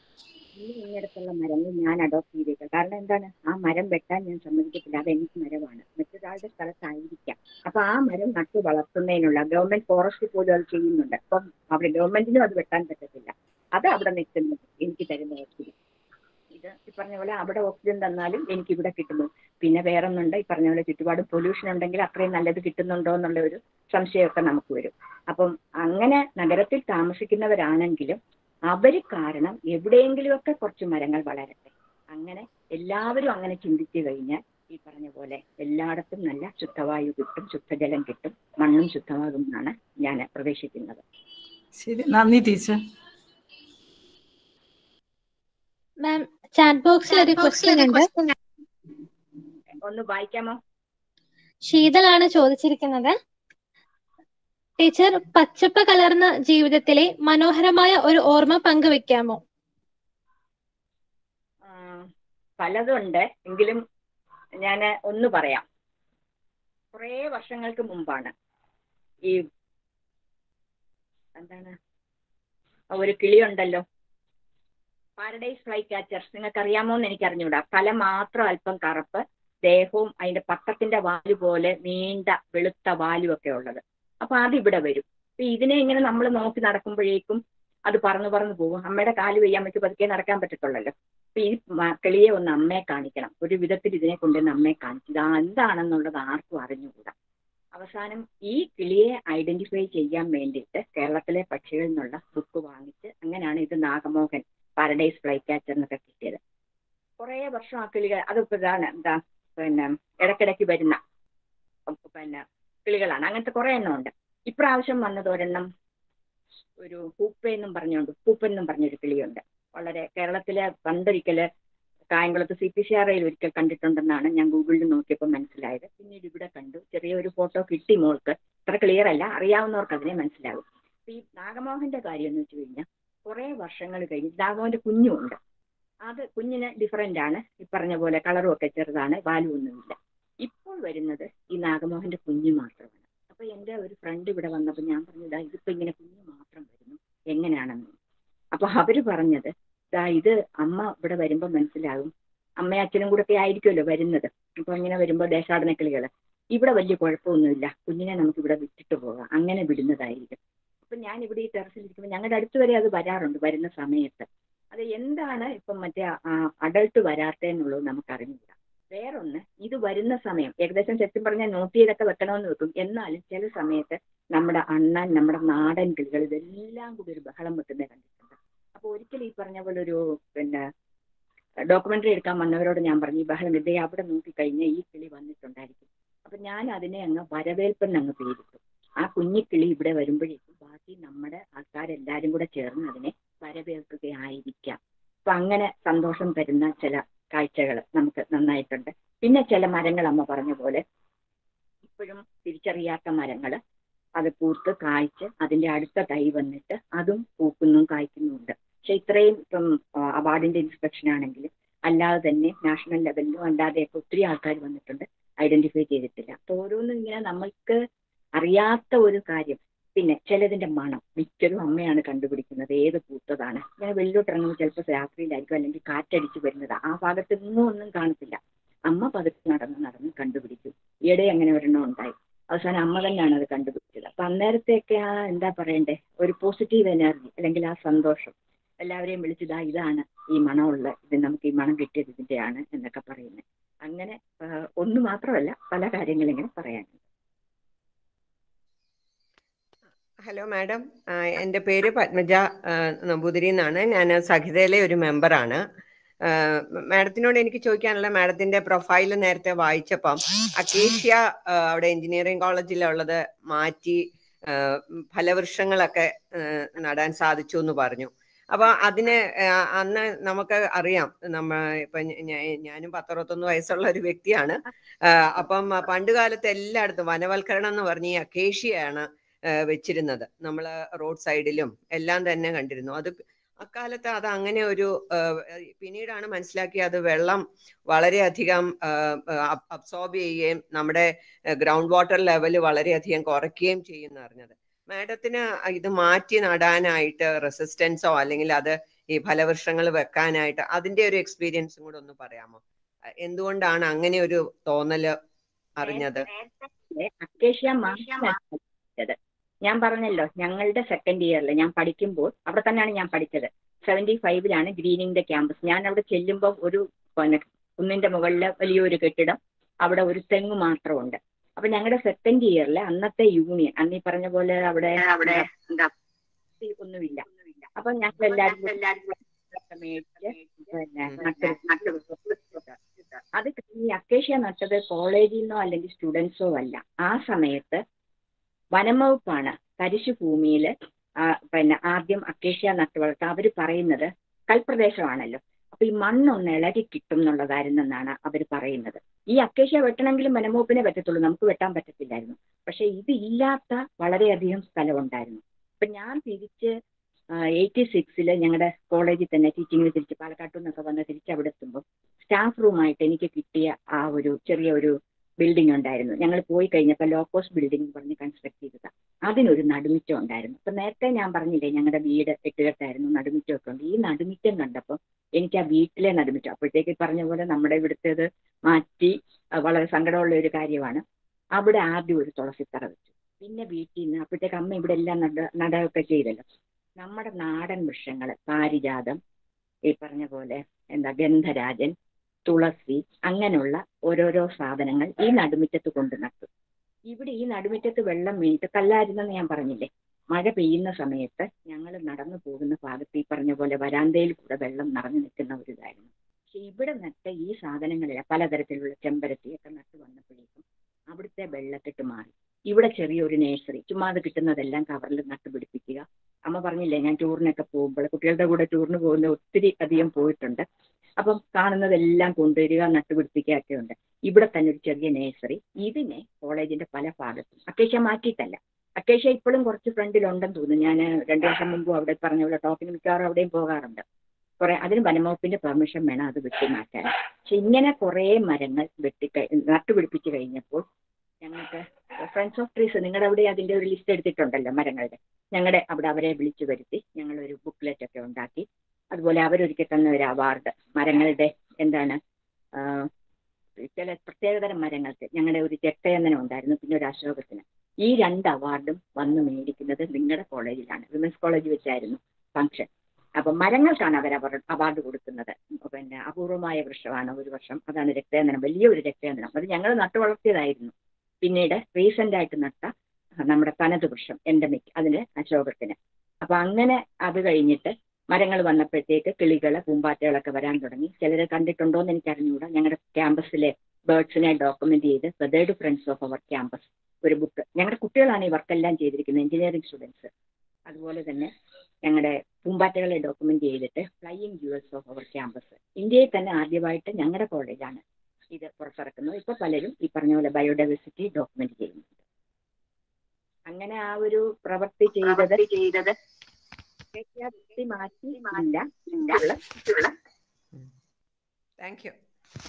ഈ ഇങ്ങനത്തുള്ള മരങ്ങൾ ഞാൻ അഡോപ്റ്റ് ചെയ്തേക്കാം കാരണം എന്താണ് ആ മരം വെട്ടാൻ ഞാൻ സമ്മതിക്കത്തില്ല അത് എനിക്ക് മരമാണ് മറ്റൊരാളുടെ സ്ഥലത്തായിരിക്കാം അപ്പൊ ആ മരം നട്ടു വളർത്തുന്നതിനുള്ള ഗവൺമെന്റ് ഫോറസ്റ്റ് പോലും അത് ചെയ്യുന്നുണ്ട് അപ്പം അവിടെ ഗവൺമെന്റിനും അത് വെട്ടാൻ പറ്റത്തില്ല അത് അവിടെ നിൽക്കുന്നത് എനിക്ക് തരുന്ന ഓക്സിജൻ ഇത് ഈ പറഞ്ഞ പോലെ അവിടെ ഓക്സിജൻ തന്നാലും എനിക്ക് ഇവിടെ കിട്ടുന്നു പിന്നെ വേറൊന്നുണ്ട് ഈ പറഞ്ഞ പോലെ ചുറ്റുപാട് പൊല്യൂഷൻ ഉണ്ടെങ്കിൽ അത്രയും നല്ലത് കിട്ടുന്നുണ്ടോ എന്നുള്ള ഒരു സംശയമൊക്കെ നമുക്ക് വരും അപ്പം അങ്ങനെ നഗരത്തിൽ താമസിക്കുന്നവരാണെങ്കിലും അവർ കാരണം എവിടെയെങ്കിലുമൊക്കെ കുറച്ച് മരങ്ങൾ വളരട്ടെ അങ്ങനെ എല്ലാവരും അങ്ങനെ ചിന്തിച്ചു കഴിഞ്ഞാൽ ഈ പറഞ്ഞ പോലെ എല്ലായിടത്തും നല്ല ശുദ്ധവായു കിട്ടും ശുദ്ധജലം കിട്ടും മണ്ണും ശുദ്ധമാകും എന്നാണ് ഞാൻ പ്രതീക്ഷിക്കുന്നത് ശരി നന്ദി ടീച്ചർ മാം ചാറ്റ് ബോക്സിൽ ഒരു ക്വസ്റ്റ്യൻ ഉണ്ട് ഒന്ന് വായിക്കാമോ ശീതളാണ് ചോദിച്ചിരിക്കുന്നത് ടീച്ചർ പച്ചപ്പ് കലർന്ന ജീവിതത്തിലെ മനോഹരമായ ഒരു ഓർമ്മ പങ്കുവെക്കാമോ ആ, പലതുണ്ട് എങ്കിലും ഞാൻ ഒന്ന് പറയാം കുറേ വർഷങ്ങൾക്ക് മുമ്പാണ് ഈ എന്താണ് ആ ഒരു കിളിയുണ്ടല്ലോ പാരഡൈസ് ഫ്ലൈ കാച്ചർ നിങ്ങൾക്ക് അറിയാമോ എന്ന് എനിക്ക് അറിഞ്ഞൂടാ തല മാത്രം അല്പം കറുപ്പ് ദേഹവും അതിന്റെ പട്ടത്തിന്റെ വാല് പോലെ നീണ്ട വെളുത്ത വാലും ഒക്കെ ഉള്ളത് അപ്പൊ അത് ഇവിടെ വരും അപ്പൊ ഇതിനെ ഇങ്ങനെ നമ്മൾ നോക്കി നടക്കുമ്പോഴേക്കും അത് പറന്ന് പറന്ന് പോകും അമ്മയുടെ കാല് വയ്യ അമ്മയ്ക്ക് പതുക്കെ നടക്കാൻ പറ്റത്തുള്ളല്ലോ അപ്പൊ ഈ മ- കിളിയെ ഒന്ന് അമ്മയെ കാണിക്കണം ഒരു വിധത്തിൽ ഇതിനെ കൊണ്ടുവന്ന് അമ്മയെ കാണിച്ചു ഇത് എന്താണെന്നുള്ളത് ആർക്കും അറിഞ്ഞുകൂടാ അവസാനം ഈ കിളിയെ ഐഡന്റിഫൈ ചെയ്യാൻ വേണ്ടിയിട്ട് കേരളത്തിലെ പക്ഷികളിൽ നിന്നുള്ള ബുക്ക് വാങ്ങിച്ച് അങ്ങനെയാണ് ഇത് നാഗമോഹൻ പാരഡൈസ് ഫ്ലൈ ക്യാച്ചർ എന്നൊക്കെ കിട്ടിയത് കുറേ വർഷം ആ കിളികൾ അതിപ്പോ ഇതാണ് എന്താ പിന്നെ ഇടയ്ക്കിടയ്ക്ക് വരുന്ന ഉം, പിന്നെ കിളികളാണ് അങ്ങനത്തെ കുറെ എണ്ണം ഉണ്ട് ഇപ്രാവശ്യം വന്നത് ഒരെണ്ണം ഒരു ഹൂപ്പ എന്നും പറഞ്ഞുകൊണ്ട് ഹൂപ്പൻ എന്നും പറഞ്ഞൊരു കിളിയുണ്ട് വളരെ കേരളത്തിലെ പണ്ടൊരിക്കല് കായംകുളത്ത് സി പി സി ആർ ഐയിൽ ഒരിക്കൽ കണ്ടിട്ടുണ്ടെന്നാണ് ഞാൻ ഗൂഗിളിൽ നോക്കിയപ്പോൾ മനസ്സിലായത് പിന്നീട് ഇവിടെ കണ്ടു ചെറിയൊരു ഫോട്ടോ കിട്ടി മോൾക്ക് അത്ര ക്ലിയർ അല്ല അറിയാവുന്നവർക്ക് അതിനെ മനസ്സിലാവും അപ്പൊ ഈ നാഗമോഹന്റെ കാര്യം എന്ന് വെച്ച് കഴിഞ്ഞാൽ കുറെ വർഷങ്ങൾ കഴിഞ്ഞ് നാഗമോഹന്റെ കുഞ്ഞുമുണ്ട് അത് കുഞ്ഞിന് ഡിഫറെന്റ് ആണ് ഈ പറഞ്ഞ പോലെ കളറും ഒക്കെ ചെറുതാണ് വാലും ഒന്നുമില്ല ഇപ്പോൾ വരുന്നത് ഈ നാഗമോഹന്റെ കുഞ്ഞു മാത്രമാണ് അപ്പൊ എന്റെ ഒരു ഫ്രണ്ട് ഇവിടെ വന്നപ്പോൾ ഞാൻ പറഞ്ഞതാ ഇതിപ്പോ ഇങ്ങനെ കുഞ്ഞു മാത്രം വരുന്നു എങ്ങനെയാണെന്ന് അപ്പൊ അവര് പറഞ്ഞത് ദാ ഇത് അമ്മ ഇവിടെ വരുമ്പോ മനസ്സിലാകും അമ്മയും അച്ഛനും കൂടെ ഒക്കെ ആയിരിക്കുമല്ലോ വരുന്നത് അപ്പൊ ഇങ്ങനെ വരുമ്പോ ദേശാടന കിളികള് ഇവിടെ വലിയ കുഴപ്പമൊന്നുമില്ല കുഞ്ഞിനെ നമുക്ക് ഇവിടെ വിട്ടിട്ട് പോകാം അങ്ങനെ വിടുന്നതായിരിക്കും അപ്പൊ ഞാൻ ഇവിടെ ഈ ടെറസിൽ ഇരിക്കുമ്പോൾ ഞങ്ങളുടെ അടുത്ത് വരെ അത് വരാറുണ്ട് വരുന്ന സമയത്ത് അത് എന്താണ് ഇപ്പം മറ്റേ അഡൾട്ട് വരാത്തതെന്നുള്ളത് നമുക്ക് അറിഞ്ഞില്ല വേറൊന്ന് ഇത് വരുന്ന സമയം ഏകദേശം സത്യം പറഞ്ഞാൽ നോട്ട് ചെയ്തൊക്കെ വെക്കണമെന്ന് വെക്കും എന്നാലും ചില സമയത്ത് നമ്മുടെ അണ്ണൻ നമ്മുടെ നാടൻ കിളികൾ ഇതെല്ലാം കൂടി ഒരു ബഹളം വെക്കുന്നത് കണ്ടിട്ടുണ്ട് അപ്പൊ ഒരിക്കലും ഈ പറഞ്ഞ പോലെ ഒരു പിന്നെ ഡോക്യുമെന്ററി എടുക്കാൻ വന്നവരോട് ഞാൻ പറഞ്ഞു ഈ ബഹളം ഇതേ അവിടെ നോക്കിക്കഴിഞ്ഞാൽ ഈ കിളി വന്നിട്ടുണ്ടായിരിക്കും അപ്പൊ ഞാൻ അതിനെ അങ്ങ് വരവേൽപ്പെന്ന് അങ്ങ് പേരിട്ടു ആ കുഞ്ഞിക്കിളി ഇവിടെ വരുമ്പോഴേക്കും ബാക്കി നമ്മുടെ ആൾക്കാരെല്ലാരും കൂടെ ചേർന്ന് അതിനെ വരവേൽക്കുകയായിരിക്കാം അപ്പൊ അങ്ങനെ സന്തോഷം തരുന്ന ചില കാഴ്ചകൾ നമുക്ക് നന്നായിട്ടുണ്ട് പിന്നെ ചില മരങ്ങൾ അമ്മ പറഞ്ഞ പോലെ ഇപ്പോഴും തിരിച്ചറിയാത്ത മരങ്ങൾ അത് പൂത്ത് കായ്ച്ച് അതിന്റെ അടുത്ത തൈ വന്നിട്ട് അതും പൂക്കുന്നും കായ്ക്കുന്നുമുണ്ട് പക്ഷെ ഇത്രയും ഇപ്പം അവാർഡിന്റെ ഇൻസ്പെക്ഷൻ ആണെങ്കിലും അല്ലാതെ തന്നെ നാഷണൽ ലെവലിലും അല്ലാതെയൊക്കെ ഒത്തിരി ആൾക്കാർ വന്നിട്ടുണ്ട് ഐഡന്റിഫൈ ചെയ്തിട്ടില്ല അപ്പൊ ഓരോന്നും ഇങ്ങനെ നമ്മൾക്ക് അറിയാത്ത ഒരു കാര്യം പിന്നെ ചിലതിന്റെ മണം മിക്കതും അമ്മയാണ് കണ്ടുപിടിക്കുന്നത് ഏത് പൂത്തതാണ് ഇങ്ങനെ വെളിയിലോട്ട് ഇറങ്ങുമ്പോൾ ചിലപ്പോൾ രാത്രിയിലായിരിക്കും അല്ലെങ്കിൽ കാറ്റടിച്ച് വരുന്നത് ആ ഭാഗത്ത് ഒന്നും ഒന്നും കാണത്തില്ല അമ്മ പതുക്കെ നടന്ന് നടന്ന് കണ്ടുപിടിച്ചു ഈയിടെ അങ്ങനെ ഒരെണ്ണം ഉണ്ടായി അവസാനം അമ്മ തന്നെയാണ് അത് കണ്ടുപിടിച്ചത് അപ്പൊ അന്നേരത്തെയൊക്കെ ആ എന്താ പറയണ്ടേ ഒരു പോസിറ്റീവ് എനർജി അല്ലെങ്കിൽ ആ സന്തോഷം എല്ലാവരെയും വിളിച്ചതാ ഇതാണ് ഈ മണമുള്ള ഇത് നമുക്ക് ഈ മണം കിട്ടിയത് ഇതിന്റെയാണ് എന്നൊക്കെ പറയുന്നത് അങ്ങനെ ഒന്ന് മാത്രമല്ല പല കാര്യങ്ങളും ഇങ്ങനെ പറയാനുണ്ട് ഹലോ മാഡം എൻ്റെ പേര് പത്മജ നമ്പൂതിരി എന്നാണ് ഞാൻ സഹിതയിലെ ഒരു മെമ്പറാണ് മാഡത്തിനോട് എനിക്ക് ചോദിക്കാനുള്ള മാഡത്തിന്റെ പ്രൊഫൈൽ നേരത്തെ വായിച്ചപ്പം അക്കേഷ്യ അവിടെ എഞ്ചിനീയറിംഗ് കോളേജിലുള്ളത് മാറ്റി ഫലവൃക്ഷങ്ങളൊക്കെ നടാൻ സാധിച്ചു എന്ന് പറഞ്ഞു അപ്പൊ അതിന് അന്ന് നമുക്ക് അറിയാം നമ്മ ഇപ്പൊ ഞാനും പത്തറുപത്തൊന്ന് വയസ്സുള്ള ഒരു വ്യക്തിയാണ് അപ്പം പണ്ട് കാലത്ത് എല്ലായിടത്തും വനവൽക്കരണം എന്ന് പറഞ്ഞ ഈ അക്കേഷ്യയാണ് വെച്ചിരുന്നത് നമ്മൾ റോഡ് സൈഡിലും എല്ലാം തന്നെ കണ്ടിരുന്നു അത് അക്കാലത്ത് അത് അങ്ങനെ ഒരു പിന്നീടാണ് മനസ്സിലാക്കി അത് വെള്ളം വളരെയധികം അബ്സോർബ് ചെയ്യുകയും നമ്മുടെ ഗ്രൗണ്ട് വാട്ടർ ലെവൽ വളരെയധികം കുറയ്ക്കുകയും ചെയ്യുന്ന അറിഞ്ഞത് മാഡത്തിന് ഇത് മാറ്റി നടാനായിട്ട് റെസിസ്റ്റൻസോ അല്ലെങ്കിൽ അത് ഈ ഫലവൃക്ഷങ്ങൾ വെക്കാനായിട്ട് അതിന്റെ ഒരു എക്സ്പീരിയൻസും കൂടെ ഒന്ന് പറയാമോ എന്തുകൊണ്ടാണ് അങ്ങനെ ഒരു തോന്നല് അറിഞ്ഞത് അക്കേഷ്യ ഞാൻ പറഞ്ഞല്ലോ ഞങ്ങളുടെ സെക്കൻഡ് ഇയറിൽ ഞാൻ പഠിക്കുമ്പോൾ അവിടെ തന്നെയാണ് ഞാൻ പഠിച്ചത് സെവൻറ്റി ഫൈവിലാണ് ഗ്രീനിങ്ങിന്റെ ക്യാമ്പസ് ഞാൻ അവിടെ ചെല്ലുമ്പോൾ ഒരു പിന്നെ കുന്നിന്റെ മുകളിൽ വലിയൊരു കെട്ടിടം അവിടെ ഒരു തെങ്ങ് മാത്രമുണ്ട് അപ്പൊ ഞങ്ങളുടെ സെക്കൻഡ് ഇയറിൽ അന്നത്തെ യൂണിയൻ അന്ന് ഈ പറഞ്ഞ പോലെ അവിടെ അവിടെ എന്താ ഒന്നുമില്ല അപ്പൊ ഞങ്ങൾ എല്ലാവരും മേടിച്ച് പിന്നെ നട്ട് അത് ഈ അക്കേഷ്യ നട്ടത് കോളേജിൽ നിന്നോ അല്ലെങ്കിൽ സ്റ്റുഡൻസോ അല്ല ആ സമയത്ത് വനം വകുപ്പാണ് തരിശു ഭൂമിയിൽ പിന്നെ ആദ്യം അക്കേഷ്യ നട്ടു വളർത്തുക അവർ പറയുന്നത് കൽപ്രദേശമാണല്ലോ അപ്പൊ ഈ മണ്ണൊന്ന് ഇളകി കിട്ടും എന്നുള്ളതായിരുന്നെന്നാണ് അവർ പറയുന്നത് ഈ അക്കേഷ്യ വെട്ടണമെങ്കിലും വനംവകുപ്പിനെ പറ്റത്തുള്ളൂ നമുക്ക് വെട്ടാൻ പറ്റത്തില്ലായിരുന്നു പക്ഷെ ഇതില്ലാത്ത വളരെയധികം സ്ഥലമുണ്ടായിരുന്നു അപ്പൊ ഞാൻ തിരിച്ച് എയ്റ്റി സിക്സിൽ ഞങ്ങളുടെ കോളേജിൽ തന്നെ ടീച്ചിങ്ങിന് തിരിച്ച് പാലക്കാട്ടു നിന്നൊക്കെ വന്ന് തിരിച്ച് അവിടെ എത്തുമ്പോൾ സ്റ്റാഫ് റൂമായിട്ട് എനിക്ക് കിട്ടിയ ആ ഒരു ചെറിയ ഒരു ബിൽഡിംഗ് ഉണ്ടായിരുന്നു ഞങ്ങൾ പോയി കഴിഞ്ഞപ്പോൾ ലോക്കോസ് ബിൽഡിംഗ് പറഞ്ഞ് കൺസ്ട്രക്ട് ചെയ്തതാണ് അതിനൊരു നടുമിറ്റം ഉണ്ടായിരുന്നു അപ്പൊ നേരത്തെ ഞാൻ പറഞ്ഞില്ലേ ഞങ്ങളുടെ വീട് എട്ടുകെട്ടായിരുന്നു നടുമിറ്റം ഒക്കെ ഉണ്ട് ഈ നടുമിറ്റം കണ്ടപ്പോൾ എനിക്ക് ആ വീട്ടിലെ നടുമിറ്റം അപ്പോഴത്തേക്ക് പറഞ്ഞ പോലെ നമ്മുടെ ഇവിടുത്തേത് മാറ്റി വളരെ സങ്കടമുള്ള ഒരു കാര്യമാണ് അവിടെ ആദ്യം ഒരു തുളസിത്തറ വെച്ചു പിന്നെ വീട്ടിൽ നിന്ന് അപ്പോഴത്തേക്ക് അമ്മ ഇവിടെ എല്ലാം നട നടയൊക്കെ ചെയ്തല്ലോ നമ്മുടെ നാടൻ വൃക്ഷങ്ങൾ പാരിജാതം ഈ പറഞ്ഞ പോലെ എന്താ ഗന്ധരാജൻ തുളസി അങ്ങനെയുള്ള ഓരോരോ സാധനങ്ങൾ ഈ നടുമുറ്റത്ത് കൊണ്ട് നട്ടു ഇവിടെ ഈ നടുമുറ്റത്ത് വെള്ളം വീണിട്ട് കല്ലായിരുന്നെന്ന് ഞാൻ പറഞ്ഞില്ലേ മഴ പെയ്യുന്ന സമയത്ത് ഞങ്ങൾ നടന്നു പോകുന്ന ഭാഗത്ത് ഈ പറഞ്ഞ പോലെ വരാന്തയിൽ കൂടെ വെള്ളം നിറഞ്ഞു നിൽക്കുന്ന ഒരു ഇതായിരുന്നു പക്ഷെ ഇവിടെ നട്ട ഈ സാധനങ്ങളിലെ പലതരത്തിലുള്ള ചെമ്പരത്തിയൊക്കെ നട്ട് വന്നപ്പോഴേക്കും അവിടുത്തെ വെള്ളക്കെട്ട് മാറി ഇവിടെ ചെറിയൊരു നേഴ്സറി ചുമ്മാ അത് കിട്ടുന്നതെല്ലാം കവറിൽ നട്ട് പിടിപ്പിക്കുക അമ്മ പറഞ്ഞില്ലേ ഞാൻ ടൂറിനൊക്കെ പോകുമ്പോൾ കുട്ടികളുടെ കൂടെ ടൂറിന് പോകുന്ന ഒത്തിരി അധികം പോയിട്ടുണ്ട് അപ്പം കാണുന്നതെല്ലാം കൊണ്ടുവരിക നട്ടുപിടിപ്പിക്കുക ഒക്കെ ഉണ്ട് ഇവിടെ തന്നെ ഒരു ചെറിയ നേഴ്സറി ഇതിനെ കോളേജിന്റെ പല ഭാഗത്തും അക്കേഷ്യ മാറ്റിയിട്ടല്ല അക്കേഷ്യ ഇപ്പോഴും കുറച്ച് ഫ്രണ്ടിലുണ്ടെന്ന് തോന്നുന്നു ഞാൻ രണ്ടു വർഷം മുമ്പ് അവിടെ പറഞ്ഞ പോലെ ടോക്കിന് മിക്കവാറും അവിടെയും പോകാറുണ്ട് കുറെ അതിന് വനംവകുപ്പിന്റെ പെർമിഷൻ വേണം അത് വെട്ടി മാറ്റാൻ പക്ഷെ ഇങ്ങനെ കുറെ മരങ്ങൾ വെട്ടി നട്ടുപിടിപ്പിച്ച് കഴിഞ്ഞപ്പോൾ ഞങ്ങൾക്ക് ഫ്രണ്ട്സ് ഓഫ് ട്രീസ് നിങ്ങളുടെ അവിടെ അതിന്റെ ഒരു ലിസ്റ്റ് എടുത്തിട്ടുണ്ടല്ലോ മരങ്ങളുടെ ഞങ്ങളുടെ അവിടെ അവരെ വിളിച്ചു വരുത്തി ഞങ്ങൾ ഒരു ബുക്ക്ലെറ്റ് ഒക്കെ ഉണ്ടാക്കി അതുപോലെ അവരൊരിക്കൽ തന്ന ഒരു അവാർഡ് മരങ്ങളുടെ എന്താണ് ആ, ചില പ്രത്യേകതരം മരങ്ങൾക്ക് ഞങ്ങളുടെ ഒരു ചെട്ടയന്തനം ഉണ്ടായിരുന്നു പിന്നെ ഒരു അശോകത്തിന് ഈ രണ്ട് അവാർഡും വന്ന് മേടിക്കുന്നത് നിങ്ങളുടെ കോളേജിലാണ് വിമൻസ് കോളേജ് വെച്ചായിരുന്നു ഫംഗ്ഷൻ അപ്പൊ മരങ്ങൾക്കാണ് അവർ അവാർഡ് കൊടുക്കുന്നത് പിന്നെ അപൂർവമായ വൃക്ഷമാണ് ഒരു വർഷം അതാണ് രക്തയന്തനം വലിയ ഒരു രക്തയന്തനം അത് ഞങ്ങൾ നട്ടു വളർത്തിയതായിരുന്നു പിന്നീട് റീസെന്റ് ആയിട്ട് നട്ട നമ്മുടെ തനത് വൃക്ഷം എൻഡമിക് അതിന് അശോകത്തിന് അപ്പൊ അങ്ങനെ അത് കഴിഞ്ഞിട്ട് മരങ്ങൾ വന്നപ്പോഴത്തേക്ക് കിളികള് പൂമ്പാറ്റകളൊക്കെ വരാൻ തുടങ്ങി ചിലരെ കണ്ടിട്ടുണ്ടോ എന്ന് എനിക്ക് അറിഞ്ഞുകൂടാ ഞങ്ങളുടെ ക്യാമ്പസിലെ ബേർഡ്സിനെ ഡോക്യുമെന്റ് ചെയ്ത് feathered friends of our campus ഒരു ബുക്ക് ഞങ്ങളുടെ കുട്ടികളാണ് ഈ വർക്കെല്ലാം ചെയ്തിരിക്കുന്നത് എഞ്ചിനീയറിംഗ് സ്റ്റുഡൻസ് അതുപോലെ തന്നെ ഞങ്ങളുടെ പൂമ്പാറ്റകളെ ഡോക്യുമെന്റ് ചെയ്തിട്ട് flying jewels of our campus ഇന്ത്യയിൽ തന്നെ ആദ്യമായിട്ട് ഞങ്ങളുടെ കോളേജാണ് ഇത് പുറത്തിറക്കുന്നത് ഇപ്പൊ പലരും ഈ പറഞ്ഞ പോലെ ബയോഡൈവേഴ്സിറ്റി ഡോക്യുമെന്റ് ചെയ്യുന്നുണ്ട് അങ്ങനെ ആ ഒരു പ്രവൃത്തി ചെയ്തത് ചെയ്തത് മാറ്റി ഇല്ല ഉള്ള താങ്ക് യു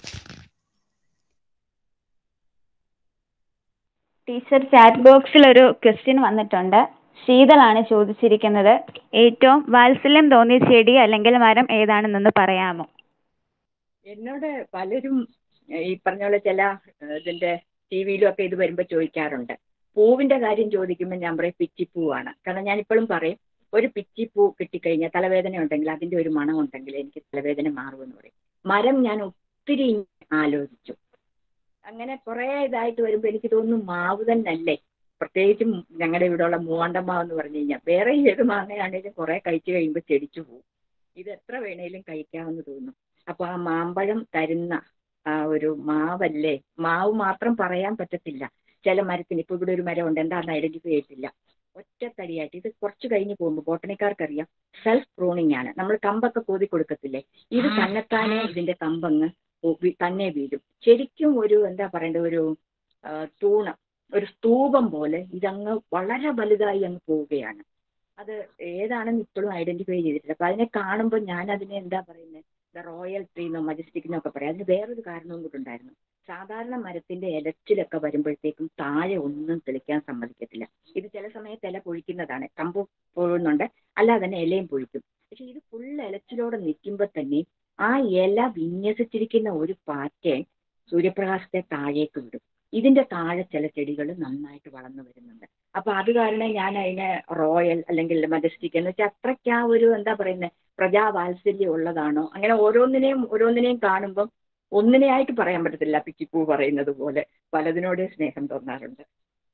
ടീച്ചർ ചാറ്റ് ബോക്സിൽ ഒരു ക്വസ്റ്റ്യൻ വന്നിട്ടുണ്ട് ശീതളാണ് ചോദിച്ചിരിക്കുന്നത് ഏറ്റവും വാത്സല്യം തോന്നിയ ചെടി അല്ലെങ്കിൽ മരം ഏതാണെന്നൊന്ന് പറയാമോ എന്നോട് പലരും ഏഹ്, ഈ പറഞ്ഞ പോലെ ചില ഏഹ്, ഇതിന്റെ ടി വിയിലും ഒക്കെ ഇത് വരുമ്പോൾ ചോദിക്കാറുണ്ട് പൂവിന്റെ കാര്യം ചോദിക്കുമ്പോൾ ഞാൻ പറയും പിച്ചിപ്പൂവാണ് കാരണം ഞാൻ ഇപ്പോഴും പറയും ഒരു പിച്ചിപ്പൂ കിട്ടിക്കഴിഞ്ഞാൽ തലവേദന ഉണ്ടെങ്കിൽ അതിന്റെ ഒരു മണം ഉണ്ടെങ്കിൽ എനിക്ക് തലവേദന മാറുമെന്ന് പറയും മരം ഞാൻ ഒത്തിരി ആലോചിച്ചു അങ്ങനെ കുറെ ഇതായിട്ട് വരുമ്പോൾ എനിക്ക് തോന്നുന്നു മാവ് തന്നെയല്ലേ പ്രത്യേകിച്ചും ഞങ്ങളുടെ ഇവിടെയുള്ള മൂവാണ്ടമാവ് എന്ന് പറഞ്ഞു കഴിഞ്ഞാൽ വേറെ ഏത് മാങ്ങയാണെങ്കിലും കുറെ കഴിച്ചു കഴിയുമ്പോൾ ചെടിച്ചു പോകും ഇത് എത്ര വേണേലും കഴിക്കാമെന്ന് തോന്നും അപ്പൊ ആ മാമ്പഴം തരുന്ന ആ ഒരു മാവല്ലേ മാവ് മാത്രം പറയാൻ പറ്റത്തില്ല ചില മരത്തിന് ഇപ്പൊ ഇവിടെ ഒരു മരം ഉണ്ട് എന്താണെന്ന് ഐഡന്റിഫൈ ചെയ്തിട്ടില്ല ഒറ്റത്തടിയായിട്ട് ഇത് കുറച്ച് കഴിഞ്ഞ് പോകുമ്പോൾ ബോട്ടണിക്കാർക്കറിയാം സെൽഫ് പ്രൂണിങ് ആണ് നമ്മൾ കമ്പൊക്കെ കോതി കൊടുക്കത്തില്ലേ ഇത് തന്നെത്താനെ ഇതിന്റെ കമ്പങ്ങ് ഉ- വി- തന്നെ വീഴും ശരിക്കും ഒരു എന്താ പറയണ്ട ഒരു ആ, തൂണ് ഒരു സ്തൂപം പോലെ ഇതങ്ങ് വളരെ വലുതായി അങ്ങ് പോവുകയാണ് അത് ഏതാണെന്ന് ഇപ്പോഴും ഐഡന്റിഫൈ ചെയ്തിട്ടില്ല അപ്പൊ അതിനെ കാണുമ്പോൾ ഞാൻ അതിനെ എന്താ പറയുന്നത് റോയൽ ട്രീ എന്നോ മജസ്റ്റിക് എന്നോ ഒക്കെ പറയാം അതിന് വേറൊരു കാരണവും കൂടെ ഉണ്ടായിരുന്നു സാധാരണ മരത്തിന്റെ ഇലച്ചിലൊക്കെ വരുമ്പോഴത്തേക്കും താഴെ ഒന്നും തെളിക്കാൻ സമ്മതിക്കത്തില്ല ഇത് ചില സമയത്ത് ഇല പൊഴിക്കുന്നതാണ് കമ്പ് പൊഴുന്നുണ്ട് അല്ലാതെ തന്നെ ഇലയും പൊഴിക്കും പക്ഷെ ഇത് ഫുൾ ഇലച്ചിലോടെ നിൽക്കുമ്പോൾ തന്നെ ആ ഇല വിന്യസിച്ചിരിക്കുന്ന ഒരു പാറ്റേൺ സൂര്യപ്രകാശത്തെ താഴേക്ക് വിടും ഇതിന്റെ താഴെ ചില ചെടികൾ നന്നായിട്ട് വളർന്നു വരുന്നുണ്ട് അപ്പൊ അത് കാരണം ഞാൻ അതിനെ റോയൽ അല്ലെങ്കിൽ മജസ്റ്റിക് എന്ന് വെച്ചാൽ അത്രയ്ക്ക് ആ ഒരു എന്താ പറയുന്നത് പ്രജാവാത്സല്യം ഉള്ളതാണോ അങ്ങനെ ഓരോന്നിനെയും ഓരോന്നിനെയും കാണുമ്പം ഒന്നിനെയായിട്ട് പറയാൻ പറ്റത്തില്ല പിച്ചിപ്പൂ പറയുന്നത് പോലെ പലതിനോടും സ്നേഹം തോന്നാറുണ്ട്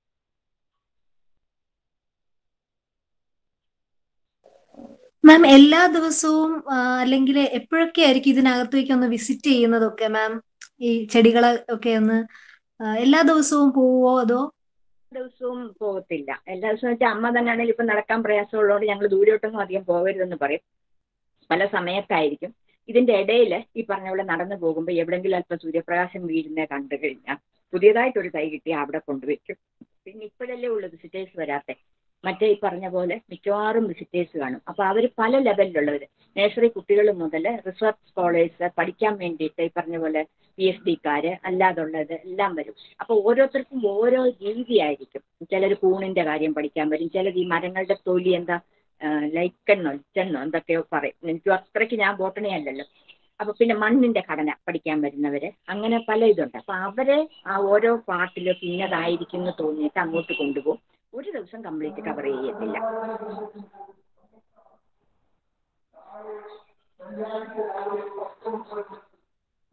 മാം എല്ലാ ദിവസവും ആ, അല്ലെങ്കിൽ എപ്പോഴൊക്കെ ആയിരിക്കും ഇതിനകത്തേക്ക് ഒന്ന് വിസിറ്റ് ചെയ്യുന്നതൊക്കെ മാം ഈ ചെടികളെ ഒക്കെ ഒന്ന് ആ, എല്ലാ ദിവസവും പോവോ അതോ ദിവസവും പോകത്തില്ല എല്ലാ ദിവസവും വെച്ചാൽ അമ്മ തന്നെയാണെങ്കിൽ ഇപ്പൊ നടക്കാൻ പ്രയാസമുള്ളതുകൊണ്ട് ഞങ്ങൾ ദൂരോട്ടൊന്നും അധികം പോകരുതെന്ന് പറയും പല സമയത്തായിരിക്കും ഇതിന്റെ ഇടയിൽ ഈ പറഞ്ഞ പോലെ നടന്നു പോകുമ്പോൾ എവിടെങ്കിലും അല്പം സൂര്യപ്രകാശം വീഴുന്ന കണ്ടു കഴിഞ്ഞാൽ പുതിയതായിട്ടൊരു തൈ കിട്ടിയാൽ അവിടെ കൊണ്ടുവയ്ക്കും പിന്നെ ഇപ്പോഴല്ലേ ഉള്ളൂ വിസിറ്റേഴ്സ് വരാത്തെ മറ്റേ ഈ പറഞ്ഞ പോലെ മിക്കവാറും വിസിറ്റേഴ്സ് കാണും അപ്പൊ അവർ പല ലെവലിലുള്ളവർ നഴ്സറി കുട്ടികൾ മുതൽ റിസർച്ച് സ്കോളേഴ്സ് പഠിക്കാൻ വേണ്ടിയിട്ട് ഈ പറഞ്ഞ പോലെ പി എച്ച് ഡിക്കാര് അല്ലാതുള്ളത് എല്ലാം വരും അപ്പൊ ഓരോരുത്തർക്കും ഓരോ രീതിയായിരിക്കും ചിലർ കൂണിന്റെ കാര്യം പഠിക്കാൻ വരും ചിലർ ഈ മരങ്ങളുടെ തൊലി എന്താ ലൈക്കെന്നോ ലിച്ചെന്നോ എന്തൊക്കെയോ പറയും എനിക്ക് അത്രയ്ക്ക് ഞാൻ ബോട്ടണി അല്ലല്ലോ അപ്പൊ പിന്നെ മണ്ണിന്റെ ഘടന പഠിക്കാൻ വരുന്നവര് അങ്ങനെ പല ഇതുണ്ട് അപ്പൊ അവരെ ആ ഓരോ പാട്ടിലും ഇന്നതായിരിക്കും എന്ന് തോന്നിയിട്ട് അങ്ങോട്ട് കൊണ്ടുപോകും ഒരു ദിവസം കംപ്ലീറ്റ് കവർ ചെയ്യത്തില്ല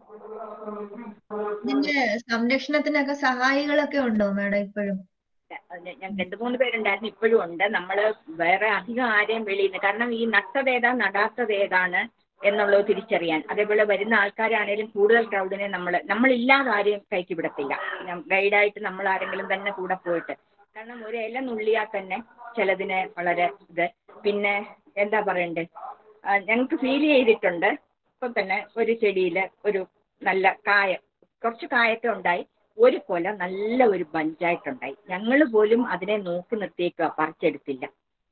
ഇതിന്റെ സംരക്ഷണത്തിനൊക്കെ സഹായികളൊക്കെ ഉണ്ടോ മാഡം ഇപ്പോഴും ഞ- ഞാൻ രണ്ടു മൂന്ന് പേരുണ്ടായിരുന്നു ഇപ്പോഴും ഉണ്ട് നമ്മൾ വേറെ അധികം ആരെയും വെളിയിൽ നിന്ന് കാരണം ഈ നട്ടത് ഏതാ നടാത്തത് ഏതാണ് എന്നുള്ളത് തിരിച്ചറിയാൻ അതേപോലെ വരുന്ന ആൾക്കാരാണേലും കൂടുതൽ ക്രൗഡിനെ നമ്മൾ നമ്മളില്ലാതെ ആരെയും കൈക്ക് വിടത്തില്ല ഗൈഡായിട്ട് നമ്മൾ ആരെങ്കിലും തന്നെ കൂടെ പോയിട്ട് കാരണം ഒരു ഇല നുള്ളിയാൽ തന്നെ ചിലതിന് വളരെ ഇത് പിന്നെ എന്താ പറയണ്ടേ ആ, ഞങ്ങൾക്ക് ഫീൽ ചെയ്തിട്ടുണ്ട് ഇപ്പം തന്നെ ഒരു ചെടിയിൽ ഒരു നല്ല കായ കുറച്ച് കായൊക്കെ ഉണ്ടായി ഒരു കൊല നല്ല ഒരു ബഞ്ചായിട്ടുണ്ടായി ഞങ്ങൾ പോലും അതിനെ നോക്കി നിർത്തിയേക്കുക പറിച്ചെടുത്തില്ല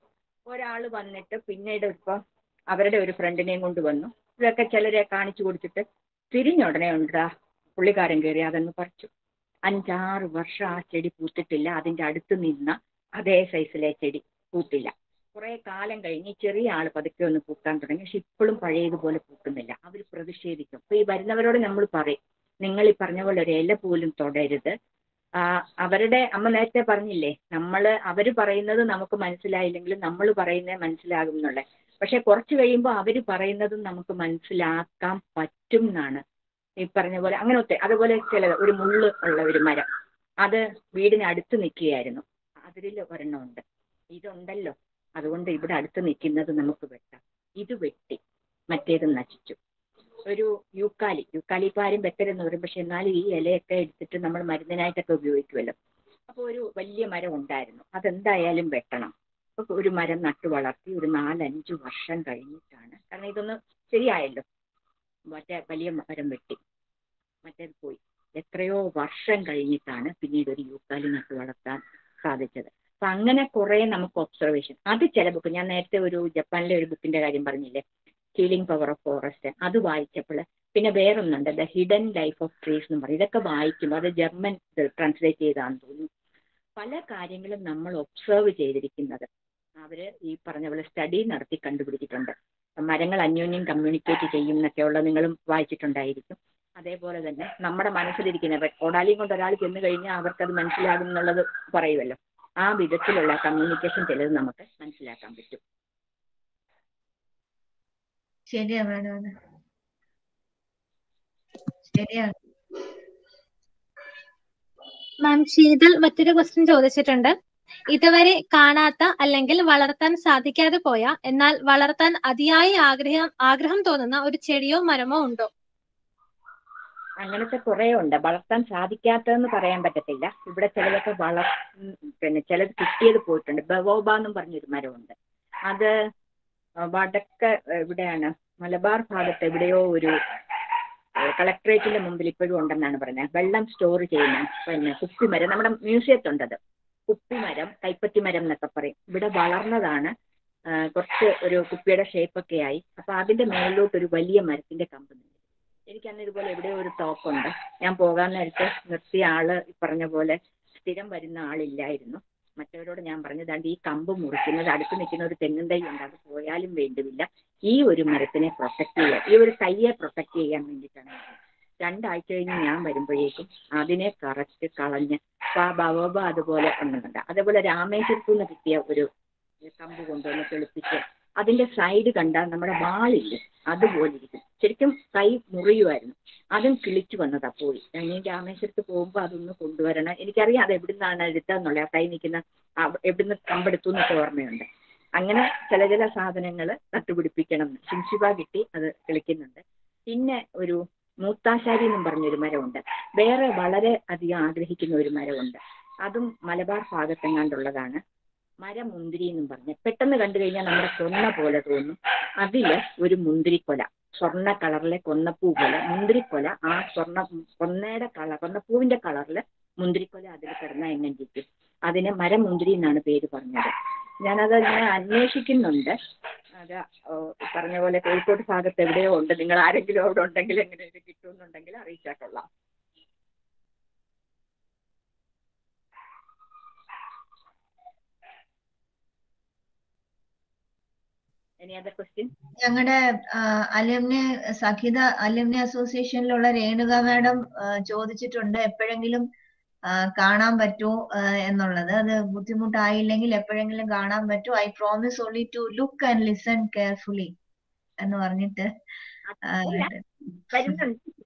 ഒരാൾ വന്നിട്ട് പിന്നീട് ഇപ്പം അവരുടെ ഒരു ഫ്രണ്ടിനെയും കൊണ്ട് വന്നു ഇതൊക്കെ ചിലരെ കാണിച്ചു കൊടുത്തിട്ട് തിരിഞ്ഞുടനെ ഉണ്ടാ പുള്ളിക്കാരൻ കയറി അതങ്ങ് പറിച്ചു അഞ്ചാറ് വർഷം ആ ചെടി പൂത്തിട്ടില്ല അതിന്റെ അടുത്ത് നിന്ന അതേ സൈസിലെ ചെടി പൂത്തില്ല കുറെ കാലം കഴിഞ്ഞ് ഈ ചെറിയ ആൾ പതുക്കെ ഒന്ന് പൂക്കാൻ തുടങ്ങി പക്ഷെ ഇപ്പോഴും പഴയതുപോലെ പൂക്കുന്നില്ല അവർ പ്രതിഷേധിക്കും അപ്പൊ ഈ വരുന്നവരോട് നമ്മൾ പറയും നിങ്ങൾ ഈ പറഞ്ഞ പോലെ ഒരു ഇല പോലും തൊടരുത് ആ, അവരുടെ അമ്മ നേരത്തെ പറഞ്ഞില്ലേ നമ്മൾ അവർ പറയുന്നത് നമുക്ക് മനസ്സിലായില്ലെങ്കിലും നമ്മൾ പറയുന്നത് മനസ്സിലാകും എന്നുള്ളത് പക്ഷെ കുറച്ച് കഴിയുമ്പോൾ അവർ പറയുന്നതും നമുക്ക് മനസ്സിലാക്കാൻ പറ്റും എന്നാണ് ഈ പറഞ്ഞ പോലെ അങ്ങനെ ഒത്തിരി അതുപോലെ ചിലത് ഒരു മുള്ള് ഉള്ള ഒരു മരം അത് വീടിന് അടുത്ത് നിൽക്കുകയായിരുന്നു അതിൽ ഒരെണ്ണമുണ്ട് ഇതുണ്ടല്ലോ അതുകൊണ്ട് ഇവിടെ അടുത്ത് നിൽക്കുന്നത് നമുക്ക് വെട്ടാം ഇത് വെട്ടി മറ്റേത് നശിച്ചു ഒരു യൂക്കാലി യൂക്കാലി ഇപ്പം ആരും വെട്ടരെന്ന് പറയും പക്ഷെ എന്നാലും ഈ ഇലയൊക്കെ എടുത്തിട്ട് നമ്മൾ മരുന്നിനായിട്ടൊക്കെ ഉപയോഗിക്കുമല്ലോ അപ്പോൾ ഒരു വലിയ മരം ഉണ്ടായിരുന്നു അതെന്തായാലും വെട്ടണം അപ്പൊ ഒരു മരം നട്ടു വളർത്തി ഒരു നാലഞ്ച് വർഷം കഴിഞ്ഞിട്ടാണ് കാരണം ഇതൊന്ന് ശരിയായല്ലോ മറ്റേ വലിയ മരം വെട്ടി മറ്റേത് പോയി എത്രയോ വർഷം കഴിഞ്ഞിട്ടാണ് പിന്നീട് ഒരു യൂക്കാലി നട്ടു വളർത്താൻ സാധിച്ചത് അപ്പൊ അങ്ങനെ കുറെ നമുക്ക് ഒബ്സർവേഷൻ അത് ചില ബുക്ക് ഞാൻ നേരത്തെ ഒരു ജപ്പാനിലെ ഒരു ബുക്കിന്റെ കാര്യം പറഞ്ഞില്ലേ ഹീലിംഗ് പവർ ഓഫ് ഫോറസ്റ്റ് അത് വായിച്ചപ്പോൾ പിന്നെ വേറൊന്നുണ്ട് the hidden life of trees എന്ന് പറയും ഇതൊക്കെ വായിക്കുമ്പോൾ അത് ജർമ്മൻ ട്രാൻസ്ലേറ്റ് ചെയ്താന്ന് തോന്നുന്നു പല കാര്യങ്ങളും നമ്മൾ ഒബ്സർവ് ചെയ്തിരിക്കുന്നത് അവര് ഈ പറഞ്ഞ പോലെ സ്റ്റഡി നടത്തി കണ്ടുപിടിച്ചിട്ടുണ്ട് മരങ്ങൾ അന്യോന്യം കമ്മ്യൂണിക്കേറ്റ് ചെയ്യും എന്നൊക്കെയുള്ള നിങ്ങളും വായിച്ചിട്ടുണ്ടായിരിക്കും അതേപോലെ തന്നെ നമ്മുടെ മനസ്സിലിരിക്കുന്ന ഇപ്പൊ കോടാലിയും കൊണ്ട് ഒരാൾ ചെന്ന് കഴിഞ്ഞാൽ അവർക്കത് മനസ്സിലാകും എന്നുള്ളത് പറയുമല്ലോ ആ വിധത്തിലുള്ള കമ്മ്യൂണിക്കേഷൻ ചിലത് നമുക്ക് മനസ്സിലാക്കാൻ പറ്റും ശരിയാ മാഡം അത് ശരിയാണ് മാം ശീതൾ മറ്റൊരു ക്വസ്റ്റ്യൻ ചോദിച്ചിട്ടുണ്ട് ഇതുവരെ കാണാത്ത അല്ലെങ്കിൽ വളർത്താൻ സാധിക്കാതെ പോയ എന്നാൽ വളർത്താൻ അതിയായ ആഗ്രഹം ആഗ്രഹം തോന്നുന്ന ഒരു ചെടിയോ മരമോ ഉണ്ടോ അങ്ങനത്തെ കുറെ ഉണ്ട് വളർത്താൻ സാധിക്കാത്തതെന്ന് പറയാൻ പറ്റത്തില്ല ഇവിടെ ചിലതൊക്കെ വളർ ഉം, പിന്നെ ചിലത് കിട്ടിയത് പോയിട്ടുണ്ട് ബവോബ എന്നും പറഞ്ഞൊരു മരമുണ്ട് അത് വടക്ക് എവിടെയാണ് മലബാർ ഭാഗത്ത് എവിടെയോ ഒരു കളക്ടറേറ്റിന്റെ മുമ്പിൽ ഇപ്പോഴും ഉണ്ടെന്നാണ് പറയുന്നത് വെള്ളം സ്റ്റോർ ചെയ്യുന്ന പിന്നെ കുപ്പിമരം നമ്മുടെ മ്യൂസിയത്തുണ്ടത് കുപ്പിമരം കൈപ്പത്തി മരം എന്നൊക്കെ പറയും ഇവിടെ വളർന്നതാണ് ആ, കുറച്ച് ഒരു കുപ്പിയുടെ ഷേപ്പൊക്കെ ആയി അപ്പൊ അതിന്റെ മേളിലോട്ട് ഒരു വലിയ മരത്തിന്റെ കമ്പ് നിന്നു എനിക്ക് അന്ന് ഇതുപോലെ എവിടെയോ ഒരു തോക്കുണ്ട് ഞാൻ പോകാൻ നേരത്ത് നിർത്തിയ ആള് ഈ പറഞ്ഞ പോലെ സ്ഥിരം വരുന്ന ആളില്ലായിരുന്നു മറ്റവരോട് ഞാൻ പറഞ്ഞു ദാണ്ട് ഈ കമ്പ് മുറിക്കുന്നത് അടുത്ത് നിൽക്കുന്ന ഒരു തെങ്ങും തൈ ഉണ്ട് അത് പോയാലും വേണ്ടുമില്ല ഈ ഒരു മരത്തിനെ പ്രൊട്ടക്ട് ചെയ്യാൻ ഈ ഒരു തൈയെ പ്രൊട്ടക്ട് ചെയ്യാൻ വേണ്ടിയിട്ടാണ് ഞാൻ പറഞ്ഞത്. രണ്ടാഴ്ച കഴിഞ്ഞ് ഞാൻ വരുമ്പോഴേക്കും അതിനെ കറക്റ്റ് കളഞ്ഞ് അപ്പൊ ആ ബവോബ അതുപോലെ ഒന്നുണ്ട് അതേപോലെ രാമേശ്വരത്തു നിന്ന് കിട്ടിയ ഒരു കമ്പ് കൊണ്ടുവന്ന് തെളിപ്പിച്ച് അതിന്റെ സൈഡ് കണ്ടാൽ നമ്മുടെ വാളില്ലേ അതുപോലെ ഇരിക്കും ശരിക്കും കൈ മുറിയുമായിരുന്നു അതും കിളിച്ചു വന്നതാ പോയി ഞാൻ ഈ രാമേശ്വരത്ത് പോകുമ്പോൾ അതൊന്ന് കൊണ്ടുവരണം എനിക്കറിയാം അത് എവിടുന്നാണ് എടുത്തതെന്നുള്ളത് ആ കൈ നിൽക്കുന്ന ആ എവിടുന്ന് കമ്പെടുത്തു എന്നൊക്കെ ഓർമ്മയുണ്ട് അങ്ങനെ ചില ചില സാധനങ്ങൾ നട്ടുപിടിപ്പിക്കണം എന്ന് ശിംശിബ കിട്ടി അത് കിളിക്കുന്നുണ്ട് പിന്നെ ഒരു മൂത്താശാരി എന്നും പറഞ്ഞൊരു മരമുണ്ട് വേറെ വളരെ അധികം ആഗ്രഹിക്കുന്ന ഒരു മരമുണ്ട് അതും മലബാർ ഭാഗത്തെങ്ങാണ്ടുള്ളതാണ് മരമുന്തിരി എന്നും പറഞ്ഞ് പെട്ടെന്ന് കണ്ടു കഴിഞ്ഞാൽ നമ്മുടെ കൊന്ന പോലെ തോന്നും അതില് ഒരു മുന്തിരിക്കൊല സ്വർണ്ണ കളറിലെ കൊന്നപ്പൂ പോലെ മുന്തിരിക്കൊല ആ സ്വർണ്ണ കൊന്നയുടെ കളർ കൊന്നപ്പൂവിന്റെ കളറിൽ മുന്തിരിക്കൊല അതിൽ കിടന്ന എങ്ങനെ ഇരിക്കും അതിന് മരമുന്തിരി എന്നാണ് പേര് പറഞ്ഞത് ഞാനത് ഇങ്ങനെ അന്വേഷിക്കുന്നുണ്ട് അത് ഓ, പറഞ്ഞ പോലെ കോഴിക്കോട് ഭാഗത്ത് എവിടെയോ ഉണ്ട് നിങ്ങൾ ആരെങ്കിലും അവിടെ ഉണ്ടെങ്കിൽ എങ്ങനെ ഇത് കിട്ടുമെന്നുണ്ടെങ്കിൽ അറിയിച്ചാൽ കൊള്ളാം എനി അതർ ക്വസ്റ്റ്യൻ ഞങ്ങളുടെ അലുമിനി സഖിത അലുമിനി അസോസിയേഷനിലുള്ള രേണുക മാഡം ചോദിച്ചിട്ടുണ്ട് എപ്പോഴെങ്കിലും ആ, കാണാൻ പറ്റുമോ ആ, എന്നുള്ളത് അത് ബുദ്ധിമുട്ടായില്ലെങ്കിൽ എപ്പോഴെങ്കിലും കാണാൻ പറ്റുമോ I promise only to look and listen carefully എന്ന് പറഞ്ഞിട്ട് ആ, വരുന്നുണ്ട്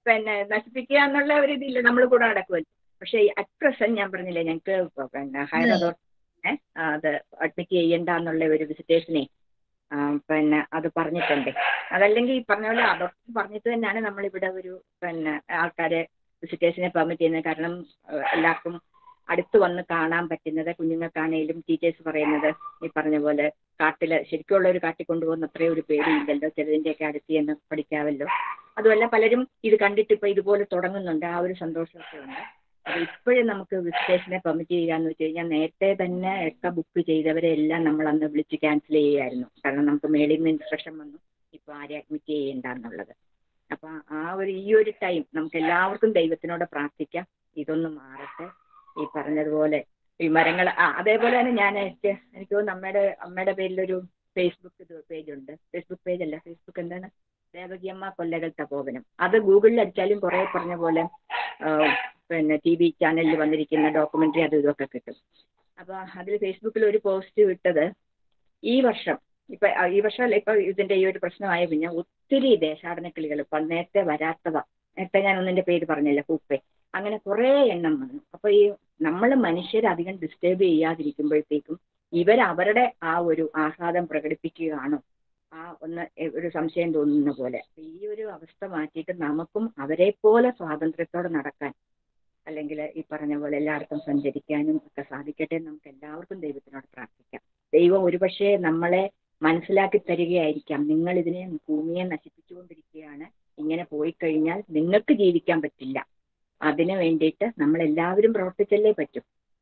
പിന്നെ നശിപ്പിക്കുക എന്നുള്ള ഒരു ഇതില്ല നമ്മൾ കൂടെ നടക്കുമല്ലോ പക്ഷേ അറ്റ് പ്രസന്റ് ഞാൻ പറഞ്ഞില്ലേ ഞങ്ങൾക്ക് പിന്നെ ഹയർ അതോറിറ്റി അത് അഡ്മിറ്റ് ചെയ്യണ്ട എന്നുള്ള ഒരു വിസിറ്റേഷനെ പിന്നെ അത് പറഞ്ഞിട്ടുണ്ട് അതല്ലെങ്കിൽ ഈ പറഞ്ഞ പോലെ അതോറിറ്റി പറഞ്ഞിട്ട് തന്നെയാണ് നമ്മളിവിടെ ഒരു പിന്നെ ആൾക്കാരെ വിസിറ്റേഴ്സിനെ പെർമിറ്റ് ചെയ്യുന്നത് കാരണം ആ, എല്ലാവർക്കും അടുത്ത് വന്ന് കാണാൻ പറ്റുന്നത് കുഞ്ഞുങ്ങൾക്കാണേലും ടീച്ചേഴ്സ് പറയുന്നത് ഈ പറഞ്ഞ പോലെ കാട്ടില് ശരിക്കുള്ള ഒരു കാട്ടിൽ കൊണ്ടുപോകുന്ന അത്രയും ഒരു പേടിയില്ലല്ലോ ചിലതിൻ്റെയൊക്കെ അടുത്ത് ചെന്ന് പഠിക്കാമല്ലോ അതുമല്ല പലരും ഇത് കണ്ടിട്ട് ഇപ്പൊ ഇതുപോലെ തുടങ്ങുന്നുണ്ട് ആ ഒരു സന്തോഷമൊക്കെ ഉണ്ട് അപ്പൊ ഇപ്പോഴും നമുക്ക് വിസിറ്റേഷനെ പെർമിറ്റ് ചെയ്യാന്ന് വെച്ച് കഴിഞ്ഞാൽ നേരത്തെ തന്നെ ഒക്കെ ബുക്ക് ചെയ്തവരെ എല്ലാം നമ്മൾ അന്ന് വിളിച്ച് ക്യാൻസൽ ചെയ്യുമായിരുന്നു കാരണം നമുക്ക് മേളിൽ നിന്ന് ഇൻസ്ട്രക്ഷൻ വന്നു ഇപ്പൊ ആരെ അഡ്മിറ്റ് ചെയ്യണ്ട എന്നുള്ളത് അപ്പൊ ആ ഒരു ഈ ഒരു ടൈം നമുക്ക് എല്ലാവർക്കും ദൈവത്തിനോട് പ്രാർത്ഥിക്കാം ഇതൊന്ന് മാറട്ടെ ഈ പറഞ്ഞതുപോലെ ഈ മരങ്ങൾ ആ അതേപോലെ തന്നെ ഞാൻ എനിക്ക് എനിക്ക് തോന്നുന്നു അമ്മയുടെ അമ്മയുടെ പേരിലൊരു ഫേസ്ബുക്ക് ഇത് പേജ് ഉണ്ട് ഫേസ്ബുക്ക് പേജ് അല്ല ഫേസ്ബുക്ക് എന്താണ് ദേവകിയമ്മ കൊല്ലകൾ തപോവനം അത് ഗൂഗിളിൽ അടിച്ചാലും കുറേ പറഞ്ഞ പോലെ ആ, പിന്നെ ടി വി ചാനലിൽ വന്നിരിക്കുന്ന ഡോക്യുമെന്ററി അതും ഇതൊക്കെ കിട്ടും അപ്പൊ അതിൽ ഫേസ്ബുക്കിൽ ഒരു പോസ്റ്റ് വിട്ടത് ഈ വർഷം ഇപ്പൊ ആ, ഈ വർഷമല്ല ഇപ്പൊ ഇതിന്റെ ഈ ഒരു പ്രശ്നമായ പിന്നെ ഒത്തിരി ദേശാടന കിളികൾ ഇപ്പൊ നേരത്തെ വരാത്തവ നേരത്തെ ഞാൻ ഒന്നിന്റെ പേര് പറഞ്ഞില്ല പൂപ്പെ അങ്ങനെ കുറേ എണ്ണം വന്നു അപ്പൊ ഈ നമ്മൾ മനുഷ്യർ അധികം ഡിസ്റ്റർബ് ചെയ്യാതിരിക്കുമ്പോഴത്തേക്കും ഇവർ അവരുടെ ആ ഒരു ആഹ്ലാദം പ്രകടിപ്പിക്കുകയാണോ ആ ഒന്ന് എ- ഒരു സംശയം തോന്നുന്ന പോലെ അപ്പൊ ഈ ഒരു അവസ്ഥ മാറ്റിയിട്ട് നമുക്കും അവരെ പോലെ സ്വാതന്ത്ര്യത്തോടെ നടക്കാൻ അല്ലെങ്കിൽ ഈ പറഞ്ഞ പോലെ എല്ലായിടത്തും സഞ്ചരിക്കാനും ഒക്കെ സാധിക്കട്ടെ എന്ന് നമുക്ക് എല്ലാവർക്കും ദൈവത്തിനോട് പ്രാർത്ഥിക്കാം ദൈവം ഒരുപക്ഷെ നമ്മളെ മനസ്സിലാക്കി തരികയായിരിക്കാം നിങ്ങൾ ഇതിനെ ഭൂമിയെ നശിപ്പിച്ചുകൊണ്ടിരിക്കുകയാണ് ഇങ്ങനെ പോയി കഴിഞ്ഞാൽ നിങ്ങൾക്ക് ജീവിക്കാൻ പറ്റില്ല അതിനു വേണ്ടിയിട്ട് നമ്മൾ എല്ലാവരും പ്രവർത്തിച്ചല്ലേ പറ്റും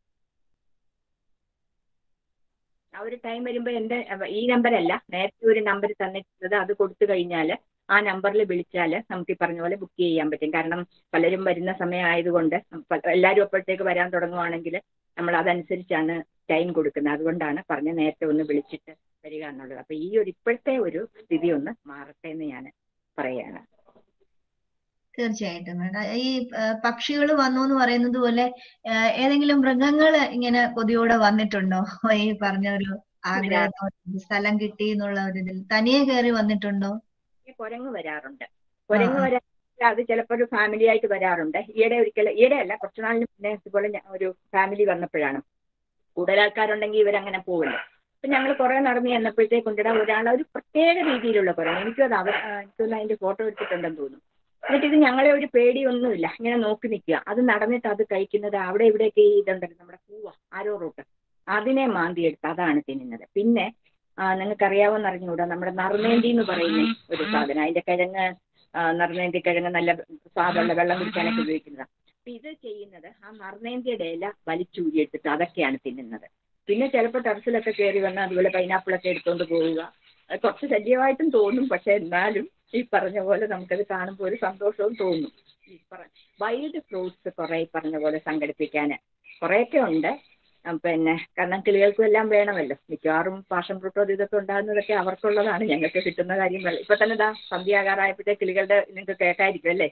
ആ ഒരു ടൈം വരുമ്പോൾ എൻ്റെ അവ- ഈ നമ്പറല്ല നേരത്തെ ഒരു നമ്പർ തന്നിട്ടുള്ളത് അത് കൊടുത്തു കഴിഞ്ഞാൽ ആ നമ്പറിൽ വിളിച്ചാൽ നമുക്ക് ഈ പറഞ്ഞ പോലെ ബുക്ക് ചെയ്യാൻ പറ്റും കാരണം പലരും വരുന്ന സമയം ആയതുകൊണ്ട് പ- എല്ലാവരും അപ്പോഴത്തേക്ക് വരാൻ തുടങ്ങുവാണെങ്കിൽ നമ്മൾ അതനുസരിച്ചാണ് ടൈം കൊടുക്കുന്നത് അതുകൊണ്ടാണ് പറഞ്ഞ നേരത്തെ ഒന്ന് വിളിച്ചിട്ട് വരിക എന്നുള്ളത് അപ്പൊ ഈ ഒരു ഇപ്പോഴത്തെ ഒരു സ്ഥിതി ഒന്ന് മാറട്ടെ എന്ന് ഞാൻ പറയാണ് തീർച്ചയായിട്ടും മേഡം ഈ പക്ഷികൾ വന്നു എന്ന് പറയുന്നത് പോലെ ആ, ഏതെങ്കിലും മൃഗങ്ങൾ ഇങ്ങനെ കൊതിയോടെ വന്നിട്ടുണ്ടോ ഈ പറഞ്ഞ ഒരു ആഗ്രഹത്തോടെ സ്ഥലം കിട്ടി എന്നുള്ള ഒരു ഇതിൽ തനിയെ കയറി വന്നിട്ടുണ്ടോ ഈ കുരങ്ങ് വരാറുണ്ട് കുരങ്ങ് വരാ അത് ചിലപ്പോൾ ഒരു ഫാമിലി ആയിട്ട് വരാറുണ്ട് ഈയിടെ ഒരിക്കൽ ഈയിടെ അല്ല കുറച്ചു നാളിന് മുന്നേ ഇതുപോലെ ഞ- ഒരു ഫാമിലി വന്നപ്പോഴാണ് കൂടുതൽ ആൾക്കാരുണ്ടെങ്കിൽ ഇവരങ്ങനെ പോവല്ലോ അപ്പൊ ഞങ്ങൾ കുറെ നടന്ന് ചെന്നപ്പോഴത്തേക്ക് കൊണ്ടിടാ ഒരാൾ ഒരു പ്രത്യേക രീതിയിലുള്ള കുരങ്ങ് എനിക്കും അത് അവർ ആ, എനിക്കൊന്ന് അതിന്റെ ഫോട്ടോ എടുത്തിട്ടുണ്ടെന്ന് തോന്നുന്നു എന്നിട്ട് ഇത് ഞങ്ങളെ ഒരു പേടിയൊന്നുമില്ല ഇങ്ങനെ നോക്കി നിൽക്കുക അത് നടന്നിട്ട് അത് കഴിക്കുന്നത് അവിടെ ഇവിടെയൊക്കെ ഈ ഇതുണ്ടല്ലോ നമ്മുടെ പൂവ ആരോ റൂട്ട് അതിനെ മാന്തി എടുത്ത് അതാണ് തിന്നുന്നത് പിന്നെ നിങ്ങൾക്ക് അറിയാവോന്ന് അറിഞ്ഞുകൂടാ നമ്മുടെ നറുനേന്തി എന്ന് പറയുന്ന ഒരു സാധനം അതിന്റെ കിഴങ്ങ് ആ, നറുനേന്തി കിഴങ്ങ് നല്ല സ്വാദുള്ള വെള്ളം കുടിക്കാനൊക്കെ ഉപയോഗിക്കുന്നതാണ് അപ്പൊ ഇത് ചെയ്യുന്നത് ആ നറുനേന്തിയുടെ ഇല വലിച്ചൂരിയെടുത്തിട്ട് അതൊക്കെയാണ് തിന്നുന്നത് പിന്നെ ചിലപ്പോൾ ടെറസിലൊക്കെ കയറി വന്ന് അതുപോലെ പൈനാപ്പിളൊക്കെ എടുത്തുകൊണ്ട് പോവുക അത് കുറച്ച് ശല്യമായിട്ടും തോന്നും പക്ഷെ എന്നാലും ഈ പറഞ്ഞ പോലെ നമുക്കത് കാണുമ്പോൾ ഒരു സന്തോഷവും തോന്നും ഈ പറ വൈൽഡ് ഫ്രൂട്ട്സ് കുറെ ഈ പറഞ്ഞ പോലെ സംഘടിപ്പിക്കാൻ കുറേയൊക്കെ ഉണ്ട് ആ, പിന്നെ കാരണം കിളികൾക്കും എല്ലാം വേണമല്ലോ മിക്കവാറും പാഷൻ ഫ്രൂട്ടോ അത് ഇതൊക്കെ ഉണ്ടാകുന്നതൊക്കെ അവർക്കുള്ളതാണ് ഞങ്ങൾക്ക് കിട്ടുന്ന കാര്യം വെള്ളം ഇപ്പൊ തന്നെ ദാ സന്ധ്യാകാറായപ്പോഴത്തെ കിളികളുടെ നിങ്ങൾക്ക് കേട്ടായിരിക്കും അല്ലേ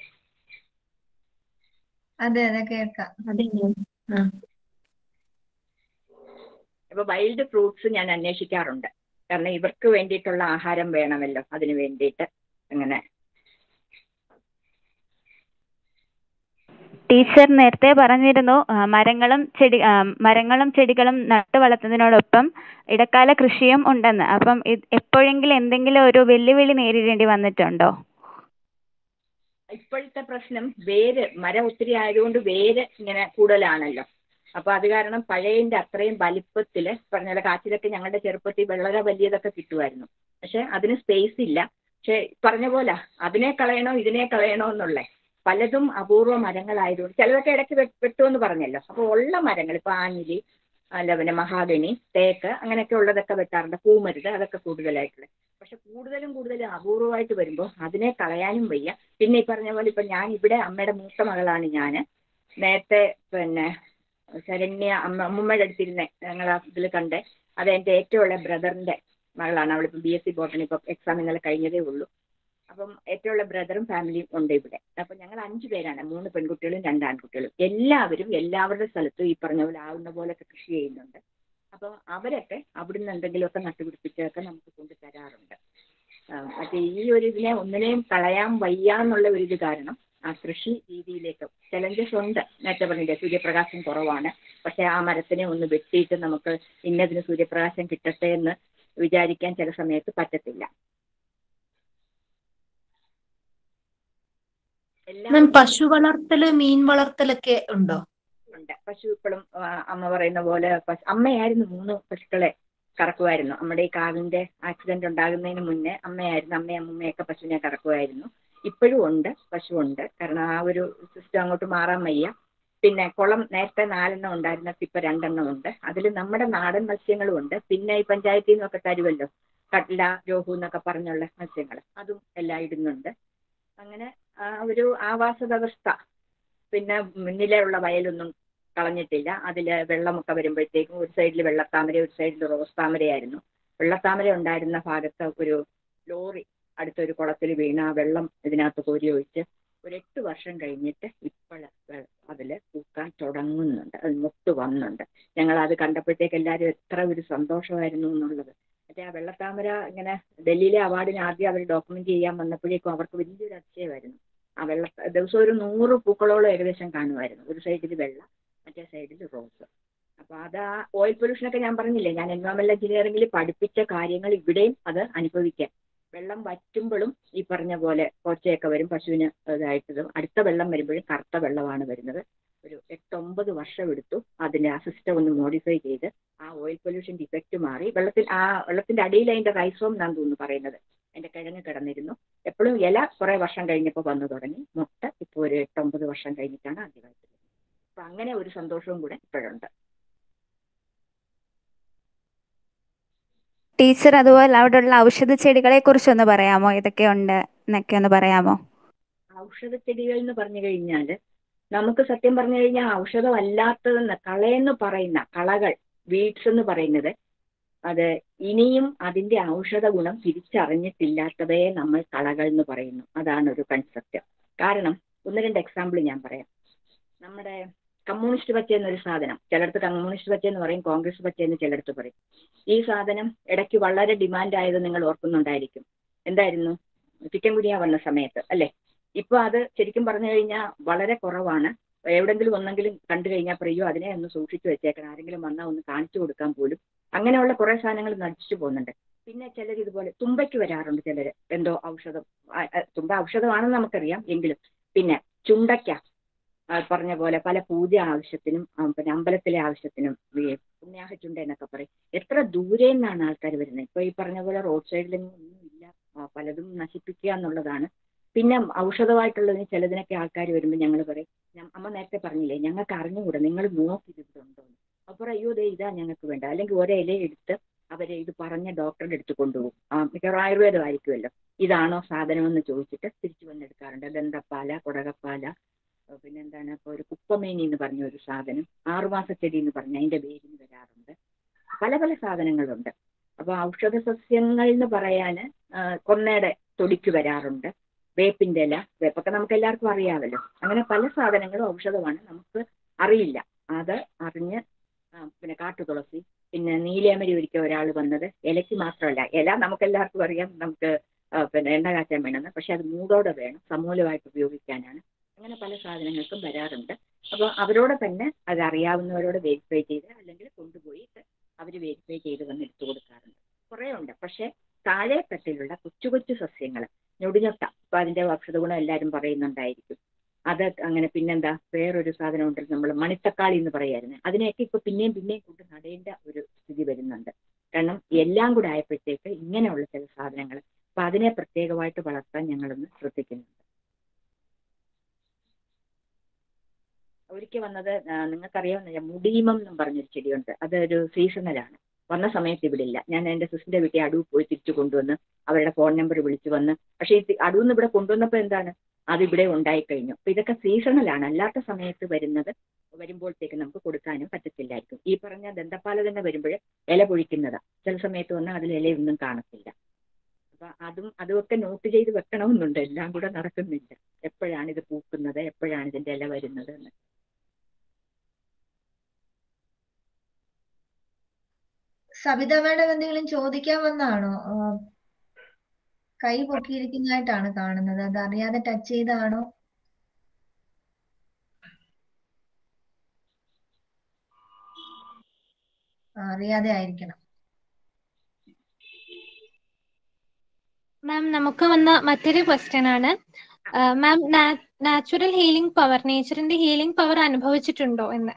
അതെ അതെ കേൾക്കാം അപ്പൊ വൈൽഡ് ഫ്രൂട്ട്സ് ഞാൻ അന്വേഷിക്കാറുണ്ട് കാരണം ഇവർക്ക് വേണ്ടിയിട്ടുള്ള ആഹാരം വേണമല്ലോ അതിന് വേണ്ടിയിട്ട് അങ്ങനെ ടീച്ചർ നേരത്തെ പറഞ്ഞിരുന്നു ആ, മരങ്ങളും ചെടി ആ, മരങ്ങളും ചെടികളും നട്ടു വളർത്തുന്നതിനോടൊപ്പം ഇടക്കാല കൃഷിയും ഉണ്ടെന്ന് അപ്പം ഇത് എപ്പോഴെങ്കിലും എന്തെങ്കിലും ഒരു വെല്ലുവിളി നേരിടേണ്ടി വന്നിട്ടുണ്ടോ ഇപ്പോഴത്തെ പ്രശ്നം വേര് മരം ഒത്തിരി ആയതുകൊണ്ട് വേര് ഇങ്ങനെ കൂടുതലാണല്ലോ അപ്പൊ അത് കാരണം പഴയതിന്റെ അത്രയും വലിപ്പത്തില് പറഞ്ഞ പോലെ കാച്ചിലൊക്കെ ഞങ്ങളുടെ ചെറുപ്പത്തിൽ വളരെ വലിയതൊക്കെ കിട്ടുമായിരുന്നു പക്ഷെ അതിന് സ്പേസ് ഇല്ല പക്ഷെ പറഞ്ഞ പോലെ അതിനെ കളയണോ ഇതിനെ കളയണോ എന്നുള്ള പലതും അപൂർവ മരങ്ങളായതുകൊണ്ട് ചിലതൊക്കെ ഇടയ്ക്ക് വെ- വെട്ടുമെന്ന് പറഞ്ഞല്ലോ അപ്പൊ ഉള്ള മരങ്ങൾ ഇപ്പൊ ആഞ്ഞിലി അല്ല പിന്നെ മഹാഗണി തേക്ക് അങ്ങനെയൊക്കെ ഉള്ളതൊക്കെ വെട്ടാറുണ്ട് പൂമരുത് അതൊക്കെ കൂടുതലായിട്ടുള്ളത് പക്ഷെ കൂടുതലും കൂടുതലും അപൂർവമായിട്ട് വരുമ്പോൾ അതിനെ കളയാനും വയ്യ പിന്നെ ഈ പറഞ്ഞ പോലെ ഇപ്പൊ ഞാൻ ഇവിടെ അമ്മയുടെ മൂത്ത മകളാണ് ഞാൻ നേരത്തെ പിന്നെ ശരണ്യ അമ്മ അമ്മൂമ്മയുടെ അടുത്തിരുന്നേ ഞങ്ങൾ ഇതിൽ കണ്ടേ അത് എൻ്റെ ഏറ്റവും ഉള്ള ബ്രദറിന്റെ മകളാണ് അവളിപ്പോൾ ബി എസ് സി ബോട്ടണി ഇപ്പം എക്സാം ഇന്നലെ കഴിഞ്ഞതേ ഉള്ളൂ അപ്പം ഏറ്റവും ഉള്ള ബ്രദറും ഫാമിലിയും ഉണ്ട് ഇവിടെ അപ്പം ഞങ്ങൾ അഞ്ചു പേരാണ് മൂന്ന് പെൺകുട്ടികളും രണ്ട് ആൺകുട്ടികളും എല്ലാവരും എല്ലാവരുടെ സ്ഥലത്തും ഈ പറഞ്ഞ പോലെ ആവുന്ന പോലെയൊക്കെ കൃഷി ചെയ്യുന്നുണ്ട് അപ്പം അവരൊക്കെ അവിടുന്ന് എന്തെങ്കിലുമൊക്കെ നട്ടുപിടിപ്പിച്ചൊക്കെ നമുക്ക് കൊണ്ട് തരാറുണ്ട് ആ, മറ്റേ ഈ ഒരു ഇതിനെ ഒന്നിനെയും കളയാൻ വയ്യ എന്നുള്ള ഒരു ഇത് കാരണം ആ കൃഷി രീതിയിലേക്ക് ചലഞ്ചസ് ഉണ്ട് നേരത്തെ പറഞ്ഞില്ലേ സൂര്യപ്രകാശം കുറവാണ് പക്ഷെ ആ മരത്തിനെ ഒന്ന് വെട്ടിയിട്ട് നമുക്ക് ഇന്നതിന് സൂര്യപ്രകാശം കിട്ടട്ടെ എന്ന് വിചാരിക്കാൻ ചില സമയത്ത് പറ്റത്തില്ല മാം പശു വളർത്തല് മീൻ വളർത്തലൊക്കെ ഉണ്ടോ ഉണ്ട് പശു ഇപ്പോഴും അമ്മ പറയുന്ന പോലെ പശു അമ്മയായിരുന്നു മൂന്ന് പശുക്കളെ കറക്കുമായിരുന്നു നമ്മുടെ ഈ കാവിന്റെ ആക്സിഡന്റ് ഉണ്ടാകുന്നതിന് മുന്നേ അമ്മയായിരുന്നു അമ്മയും അമ്മൂമ്മയൊക്കെ പശുവിനെ കറക്കുമായിരുന്നു ഇപ്പോഴും ഉണ്ട് പശു ഉണ്ട് കാരണം ആ ഒരു സിസ്റ്റം അങ്ങോട്ട് മാറാൻ വയ്യ പിന്നെ കുളം നേരത്തെ നാലെണ്ണം ഉണ്ടായിരുന്നത് ഇപ്പൊ രണ്ടെണ്ണം ഉണ്ട് അതിൽ നമ്മുടെ നാടൻ മത്സ്യങ്ങളും ഉണ്ട് പിന്നെ ഈ പഞ്ചായത്തിൽ നിന്നൊക്കെ തരുമല്ലോ കട്ല രോഹു എന്നൊക്കെ പറഞ്ഞുള്ള മത്സ്യങ്ങൾ അതും എല്ലാം ഇടുന്നുണ്ട് അങ്ങനെ ആ ഒരു ആവാസ വ്യവസ്ഥ പിന്നെ മുന്നിലെ ഉള്ള വയലൊന്നും കളഞ്ഞിട്ടില്ല അതിൽ വെള്ളമൊക്കെ വരുമ്പോഴത്തേക്കും ഒരു സൈഡിൽ വെള്ളത്താമര ഒരു സൈഡിൽ റോസ് താമരയായിരുന്നു വെള്ളത്താമര ഉണ്ടായിരുന്ന ഭാഗത്ത് ഒരു ലോറി അടുത്തൊരു കുളത്തിൽ വീണ് ആ വെള്ളം ഇതിനകത്ത് കോരി ഒഴിച്ച് ഒരു എട്ട് വർഷം കഴിഞ്ഞിട്ട് ഇപ്പോൾ അതിൽ പൂക്കാൻ തുടങ്ങുന്നുണ്ട് അത് മുട്ട് വന്നുണ്ട് ഞങ്ങൾ അത് കണ്ടപ്പോഴത്തേക്ക് എല്ലാവരും എത്ര ഒരു സന്തോഷമായിരുന്നു എന്നുള്ളത് മറ്റേ ആ വെള്ളത്താമര ഇങ്ങനെ ഡൽഹിയിലെ അവാർഡിന് ആദ്യം അവർ ഡോക്യുമെന്റ് ചെയ്യാൻ വന്നപ്പോഴേക്കും അവർക്ക് വലിയൊരു അതിശയമായിരുന്നു ആ വെള്ള ദിവസം ഒരു നൂറ് പൂക്കളോളം ഏകദേശം കാണുമായിരുന്നു ഒരു സൈഡിൽ വെള്ള മറ്റേ സൈഡിൽ റോസ് അപ്പൊ അത് ആ ഓയിൽ പൊല്യൂഷനൊക്കെ ഞാൻ പറഞ്ഞില്ലേ ഞാൻ എൻവയോൺമെന്റൽ എഞ്ചിനീയറിംഗിൽ പഠിപ്പിച്ച കാര്യങ്ങൾ ഇവിടെയും അത് അനുഭവിക്കാം വെള്ളം വറ്റുമ്പോഴും ഈ പറഞ്ഞ പോലെ പോച്ചയൊക്കെ വരും പശുവിന് ഇതായിട്ടതും അടുത്ത വെള്ളം വരുമ്പോഴും കറുത്ത വെള്ളമാണ് വരുന്നത് ഒരു എട്ടൊമ്പത് വർഷം എടുത്തു അതിന്റെ ആ സിസ്റ്റം ഒന്ന് മോഡിഫൈ ചെയ്ത് ആ ഓയിൽ പൊല്യൂഷന്റെ ഇഫക്റ്റ് മാറി വെള്ളത്തിൽ ആ വെള്ളത്തിന്റെ അടിയിൽ അതിന്റെ റൈസോം എന്നാണ് തോന്നുന്നു പറയുന്നത് അതിന്റെ കിഴങ്ങ് കിടന്നിരുന്നു എപ്പോഴും ഇല കുറെ വർഷം കഴിഞ്ഞപ്പോൾ വന്നു തുടങ്ങി മുട്ട ഇപ്പോൾ ഒരു എട്ടൊമ്പത് വർഷം കഴിഞ്ഞിട്ടാണ് ആദ്യമായിട്ട് അപ്പൊ അങ്ങനെ ഒരു സന്തോഷവും കൂടെ ഇപ്പോഴുണ്ട് ടീച്ചർ അതുപോലെ അവിടെയുള്ള ഔഷധ ചെടികളെ കുറിച്ചൊന്ന് പറയാമോ ഏതൊക്കെയുണ്ട് എന്നൊക്കെ ഒന്ന് പറയാമോ ഔഷധ ചെടികൾ എന്ന് പറഞ്ഞു കഴിഞ്ഞാൽ നമുക്ക് സത്യം പറഞ്ഞു കഴിഞ്ഞാൽ ഔഷധമല്ലാത്തതെന്ന് കളയെന്ന് പറയുന്ന കളകൾ വീഡ്സ് എന്ന് പറയുന്നത് അത് ഇനിയും അതിന്റെ ഔഷധ ഗുണം തിരിച്ചറിഞ്ഞിട്ടില്ലാത്തവയെ നമ്മൾ കളകൾ എന്ന് പറയുന്നു അതാണ് ഒരു കൺസെപ്റ്റ് കാരണം ഒന്ന് രണ്ട് എക്സാമ്പിൾ ഞാൻ പറയാം നമ്മുടെ കമ്മ്യൂണിസ്റ്റ് പച്ച എന്നൊരു സാധനം ചിലടത്ത് കമ്മ്യൂണിസ്റ്റ് പച്ച എന്ന് പറയും കോൺഗ്രസ് പച്ച എന്ന് ചിലടത്ത് പറയും ഈ സാധനം ഇടയ്ക്ക് വളരെ ഡിമാൻഡ് ആയത് നിങ്ങൾ ഓർക്കുന്നുണ്ടായിരിക്കും എന്തായിരുന്നു ചിക്കൻ ഗുനിയ വന്ന സമയത്ത് അല്ലേ ഇപ്പൊ അത് ശരിക്കും പറഞ്ഞു കഴിഞ്ഞാൽ വളരെ കുറവാണ് എവിടെങ്കിലും ഒന്നെങ്കിലും കണ്ടു കഴിഞ്ഞാൽ പറയോ അതിനെ ഒന്ന് സൂക്ഷിച്ചു വെച്ചേക്കണം ആരെങ്കിലും വന്നാൽ ഒന്ന് കാണിച്ചു കൊടുക്കാൻ പോലും അങ്ങനെയുള്ള കുറെ സാധനങ്ങൾ നടിച്ചു പോകുന്നുണ്ട് പിന്നെ ചിലർ ഇതുപോലെ തുമ്പയ്ക്ക് വരാറുണ്ട് ചിലർ എന്തോ ഔഷധം തുമ്പ ഔഷധമാണെന്ന് നമുക്കറിയാം എങ്കിലും പിന്നെ ചുണ്ടയ്ക്ക പറഞ്ഞ പോലെ പല പൂജ ആവശ്യത്തിനും പിന്നെ അമ്പലത്തിലെ ആവശ്യത്തിനും പുണ്യാഹ ചുണ്ട എന്നൊക്കെ പറയും എത്ര ദൂരെ നിന്നാണ് ആൾക്കാർ വരുന്നത് ഇപ്പൊ ഈ പറഞ്ഞ പോലെ റോഡ് സൈഡിലൊന്നും ഒന്നുമില്ല പലതും നശിപ്പിക്കുക എന്നുള്ളതാണ് പിന്നെ ഔഷധമായിട്ടുള്ളതിന് ചിലതിനൊക്കെ ആൾക്കാർ വരുമ്പോൾ ഞങ്ങൾ പറയും അമ്മ നേരത്തെ പറഞ്ഞില്ലേ ഞങ്ങൾക്ക് അറിഞ്ഞുകൂടാ നിങ്ങൾ നോക്കി ഇത് ഉണ്ടോ അപ്പോൾ അയ്യോ ദേ ഇതാ ഞങ്ങൾക്ക് വേണ്ട അല്ലെങ്കിൽ ഒരേ ഇല എടുത്ത് അവരെ ഇത് പറഞ്ഞ ഡോക്ടറുടെ അടുത്ത് കൊണ്ടുപോകും ആ മിക്കവാറും ആയുർവേദമായിരിക്കുമല്ലോ ഇതാണോ സാധനമെന്ന് ചോദിച്ചിട്ട് തിരിച്ചു വന്നെടുക്കാറുണ്ട് ദന്തപ്പാല കുടകപ്പാല പിന്നെ എന്താണ് ഇപ്പോൾ ഒരു കുപ്പമേനി എന്ന് പറഞ്ഞ ഒരു സാധനം ആറുമാസ ചെടി എന്ന് പറഞ്ഞ അതിന്റെ വേരിന് വരാറുണ്ട് പല പല സാധനങ്ങളുണ്ട് അപ്പൊ ഔഷധ സസ്യങ്ങൾ എന്ന് പറയാൻ കൊന്നയുടെ തൊടിക്ക് വരാറുണ്ട് വേപ്പിന്റെ ഇല വേപ്പൊക്കെ നമുക്ക് എല്ലാവർക്കും അറിയാമല്ലോ അങ്ങനെ പല സാധനങ്ങളും ഔഷധമാണ് നമുക്ക് അറിയില്ല അത് അറിഞ്ഞ് പിന്നെ കാട്ടുതുളസി പിന്നെ നീലയമരി ഒരിക്കൽ ഒരാൾ വന്നത് ഇലയ്ക്ക് മാത്രമല്ല ഇല നമുക്ക് എല്ലാവർക്കും അറിയാം നമുക്ക് പിന്നെ എണ്ണ കാച്ചാൻ വേണമെന്ന് പക്ഷെ അത് മൂടോടെ വേണം സമൂലമായിട്ട് ഉപയോഗിക്കാനാണ് അങ്ങനെ പല സാധനങ്ങൾക്കും വരാറുണ്ട് അപ്പോൾ അവരോട് തന്നെ അത് അറിയാവുന്നവരോട് വെരിഫൈ ചെയ്ത് അല്ലെങ്കിൽ കൊണ്ടുപോയിട്ട് അവർ വെരിഫൈ ചെയ്ത് വന്ന് എടുത്തു കൊടുക്കാറുണ്ട് കുറേ ഉണ്ട് പക്ഷെ താഴെത്തട്ടിലുള്ള കൊച്ചു കൊച്ചു സസ്യങ്ങൾ ഞൊടിഞ്ഞൊട്ട ഇപ്പൊ അതിന്റെ ഔഷധ ഗുണം എല്ലാവരും പറയുന്നുണ്ടായിരിക്കും അത് അങ്ങനെ പിന്നെന്താ വേറൊരു സാധനം ഉണ്ട് നമ്മൾ മണിത്തക്കാളി എന്ന് പറയായിരുന്നു അതിനെയൊക്കെ ഇപ്പൊ പിന്നെയും പിന്നെയും കൊണ്ട് നടേണ്ട ഒരു സ്ഥിതി വരുന്നുണ്ട് കാരണം എല്ലാം കൂടെ ആയപ്പോഴത്തേക്ക് ഇങ്ങനെയുള്ള ചില സാധനങ്ങൾ അപ്പൊ അതിനെ പ്രത്യേകമായിട്ട് വളർത്താൻ ഞങ്ങളൊന്ന് ശ്രദ്ധിക്കുന്നുണ്ട് ഒരിക്കൽ വന്നത് നിങ്ങൾക്കറിയാവുന്ന മുടീമം എന്നും പറഞ്ഞൊരു ചെടിയുണ്ട് അതൊരു സീസണലാണ് വന്ന സമയത്ത് ഇവിടെ ഇല്ല ഞാൻ എൻ്റെ സിസ്റ്ററിന്റെ വീട്ടിൽ അടൂർ പോയി തിരിച്ചു കൊണ്ടുവന്ന് അവരുടെ ഫോൺ നമ്പർ വിളിച്ചു വന്ന് പക്ഷേ ഈ അടൂന്ന് ഇവിടെ കൊണ്ടുവന്നപ്പോൾ എന്താണ് അത് ഇവിടെ ഉണ്ടായിക്കഴിഞ്ഞു അപ്പൊ ഇതൊക്കെ സീസണലാണ് അല്ലാത്ത സമയത്ത് വരുന്നത് വരുമ്പോഴത്തേക്ക് നമുക്ക് കൊടുക്കാനും പറ്റത്തില്ലായിരിക്കും ഈ പറഞ്ഞ ദന്തപ്പാല തന്നെ വരുമ്പോൾ ഇല പൊഴിക്കുന്നതാ ചില സമയത്ത് വന്നാൽ അതിൽ ഇലയൊന്നും കാണത്തില്ല അപ്പൊ അതും അതുമൊക്കെ നോട്ട് ചെയ്ത് വെക്കണമെന്നുണ്ട് എല്ലാം കൂടെ നടക്കുന്നില്ല എപ്പോഴാണ് ഇത് പൂക്കുന്നത് എപ്പോഴാണ് ഇതിന്റെ ഇല വരുന്നത് എന്ന് സവിത മാഡം എന്തെങ്കിലും ചോദിക്കാൻ വന്നാണോ കൈ പൊക്കിയിരിക്കുന്നതായിട്ടാണ് കാണുന്നത് അത് അറിയാതെ ടച്ച് ചെയ്താണോ അറിയാതെ ആയിരിക്കണം മാം നമുക്ക് വന്ന മറ്റൊരു ക്വസ്റ്റ്യൻ ആണ് മാം നാച്ചുറൽ ഹീലിംഗ് പവർ നേച്ചറിന്റെ ഹീലിംഗ് പവർ അനുഭവിച്ചിട്ടുണ്ടോ എന്ന്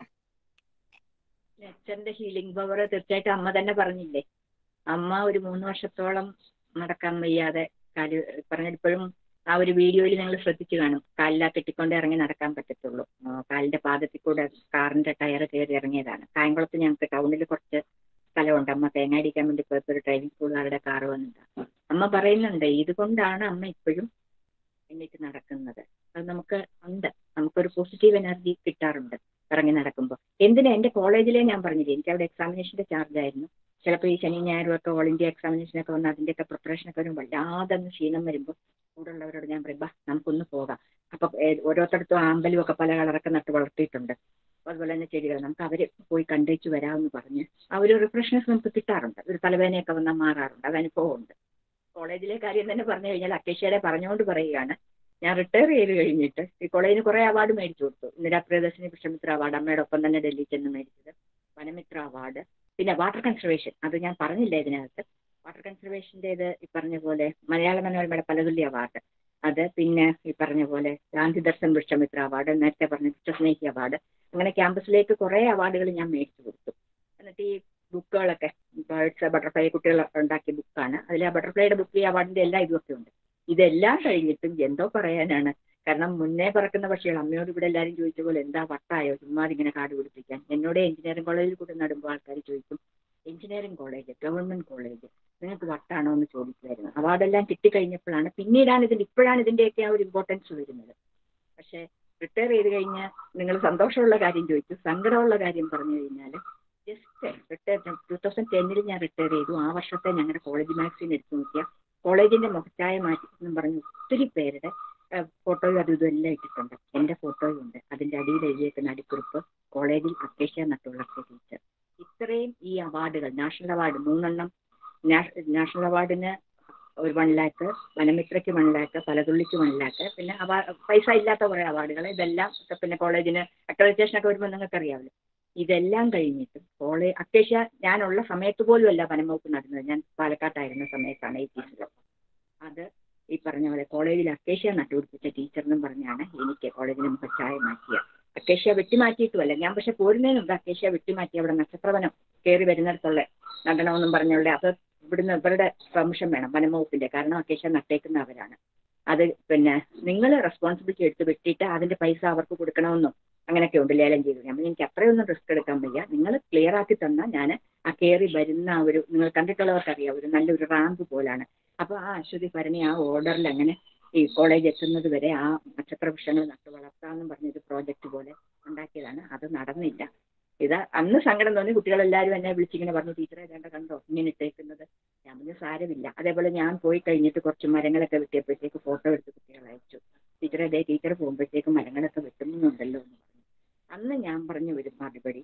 നെച്ചറിന്റെ ഹീലിംഗ് പവർ തീർച്ചയായിട്ടും അമ്മ തന്നെ പറഞ്ഞില്ലേ അമ്മ ഒരു മൂന്ന് വർഷത്തോളം നടക്കാൻ വയ്യാതെ കാല് പറഞ്ഞ ഇപ്പോഴും ആ ഒരു വീഡിയോയിൽ നിങ്ങൾ ശ്രദ്ധിച്ചു കാണും കാലിലാ കെട്ടിക്കൊണ്ട് ഇറങ്ങി നടക്കാൻ പറ്റത്തുള്ളൂ ആ, കാലിന്റെ പാദത്തിൽ കൂടെ കാറിന്റെ ടയർ കയറി ഇറങ്ങിയതാണ് കായംകുളത്ത് ഞങ്ങൾക്ക് ടൗണിൽ കുറച്ച് സ്ഥലമുണ്ട് അമ്മ തേങ്ങ അടിക്കാൻ വേണ്ടി പോയപ്പോൾ ഒരു ഡ്രൈവിംഗ് സ്കൂളുകാരുടെ കാറ് വന്നിട്ട് അമ്മ പറയുന്നുണ്ട് ഇതുകൊണ്ടാണ് അമ്മ ഇപ്പോഴും എണീറ്റ് നടക്കുന്നത് അത് നമുക്ക് ഉണ്ട് നമുക്കൊരു പോസിറ്റീവ് എനർജി കിട്ടാറുണ്ട് ഇറങ്ങി നടക്കുമ്പോൾ എന്തിനാ എന്റെ കോളേജിലെ ഞാൻ പറഞ്ഞില്ലേ എനിക്ക് അവിടെ എക്സാമിനേഷന്റെ ചാർജ് ആയിരുന്നു ചിലപ്പോൾ ഈ ശനി ഞായറും ഒക്കെ ഓൾ ഇന്ത്യ എക്സാമിനേഷൻ ഒക്കെ വന്ന് അതിന്റെയൊക്കെ പ്രിപ്പറേഷൻ ഒക്കെ വരുമ്പോൾ വല്ലാതെ അങ്ങ് ക്ഷീണം വരുമ്പോൾ കൂടെ ഉള്ളവരോട് ഞാൻ പറയും ബാ നമുക്കൊന്ന് പോകാം അപ്പൊ ഏ- ഓരോരുത്തടത്തും ആമ്പലും ഒക്കെ പല കളറൊക്കെ നട്ട് വളർത്തിയിട്ടുണ്ട് അപ്പൊ അതുപോലെ തന്നെ ചെടികൾ നമുക്ക് അവര് പോയി കണ്ടേച്ച് വരാമെന്ന് പറഞ്ഞ് ആ ഒരു റിഫ്രഷ്നെസ് നമുക്ക് കിട്ടാറുണ്ട് ഒരു തലവേദനയൊക്കെ വന്നാൽ മാറാറുണ്ട് അത് അനുഭവമുണ്ട് കോളേജിലെ കാര്യം തന്നെ പറഞ്ഞു കഴിഞ്ഞാൽ അക്കേഷ്യയുടെ പറഞ്ഞുകൊണ്ട് പറയുകയാണ് ഞാൻ റിട്ടയർ ചെയ്ത് കഴിഞ്ഞിട്ട് ഈ കോളേജിന് കുറെ അവാർഡ് മേടിച്ചു കൊടുത്തു ഇന്ദിരാ പ്രിയദർശിനി പുഷ്യമിത്ര അവാർഡ് അമ്മയുടെ ഒപ്പം തന്നെ ഡൽഹിയിൽ ചെന്ന് മേടിച്ചത് വനമിത്ര അവാർഡ് പിന്നെ വാട്ടർ കൺസർവേഷൻ അത് ഞാൻ പറഞ്ഞില്ല ഇതിനകത്ത് വാട്ടർ കൺസർവേഷൻ്റെത് ഈ പറഞ്ഞ പോലെ മലയാള മനോരമയുടെ പലതുല്യ അവാർഡ് അത് പിന്നെ ഈ പറഞ്ഞ പോലെ ഗാന്ധി ദർശൻ പുഷ്യമിത്ര അവാർഡ് നേരത്തെ പറഞ്ഞ വിശ്വസ്നേഹി അവാർഡ് അങ്ങനെ ക്യാമ്പസിലേക്ക് കുറെ അവാർഡുകൾ ഞാൻ മേടിച്ചു കൊടുത്തു എന്നിട്ട് ഈ ബുക്കുകളൊക്കെ ബേർഡ്സ് ബട്ടർഫ്ലൈ കുട്ടികൾ ഉണ്ടാക്കിയ ബുക്കാണ് അതിൽ ആ ബട്ടർഫ്ലൈയുടെ ബുക്ക് ഈ അവാർഡിന്റെ എല്ലാ ഇതൊക്കെ ഉണ്ട് ഇതെല്ലാം കഴിഞ്ഞിട്ടും എന്തോ പറയാനാണ് കാരണം മുന്നേ പറക്കുന്ന പക്ഷികൾ അമ്മയോട് ഇവിടെ എല്ലാവരും ചോദിച്ച പോലെ എന്താ വട്ടായോ ചുമ്മാ ഇങ്ങനെ കാട് പിടിപ്പിക്കാൻ എന്നോട് എഞ്ചിനീയറിംഗ് കോളേജിൽ കൂടെ നടുമ്പോൾ ആൾക്കാർ ചോദിക്കും എഞ്ചിനീയറിംഗ് കോളേജ് ഗവൺമെന്റ് കോളേജ് നിങ്ങൾക്ക് വട്ടാണോ എന്ന് ചോദിക്കുമായിരുന്നു അവാർഡെല്ലാം കിട്ടിക്കഴിഞ്ഞപ്പോഴാണ് പിന്നീടാണ് ഇതിന്റെ ഇപ്പോഴാണ് ഇതിന്റെയൊക്കെ ആ ഒരു ഇമ്പോർട്ടൻസ് വരുന്നത് പക്ഷെ റിട്ടയർ ചെയ്ത് കഴിഞ്ഞാൽ നിങ്ങൾ സന്തോഷമുള്ള കാര്യം ചോദിച്ചു സങ്കടമുള്ള കാര്യം പറഞ്ഞു കഴിഞ്ഞാൽ ജസ്റ്റ് റിട്ടയർ ടൂ തൗസൻഡ് ടെന്നിൽ ഞാൻ റിട്ടയർ ചെയ്തു ആ വർഷത്തെ ഞങ്ങളുടെ കോളേജ് മാഗസിൻ എടുത്തു നോക്കിയാൽ കോളേജിന്റെ മുഖച്ചായ മാറ്റി എന്നും പറഞ്ഞ് ഒത്തിരി പേരുടെ ഫോട്ടോയും അതും ഇതും എല്ലാം ഇട്ടിട്ടുണ്ട് എന്റെ ഫോട്ടോയും ഉണ്ട് അതിന്റെ അടിയിൽ എഴുതിയേക്കുന്ന അടിക്കുറിപ്പ് കോളേജിൽ അക്കേഷ്യ നട്ടുള്ളത്തെ ടീച്ചർ ഇത്രയും ഈ അവാർഡുകൾ നാഷണൽ അവാർഡ് മൂന്നെണ്ണം നാഷ- നാഷണൽ അവാർഡിന് ഒരു വൺ ലാക്ക് വനമിത്രയ്ക്ക് വൺ ലാക്ക് പലതുള്ളിക്ക് വൺ ലാക്ക് പിന്നെ അവാ പൈസ ഇല്ലാത്ത കുറെ അവാർഡുകൾ ഇതെല്ലാം ഒക്കെ പിന്നെ കോളേജിന് അക്രഡിറ്റേഷൻ ഒക്കെ വരുമ്പോൾ നിങ്ങൾക്ക് അറിയാമല്ലോ ഇതെല്ലാം കഴിഞ്ഞിട്ടും കോളേജ് അക്കേഷ്യ ഞാനുള്ള സമയത്ത് പോലും അല്ല വനംവകുപ്പ് നടന്നത് ഞാൻ പാലക്കാട്ടായിരുന്ന സമയത്താണ് എയ്റ്റീസിലൊക്കെ അത് ഈ പറഞ്ഞ പോലെ കോളേജിൽ അക്കേഷ്യ നട്ടുപിടിപ്പിച്ച ടീച്ചറിനും പറഞ്ഞാണ് എനിക്ക് കോളേജിന് മുഖച്ഛായ മാറ്റിയ അക്കേഷ്യ വെട്ടിമാറ്റിയിട്ടുമല്ല ഞാൻ പക്ഷെ പോരുന്നതിന് മുമ്പ് അക്കേഷ്യ വെട്ടിമാറ്റി അവിടെ നക്ഷത്രവനം കയറി വരുന്നിടത്തുള്ള നടണമെന്നും പറഞ്ഞുള്ള അത് ഇവിടുന്ന് ഇവരുടെ പെർമിഷൻ വേണം വനംവകുപ്പിന്റെ കാരണം അക്കേഷ്യ നട്ടേക്കുന്ന അവരാണ് അത് പിന്നെ നിങ്ങൾ റെസ്പോൺസിബിലിറ്റി എടുത്ത് വെട്ടിയിട്ട് അതിന്റെ പൈസ അവർക്ക് കൊടുക്കണമെന്നും അങ്ങനെയൊക്കെ ഉണ്ട് ലേലം ചെയ്തു ഞാൻ പറഞ്ഞു, എനിക്ക് അത്രയൊന്നും റിസ്ക് എടുക്കാൻ വയ്യ നിങ്ങൾ ക്ലിയർ ആക്കി തന്നാൽ ഞാൻ ആ കയറി വരുന്ന ആ ഒരു നിങ്ങൾ കണ്ടിട്ടുള്ളവർക്ക് അറിയാം ഒരു നല്ലൊരു റാമ്പ് പോലാണ് അപ്പൊ ആ അശ്വതി ഭരണി ആ ഓർഡറിൽ അങ്ങനെ ഈ കോളേജ് എത്തുന്നത് വരെ ആ നക്ഷത്ര വൃക്ഷങ്ങൾ നട്ടു വളർത്താമെന്നും പറഞ്ഞൊരു പ്രോജക്റ്റ് പോലെ ഉണ്ടാക്കിയതാണ് അത് നടന്നില്ല ഇത് അന്ന് സങ്കടം തോന്നി കുട്ടികളെല്ലാവരും എന്നെ വിളിച്ചിങ്ങനെ പറഞ്ഞു ടീച്ചറെ വേണ്ട കണ്ടോ ഇങ്ങനെ ഇട്ടേക്കുന്നത് ഞാൻ പറഞ്ഞു സാരമില്ല അതേപോലെ ഞാൻ പോയി കഴിഞ്ഞിട്ട് കുറച്ച് മരങ്ങളൊക്കെ വെട്ടിയപ്പോഴത്തേക്ക് ഫോട്ടോ എടുത്ത് കുട്ടികൾ അയച്ചു ടീച്ചറെ അതേ ടീച്ചർ പോകുമ്പോഴത്തേക്ക് മരങ്ങളൊക്കെ വെട്ടുന്നുണ്ടല്ലോ എന്ന് പറഞ്ഞു അന്ന് ഞാൻ പറഞ്ഞ ഒരു മറുപടി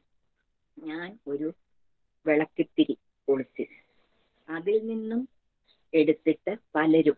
ഞാൻ ഒരു വിളക്കിത്തിരി പൊളിച്ച് അതിൽ നിന്നും എടുത്തിട്ട് പലരും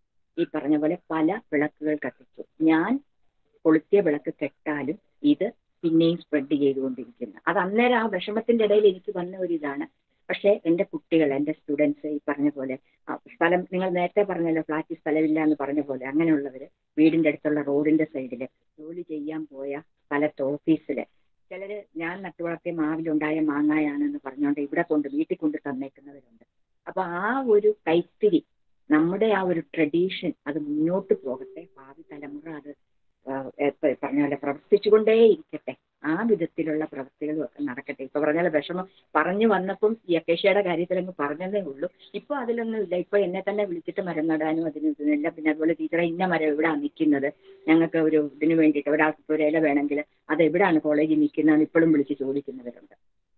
ഈ പറഞ്ഞ പോലെ പല വിളക്കുകൾ കത്തിച്ചു ഞാൻ കൊളുത്തിയ വിളക്ക് കെട്ടാലും ഇത് പിന്നെയും സ്പ്രെഡ് ചെയ്തുകൊണ്ടിരിക്കുന്നു അത് അന്നേരം ആ വിഷമത്തിന്റെ ഇടയിൽ എനിക്ക് വന്ന ഒരു ഇതാണ് പക്ഷേ എൻ്റെ കുട്ടികൾ എൻ്റെ സ്റ്റുഡൻസ് ഈ പറഞ്ഞ പോലെ ആ സ്ഥലം നിങ്ങൾ നേരത്തെ പറഞ്ഞല്ലോ ഫ്ലാറ്റിൽ സ്ഥലമില്ല എന്ന് പറഞ്ഞ പോലെ അങ്ങനെയുള്ളവര് വീടിന്റെ അടുത്തുള്ള റോഡിന്റെ സൈഡില് ജോലി ചെയ്യാൻ പോയ സ്ഥലത്ത് ഓഫീസില് ചിലര് ഞാൻ നട്ടുവളർത്തിയ മാവിലുണ്ടായ മാങ്ങായാണെന്ന് പറഞ്ഞുകൊണ്ട് ഇവിടെ കൊണ്ട് വീട്ടിൽ കൊണ്ട് തന്നേക്കുന്നവരുണ്ട് അപ്പൊ ആ ഒരു കൈത്തിരി നമ്മുടെ ആ ഒരു ട്രഡീഷൻ അത് മുന്നോട്ട് പോകട്ടെ ഭാവി തലമുറ അത് ആ, ഇപ്പൊ പറഞ്ഞ പോലെ പ്രവർത്തിച്ചുകൊണ്ടേ ഇരിക്കട്ടെ ആ വിധത്തിലുള്ള പ്രവൃത്തികളും ഒക്കെ നടക്കട്ടെ ഇപ്പൊ പറഞ്ഞ പോലെ വിഷമം പറഞ്ഞു വന്നപ്പം ഈ അക്കേഷ്യയുടെ കാര്യത്തിൽ അങ്ങ് പറഞ്ഞതേ ഉള്ളൂ ഇപ്പൊ അതിലൊന്നും ഇല്ല ഇപ്പൊ എന്നെ തന്നെ വിളിച്ചിട്ട് മരം നടാനും അതിനും ഇതിനെല്ലാം പിന്നെ അതുപോലെ ടീച്ചറെ ഇന്ന മരം എവിടാ നിൽക്കുന്നത് ഞങ്ങൾക്ക് ഒരു ഇതിന് വേണ്ടിയിട്ട് ഒരാൾക്ക് ഇപ്പോൾ ഒരു ഇല വേണമെങ്കിൽ അത് എവിടാണ് കോളേജിൽ നിൽക്കുന്നതെന്ന് ഇപ്പോഴും വിളിച്ച് ചോദിക്കുന്നവരുണ്ട്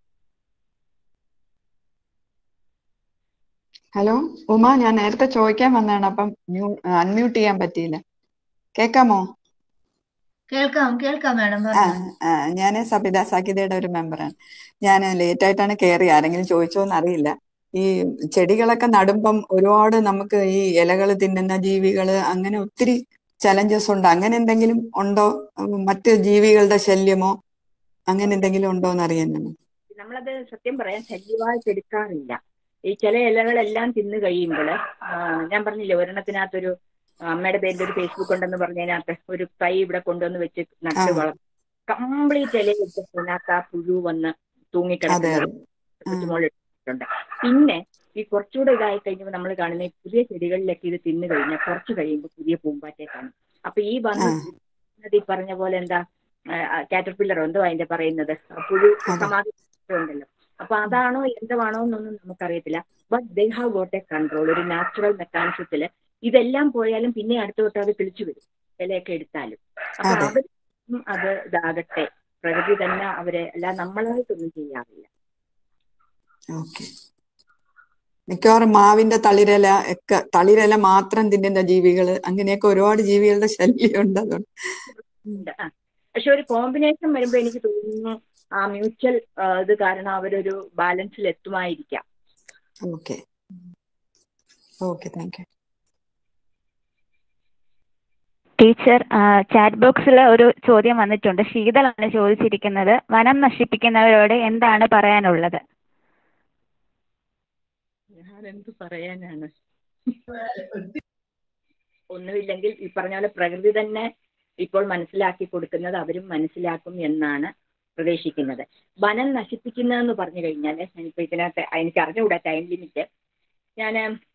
ഹലോ ഉമ ഞാൻ നേരത്തെ ചോദിക്കാൻ വന്നതാണ് അപ്പം അൺമ്യൂട്ട് ചെയ്യാൻ പറ്റിയില്ല കേക്കാമോ കേൾക്കാം കേൾക്കാം മാഡം ആ പറഞ്ഞു ഞാൻ സബിത സഖിതയുടെ ഒരു മെമ്പറാണ് ഞാൻ ലേറ്റ് ആയിട്ടാണ് കയറി ആരെങ്കിലും ചോദിച്ചോന്ന് അറിയില്ല ഈ ചെടികളൊക്കെ നടുമ്പം ഒരുപാട് നമുക്ക് ഈ ഇലകൾ തിന്നുന്ന ജീവികള് അങ്ങനെ ഒത്തിരി ചലഞ്ചസ് ഉണ്ട് അങ്ങനെ എന്തെങ്കിലും ഉണ്ടോ ഉം, മറ്റ് ജീവികളുടെ ശല്യമോ അങ്ങനെ എന്തെങ്കിലും ഉണ്ടോ എന്ന് അറിയാനാണ് നമ്മളത് സത്യം പറയാൻ ശല്യമായിട്ട് എടുക്കാറില്ല ഈ ചില ഇലകളെല്ലാം തിന്നു കഴിയുമ്പോൾ ഞാൻ പറഞ്ഞില്ലേ ഒരെണ്ണത്തിനകത്തൊരു അമ്മയുടെ പേരിൽ ഒരു ഫേസ്ബുക്ക് ഉണ്ടെന്ന് പറഞ്ഞതിനകത്ത് ഒരു തൈ ഇവിടെ കൊണ്ടുവന്ന് വെച്ച് നട്ട് ആ. വളർത്തും കംപ്ലീറ്റ് ഇല വെച്ചതിനകത്ത് ആ പുഴു വന്ന് അതെ തൂങ്ങിക്കിടക്കുന്ന അതെ കൊച്ചുമോൾ ഇട്ടിട്ടുണ്ട് പിന്നെ ഈ കുറച്ചുകൂടെ ഇതായി കഴിഞ്ഞപ്പോൾ നമ്മൾ കാണുന്ന ഈ പുതിയ ചെടികളിലൊക്കെ ഇത് തിന്നു കഴിഞ്ഞാൽ കുറച്ച് കഴിയുമ്പോൾ പുതിയ പൂമ്പാറ്റയെ കാണും അപ്പൊ ഈ വന്ന് ആ. ഇത് ഈ പറഞ്ഞ പോലെ എന്താ കാറ്റർപില്ലറോ എന്തോ അതിന്റെ പറയുന്നത് ആ പുഴു അതെ. സമാധി ഉണ്ടല്ലോ അപ്പൊ അതാണോ എന്താണോ എന്നൊന്നും നമുക്കറിയത്തില്ല but they have got a control ഒരു നാച്ചുറൽ മെക്കാനിസത്തില് ഇതെല്ലാം പോയാലും പിന്നെ അടുത്ത തൊട്ട് അത് കിളിച്ചു വരും ഇലയൊക്കെ എടുത്താലും അപ്പൊ അതെ. അവർ അത് ഇതാകട്ടെ പ്രകൃതി തന്നെ അവരെ അല്ല നമ്മളായിട്ടൊന്നും ചെയ്യാറില്ല ഓക്കെ മിക്കവാറും മാവിന്റെ തളിരില ഒക്കെ തളിരില മാത്രം തിന്നുന്ന ജീവികള് അങ്ങനെയൊക്കെ ഒരുപാട് ജീവികളുടെ ശല്യം ഉണ്ട് അതുകൊണ്ട് ഉണ്ട് ആ പക്ഷെ ഒരു കോമ്പിനേഷൻ വരുമ്പോ എനിക്ക് തോന്നുന്നു ആ മ്യൂച്വൽ ഇത് കാരണം അവരൊരു ബാലൻസിൽ എത്തുമായിരിക്കാം okay okay thank you teacher chat ബോക്സിൽ ഒരു ചോദ്യം വന്നിട്ടുണ്ട് ശീതളാണ് ചോദിച്ചിരിക്കുന്നത് വനം നശിപ്പിക്കുന്നവരോട് എന്താണ് പറയാനുള്ളത് ഞാൻ എന്ത് പറയാനാണ് ഒന്നുമില്ലെങ്കിൽ ഈ പറഞ്ഞ പോലെ പ്രകൃതി തന്നെ ഇപ്പോൾ മനസ്സിലാക്കി കൊടുക്കുന്നത് അവരും മനസ്സിലാക്കും എന്നാണ് പ്രതീക്ഷിക്കുന്നത് വനം നശിപ്പിക്കുന്നതെന്ന് പറഞ്ഞു കഴിഞ്ഞാൽ ഞാനിപ്പോ ഇതിനകത്ത് എനിക്ക് അറിഞ്ഞുകൂടാ ടൈം ലിമിറ്റ് ഞാൻ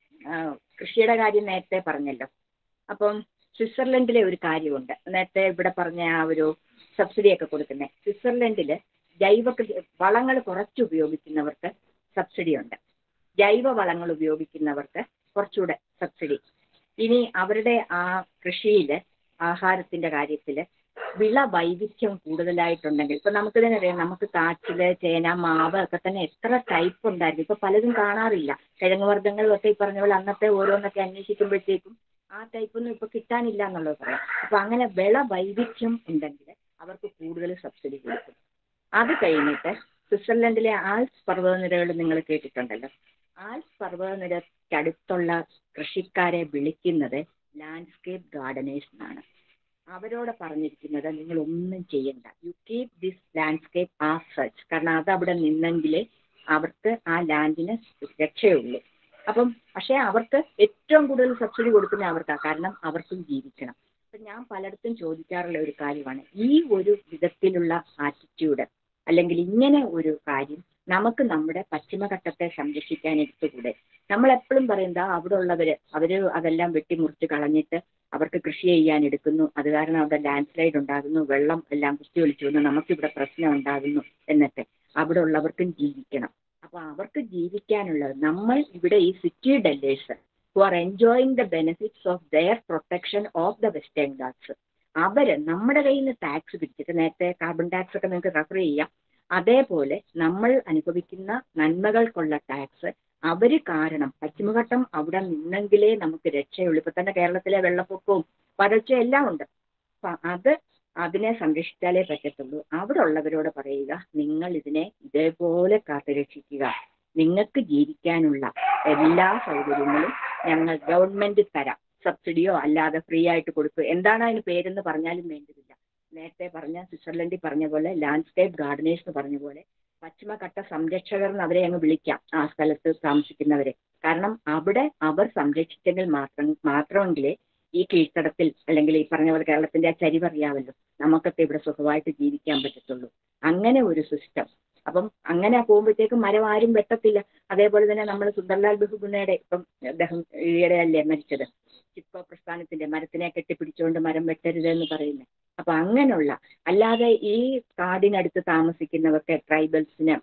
കൃഷിയുടെ കാര്യം നേരത്തെ പറഞ്ഞല്ലോ അപ്പം സ്വിറ്റ്സർലൻഡിലെ ഒരു കാര്യമുണ്ട് നേരത്തെ ഇവിടെ പറഞ്ഞ ആ ഒരു സബ്സിഡി ഒക്കെ കൊടുക്കുന്നത് സ്വിറ്റ്സർലൻഡിൽ ജൈവ വളങ്ങൾ കുറച്ച് ഉപയോഗിക്കുന്നവർക്ക് സബ്സിഡി ഉണ്ട് ജൈവ വളങ്ങൾ ഉപയോഗിക്കുന്നവർക്ക് കുറച്ചുകൂടെ സബ്സിഡി ഇനി അവരുടെ ആ കൃഷിയിൽ ആഹാരത്തിന്റെ കാര്യത്തിൽ വിള വൈവിധ്യം കൂടുതലായിട്ടുണ്ടെങ്കിൽ ഇപ്പൊ നമുക്ക് തന്നെ അറിയാം നമുക്ക് കാച്ചില് ചേന മാവ് ഒക്കെ തന്നെ എത്ര ടൈപ്പ് ഉണ്ടായിരുന്നു ഇപ്പൊ പലതും കാണാറില്ല കിഴങ്ങ് വർഗ്ഗങ്ങളും ഒക്കെ ഈ പറഞ്ഞ പോലെ അന്നത്തെ ഓരോന്നൊക്കെ അന്വേഷിക്കുമ്പോഴത്തേക്കും ആ ടൈപ്പ് ഒന്നും ഇപ്പൊ കിട്ടാനില്ല എന്നുള്ളത് പറയാം അപ്പൊ അങ്ങനെ വിള വൈവിധ്യം ഉണ്ടെങ്കിൽ അവർക്ക് കൂടുതൽ സബ്സിഡി കൊടുക്കും അത് കഴിഞ്ഞിട്ട് സ്വിറ്റ്സർലൻഡിലെ ആൽപ്സ് പർവ്വതനിരകൾ നിങ്ങൾ കേട്ടിട്ടുണ്ടല്ലോ ആൽപ്സ് പർവ്വതനിരക്കടുത്തുള്ള കൃഷിക്കാരെ വിളിക്കുന്നത് ലാൻഡ്സ്കേപ്പ് ഗാർഡനേഴ്സ് എന്നാണ് അവരോട് പറഞ്ഞിരിക്കുന്നത് നിങ്ങൾ ഒന്നും ചെയ്യണ്ട you keep this landscape as such കാരണം അത് അവിടെ നിന്നെങ്കിലേ അവർക്ക് ആ ലാൻഡിന് രക്ഷയുള്ളൂ അപ്പം പക്ഷേ അവർക്ക് ഏറ്റവും കൂടുതൽ സബ്സിഡി കൊടുക്കുന്ന അവർക്കാണ് കാരണം അവർക്കും ജീവിക്കണം അപ്പം ഞാൻ പലയിടത്തും ചോദിക്കാറുള്ള ഒരു കാര്യമാണ് ഈ ഒരു വിധത്തിലുള്ള ആറ്റിറ്റ്യൂഡ് അല്ലെങ്കിൽ ഇങ്ങനെ ഒരു കാര്യം നമുക്ക് നമ്മുടെ പശ്ചിമഘട്ടത്തെ സംരക്ഷിക്കാൻ എടുത്തുകൂടെ നമ്മൾ എപ്പോഴും പറയുന്നത് അവിടെ ഉള്ളവര് അവര് അതെല്ലാം വെട്ടിമുറിച്ച് കളഞ്ഞിട്ട് അവർക്ക് കൃഷി ചെയ്യാൻ എടുക്കുന്നു അത് കാരണം അവിടെ ലാൻഡ് സ്ലൈഡ് ഉണ്ടാകുന്നു വെള്ളം എല്ലാം കുത്തിയൊലിച്ചു വന്നു നമുക്കിവിടെ പ്രശ്നം ഉണ്ടാകുന്നു എന്നൊക്കെ അവിടെ ഉള്ളവർക്കും ജീവിക്കണം അപ്പൊ അവർക്ക് ജീവിക്കാനുള്ളത് നമ്മൾ ഇവിടെ ഈ city dwellers who are enjoying the benefits of their protection of the western Ghats അവര് നമ്മുടെ കയ്യിൽ നിന്ന് ടാക്സ് പിടിച്ചിട്ട് നേരത്തെ കാർബൺ ടാക്സ് ഒക്കെ നിങ്ങൾക്ക് റെഫർ ചെയ്യാം അതേപോലെ നമ്മൾ അനുഭവിക്കുന്ന നന്മകൾക്കുള്ള ടാക്സ് അവര് കാരണം പശ്ചിമഘട്ടം അവിടെ നിന്നെങ്കിലേ നമുക്ക് രക്ഷയുള്ളൂ ഇപ്പൊ തന്നെ കേരളത്തിലെ വെള്ളപ്പൊക്കവും വരൾച്ചയും എല്ലാം ഉണ്ട് അപ്പൊ അത് അതിനെ സംരക്ഷിച്ചാലേ പറ്റത്തുള്ളൂ അവിടെ ഉള്ളവരോട് പറയുക നിങ്ങൾ ഇതിനെ ഇതേപോലെ കാത്തുരക്ഷിക്കുക നിങ്ങൾക്ക് ജീവിക്കാനുള്ള എല്ലാ സൗകര്യങ്ങളും ഞങ്ങൾ ഗവൺമെന്റ് തരാം സബ്സിഡിയോ അല്ലാതെ ഫ്രീ ആയിട്ട് കൊടുക്കുക എന്താണ് അതിന് പേരെന്ന് പറഞ്ഞാലും വേണ്ടതില്ല നേരത്തെ പറഞ്ഞ സ്വിറ്റ്സർലൻഡിൽ പറഞ്ഞ പോലെ ലാൻഡ്സ്കേപ്പ് ഗാർഡനേഴ്സ് എന്ന് പറഞ്ഞ പോലെ പശ്ചിമഘട്ട സംരക്ഷകർ എന്ന് അവരെ അങ്ങ് വിളിക്കാം ആ സ്ഥലത്ത് താമസിക്കുന്നവരെ കാരണം അവിടെ അവർ സംരക്ഷിച്ചെങ്കിൽ മാത്രം മാത്രമെങ്കിലേ ഈ കീഴ്ത്തടത്തിൽ അല്ലെങ്കിൽ ഈ പറഞ്ഞ പോലെ കേരളത്തിന്റെ ആ ചരിവറിയാമല്ലോ നമുക്കൊക്കെ ഇവിടെ സുഖമായിട്ട് ജീവിക്കാൻ പറ്റത്തുള്ളൂ അങ്ങനെ ഒരു സിസ്റ്റം അപ്പം അങ്ങനെ പോകുമ്പോഴത്തേക്കും മരം ആരും വെട്ടത്തില്ല അതേപോലെ തന്നെ നമ്മൾ സുന്ദർലാൽ ബഹുഗുണയുടെ ഇപ്പം അദ്ദേഹം ഈയിടെ അല്ലേ മരിച്ചത് ചിപ്കോ പ്രസ്ഥാനത്തിന്റെ മരത്തിനെ കെട്ടിപ്പിടിച്ചുകൊണ്ട് മരം വെട്ടരുത് എന്ന് പറയുന്നത് അപ്പൊ അങ്ങനെയുള്ള അല്ലാതെ ഈ കാടിനടുത്ത് താമസിക്കുന്നവർക്ക് ട്രൈബൽസിന്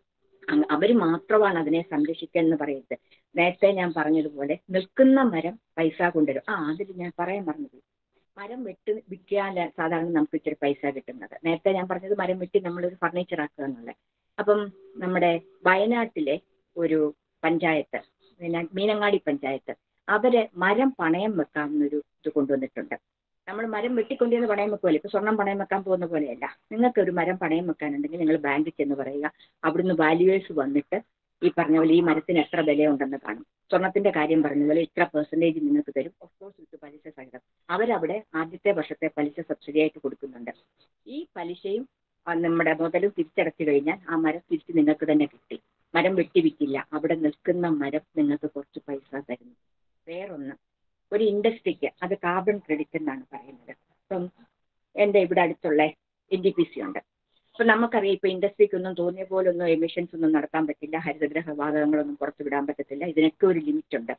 അവർ മാത്രമാണ് അതിനെ സംരക്ഷിക്കുക എന്ന് പറയുന്നത് നേരത്തെ ഞാൻ പറഞ്ഞതുപോലെ നിൽക്കുന്ന മരം പൈസ കൊണ്ടുവരും ആ അതിൽ ഞാൻ പറയാൻ പറഞ്ഞത് മരം വെട്ടി വിൽക്കാൻ സാധാരണ നമുക്ക് ഇച്ചിരി പൈസ കിട്ടുന്നത് നേരത്തെ ഞാൻ പറഞ്ഞത് മരം വെട്ടി നമ്മളൊരു ഫർണിച്ചർ ആക്കുക എന്നുള്ളത് അപ്പം നമ്മുടെ വയനാട്ടിലെ ഒരു പഞ്ചായത്ത് പിന്നെ മീനങ്ങാടി പഞ്ചായത്ത് അവര് മരം പണയം വെക്കാവുന്നൊരു ഇത് കൊണ്ടുവന്നിട്ടുണ്ട് നമ്മൾ മരം വെട്ടിക്കൊണ്ടുവന്ന് പണയം വെക്കുമല്ലോ ഇപ്പൊ സ്വർണം പണയം വെക്കാൻ പോകുന്ന പോലെയല്ല നിങ്ങൾക്ക് ഒരു മരം പണയം വെക്കാനുണ്ടെങ്കിൽ നിങ്ങൾ ബാങ്കിൽ ചെന്ന് പറയുക അവിടുന്ന് വാല്യുവേഴ്സ് വന്നിട്ട് ഈ പറഞ്ഞ പോലെ ഈ മരത്തിന് എത്ര വിലയുണ്ടെന്ന് കാണും സ്വർണത്തിന്റെ കാര്യം പറഞ്ഞ പോലെ ഇത്ര പെർസെൻറ്റേജ് നിങ്ങൾക്ക് തരും ഓഫ് കോഴ്സ് വിത്ത് പലിശ സഹിതം അവരവിടെ ആദ്യത്തെ വർഷത്തെ പലിശ സബ്സിഡി ആയിട്ട് കൊടുക്കുന്നുണ്ട് ഈ പലിശയും ആ നമ്മുടെ മുതലും തിരിച്ചടച്ചു കഴിഞ്ഞാൽ ആ മരം തിരിച്ച് നിങ്ങൾക്ക് തന്നെ കിട്ടി മരം വെട്ടിവിക്കില്ല അവിടെ നിൽക്കുന്ന മരം നിങ്ങൾക്ക് കുറച്ച് പൈസ തരുന്നു വേറൊന്ന് ഒരു ഇൻഡസ്ട്രിക്ക് അത് കാർബൺ ക്രെഡിറ്റ് എന്നാണ് പറയുന്നത് ഇപ്പം എൻ്റെ ഇവിടെ അടുത്തുള്ള എൻ ഡി പി സി ഉണ്ട് അപ്പൊ നമുക്കറിയാം ഇപ്പൊ ഇൻഡസ്ട്രിക്കൊന്നും തോന്നിയ പോലെ ഒന്നും എമിഷൻസ് ഒന്നും നടത്താൻ പറ്റില്ല ഹരിതഗ്രഹ വാതകങ്ങളൊന്നും പുറത്തു വിടാൻ പറ്റത്തില്ല ഇതിനൊക്കെ ഒരു ലിമിറ്റ് ഉണ്ട്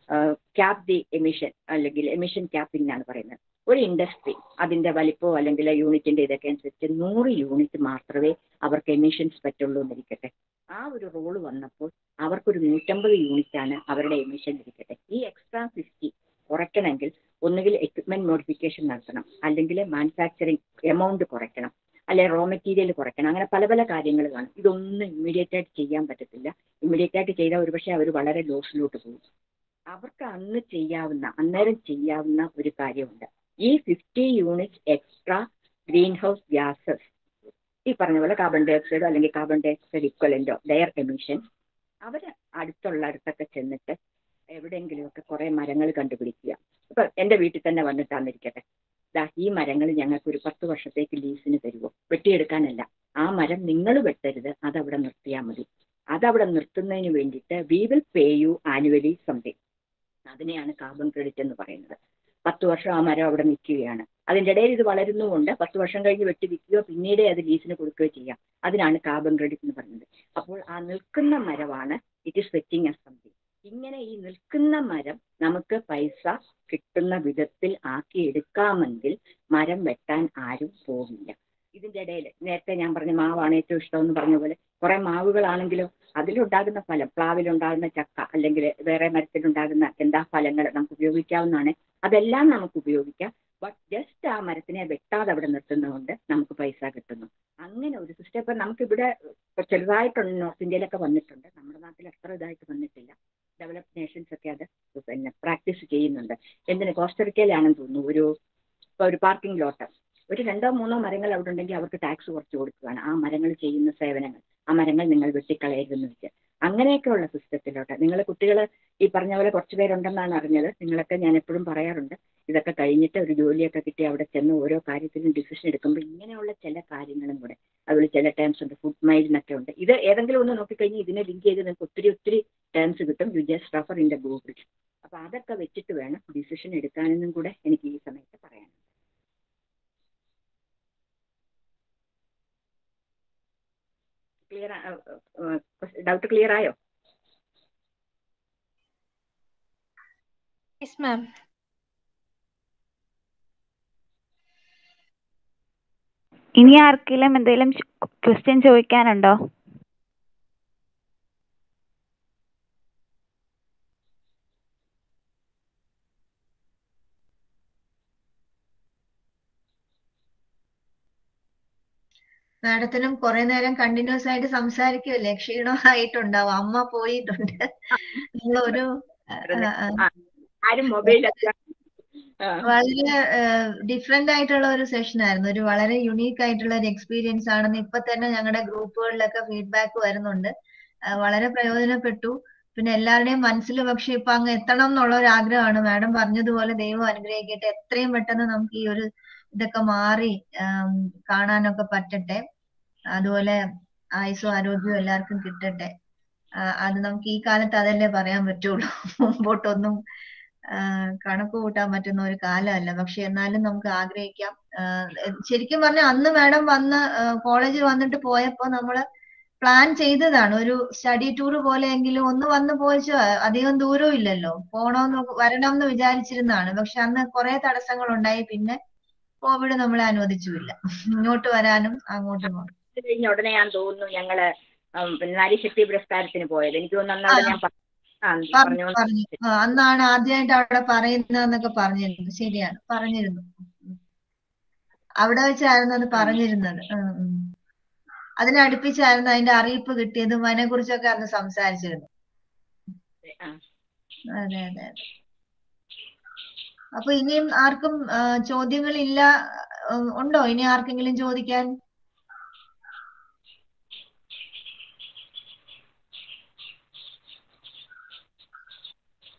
ക്യാപ് ദി എമിഷൻ അല്ലെങ്കിൽ എമിഷൻ ക്യാപ്പിംഗ് എന്നാണ് പറയുന്നത് ഒരു ഇൻഡസ്ട്രി അതിന്റെ വലിപ്പമോ അല്ലെങ്കിൽ യൂണിറ്റിന്റെ ഇതൊക്കെ അനുസരിച്ച് നൂറ് യൂണിറ്റ് മാത്രമേ അവർക്ക് എമിഷൻസ് പറ്റുള്ളൂ എന്നിരിക്കട്ടെ ആ ഒരു റോള് വന്നപ്പോൾ അവർക്കൊരു നൂറ്റമ്പത് യൂണിറ്റ് ആണ് അവരുടെ എമിഷൻ ഇരിക്കട്ടെ ഈ എക്സ്ട്രാ ഫിഫ്റ്റി കുറയ്ക്കണമെങ്കിൽ ഒന്നുകിൽ എക്വിപ്മെന്റ് മോഡിഫിക്കേഷൻ നടത്തണം അല്ലെങ്കിൽ മാനുഫാക്ചറിങ് എമൗണ്ട് കുറയ്ക്കണം അല്ലെ റോ മെറ്റീരിയൽ കുറയ്ക്കണം അങ്ങനെ പല പല കാര്യങ്ങൾ കാണും ഇതൊന്നും ഇമ്മീഡിയറ്റ് ആയിട്ട് ചെയ്യാൻ പറ്റത്തില്ല ഇമ്മീഡിയറ്റ് ആയിട്ട് ചെയ്താൽ ഒരുപക്ഷെ അവർ വളരെ ലോസിലോട്ട് പോകും അവർക്ക് അന്ന് ചെയ്യാവുന്ന അന്നേരം ചെയ്യാവുന്ന ഒരു കാര്യമുണ്ട് ഈ fifty unit extra greenhouse gases ഈ പറഞ്ഞ പോലെ കാർബൺ ഡൈ ഓക്സൈഡോ അല്ലെങ്കിൽ കാർബൺ ഡൈ ഓക്സൈഡ് ഇക്വലന്റോ ഡയർ എമിഷൻ അവർ അടുത്തുള്ള അടുത്തൊക്കെ ചെന്നിട്ട് എവിടെയെങ്കിലുമൊക്കെ കുറെ മരങ്ങൾ കണ്ടുപിടിക്കുക ഇപ്പൊ എന്റെ വീട്ടിൽ തന്നെ വന്നിട്ടാന്നിരിക്കട്ടെ ദാ ഈ മരങ്ങൾ ഞങ്ങൾക്ക് ഒരു പത്ത് വർഷത്തേക്ക് ലീസിന് തരുമോ വെട്ടിയെടുക്കാനല്ല ആ മരം നിങ്ങൾ വെട്ടരുത് അതവിടെ നിർത്തിയാൽ മതി അതവിടെ നിർത്തുന്നതിന് വേണ്ടിയിട്ട് we will pay you annually something അതിനെയാണ് കാർബൺ ക്രെഡിറ്റ് എന്ന് പറയുന്നത് പത്ത് വർഷം ആ മരം അവിടെ നിൽക്കുകയാണ് അതിൻ്റെ ഇടയിൽ ഇത് വളരുന്നുമുണ്ട് പത്ത് വർഷം കഴിഞ്ഞ് വെട്ടി വിൽക്കുകയോ പിന്നീട് അത് ലീസിന് കൊടുക്കുകയോ ചെയ്യാം അതിനാണ് കാർബൺ ക്രെഡിറ്റ് എന്ന് പറയുന്നത് അപ്പോൾ ആ നിൽക്കുന്ന മരമാണ് it is waiting a something ഇങ്ങനെ ഈ നിൽക്കുന്ന മരം നമുക്ക് പൈസ കിട്ടുന്ന വിധത്തിൽ ആക്കി എടുക്കാമെങ്കിൽ മരം വെട്ടാൻ ആരും പോകില്ല ഇതിന്റെ ഇടയിൽ നേരത്തെ ഞാൻ പറഞ്ഞ മാവാണ് ഏറ്റവും ഇഷ്ടം എന്ന് പറഞ്ഞ പോലെ കുറെ മാവുകളാണെങ്കിലോ അതിലുണ്ടാകുന്ന ഫലം പ്ലാവിലുണ്ടാകുന്ന ചക്ക അല്ലെങ്കിൽ വേറെ മരത്തിലുണ്ടാകുന്ന എന്താ ഫലങ്ങൾ നമുക്ക് ഉപയോഗിക്കാവുന്നതാണ് അതെല്ലാം നമുക്ക് ഉപയോഗിക്കാം ബട്ട് ജസ്റ്റ് ആ മരത്തിനെ വെട്ടാതെ അവിടെ നിർത്തുന്നതുകൊണ്ട് നമുക്ക് പൈസ കിട്ടുന്നു അങ്ങനെ ഒരു സിസ്റ്റം ഇപ്പൊ നമുക്കിവിടെ ഇപ്പൊ ചെറുതായിട്ടുണ്ട് നോർത്ത് ഇന്ത്യയിലൊക്കെ വന്നിട്ടുണ്ട് നമ്മുടെ നാട്ടിൽ അത്ര ഇതായിട്ട് വന്നിട്ടില്ല ഡെവലപ്ഡ് നേഷൻസ് ഒക്കെ അത് പിന്നെ പ്രാക്ടീസ് ചെയ്യുന്നുണ്ട് എന്തിന് കോസ്റ്ററിക്കയിലാണെന്ന് തോന്നുന്നു ഒരു ഇപ്പൊ ഒരു പാർക്കിംഗ് ലോട്ട് ഒരു രണ്ടോ മൂന്നോ മരങ്ങൾ അവിടെ ഉണ്ടെങ്കിൽ അവർക്ക് ടാക്സ് കുറച്ച് കൊടുക്കുകയാണ് ആ മരങ്ങൾ ചെയ്യുന്ന സേവനങ്ങൾ ആ മരങ്ങൾ നിങ്ങൾ വെട്ടിക്കളയരുതെന്ന് വെച്ച് അങ്ങനെയൊക്കെയുള്ള സിസ്റ്റത്തിലോട്ട് നിങ്ങൾ കുട്ടികൾ ഈ പറഞ്ഞ പോലെ കുറച്ച് പേരുണ്ടെന്നാണ് അറിഞ്ഞത് നിങ്ങളൊക്കെ ഞാൻ എപ്പോഴും പറയാറുണ്ട് ഇതൊക്കെ കഴിഞ്ഞിട്ട് ഒരു ജോലിയൊക്കെ കിട്ടി അവിടെ ചെന്ന് ഓരോ കാര്യത്തിലും ഡിസിഷൻ എടുക്കുമ്പോൾ ഇങ്ങനെയുള്ള ചില കാര്യങ്ങളും കൂടെ അതുപോലെ ചില ടേംസ് ഉണ്ട് ഫുഡ് മൈലിനൊക്കെ ഉണ്ട് ഇത് ഏതെങ്കിലും ഒന്ന് നോക്കിക്കഴിഞ്ഞാൽ ഇതിനെ ലിങ്ക് ചെയ്ത് നിങ്ങൾക്ക് ഒത്തിരി ഒത്തിരി ടേംസ് കിട്ടും you just refer in the Google അപ്പൊ അതൊക്കെ വെച്ചിട്ട് വേണം ഡിസിഷൻ എടുക്കാനെന്നും കൂടെ എനിക്ക് ഈ സമയത്ത് പറയാനുണ്ട് ക്ലിയർ ഡൗട്ട് ക്ലിയർ ആയോ യെസ് മാം ഇനി ആർക്കെങ്കിലും എന്തെങ്കിലും ക്വസ്റ്റ്യൻ ചോദിക്കാനുണ്ടോ മാഡത്തിനും കുറെ നേരം കണ്ടിന്യൂസ് ആയിട്ട് സംസാരിക്കുമല്ലേ ക്ഷീണമായിട്ടുണ്ടാവും അമ്മ പോയിട്ടുണ്ട് നിങ്ങൾ ഒരു ആരും മൊബൈൽ വളരെ ഡിഫറെന്റ് ആയിട്ടുള്ള ഒരു സെഷൻ ആയിരുന്നു ഒരു വളരെ യുണീക്ക് ആയിട്ടുള്ള ഒരു എക്സ്പീരിയൻസ് ആണെന്ന് ഇപ്പൊ തന്നെ ഞങ്ങളുടെ ഗ്രൂപ്പുകളിലൊക്കെ ഫീഡ്ബാക്ക് വരുന്നുണ്ട് വളരെ പ്രയോജനപ്പെട്ടു പിന്നെ എല്ലാവരുടെയും മനസ്സിൽ പക്ഷെ ഇപ്പൊ അങ്ങ് എത്തണം എന്നുള്ള ഒരു ആഗ്രഹമാണ് മാഡം പറഞ്ഞതുപോലെ ദൈവം അനുഗ്രഹിക്കട്ടെ എത്രയും പെട്ടെന്ന് നമുക്ക് ഈ ഒരു ഇതൊക്കെ മാറി കാണാനൊക്കെ പറ്റട്ടെ അതുപോലെ ആയുസ്സും ആരോഗ്യവും എല്ലാവർക്കും കിട്ടട്ടെ അത് നമുക്ക് ഈ കാലത്ത് അതല്ലേ പറയാൻ പറ്റുള്ളൂ മുമ്പോട്ടൊന്നും കണക്ക് കൂട്ടാൻ പറ്റുന്ന ഒരു കാലമല്ല പക്ഷെ എന്നാലും നമുക്ക് ആഗ്രഹിക്കാം ശരിക്കും പറഞ്ഞാൽ അന്ന് മാഡം വന്ന് കോളേജിൽ വന്നിട്ട് പോയപ്പോ നമ്മള് പ്ലാൻ ചെയ്തതാണ് ഒരു സ്റ്റഡി ടൂർ പോലെയെങ്കിലും ഒന്ന് വന്ന് പോയിച്ചോ അധികം ദൂരവും ഇല്ലല്ലോ പോണോന്ന് വരണം എന്ന് വിചാരിച്ചിരുന്നതാണ് പക്ഷെ അന്ന് കുറെ തടസ്സങ്ങൾ ഉണ്ടായി പിന്നെ കോവിഡ് നമ്മളെ അനുവദിച്ചുമില്ല ഇങ്ങോട്ട് വരാനും അങ്ങോട്ട് പോകണം കഴിഞ്ഞ ഉടനെ ഞാൻ തോന്നുന്നു ഞങ്ങള് നാരീശക്തി പുരസ്കാരത്തിന് പോയത് എനിക്ക് തോന്നുന്നു അന്ന് ഞാൻ പറഞ്ഞു പറഞ്ഞു അന്നാണ് ആദ്യമായിട്ട് അവിടെ പറയുന്നതെന്നൊക്കെ പറഞ്ഞിരുന്നു ശരിയാണ് പറഞ്ഞിരുന്നു അവിടെ വെച്ചായിരുന്നു അത് പറഞ്ഞിരുന്നത് അതിനടുപ്പിച്ചായിരുന്നു അതിന്റെ അറിയിപ്പ് കിട്ടിയതും അതിനെ കുറിച്ചൊക്കെ അന്ന് സംസാരിച്ചിരുന്നു അതെ അതെ അതെ അപ്പൊ ഇനിയും ആർക്കും ചോദ്യങ്ങളില്ല ഉണ്ടോ ഇനി ആർക്കെങ്കിലും ചോദിക്കാൻ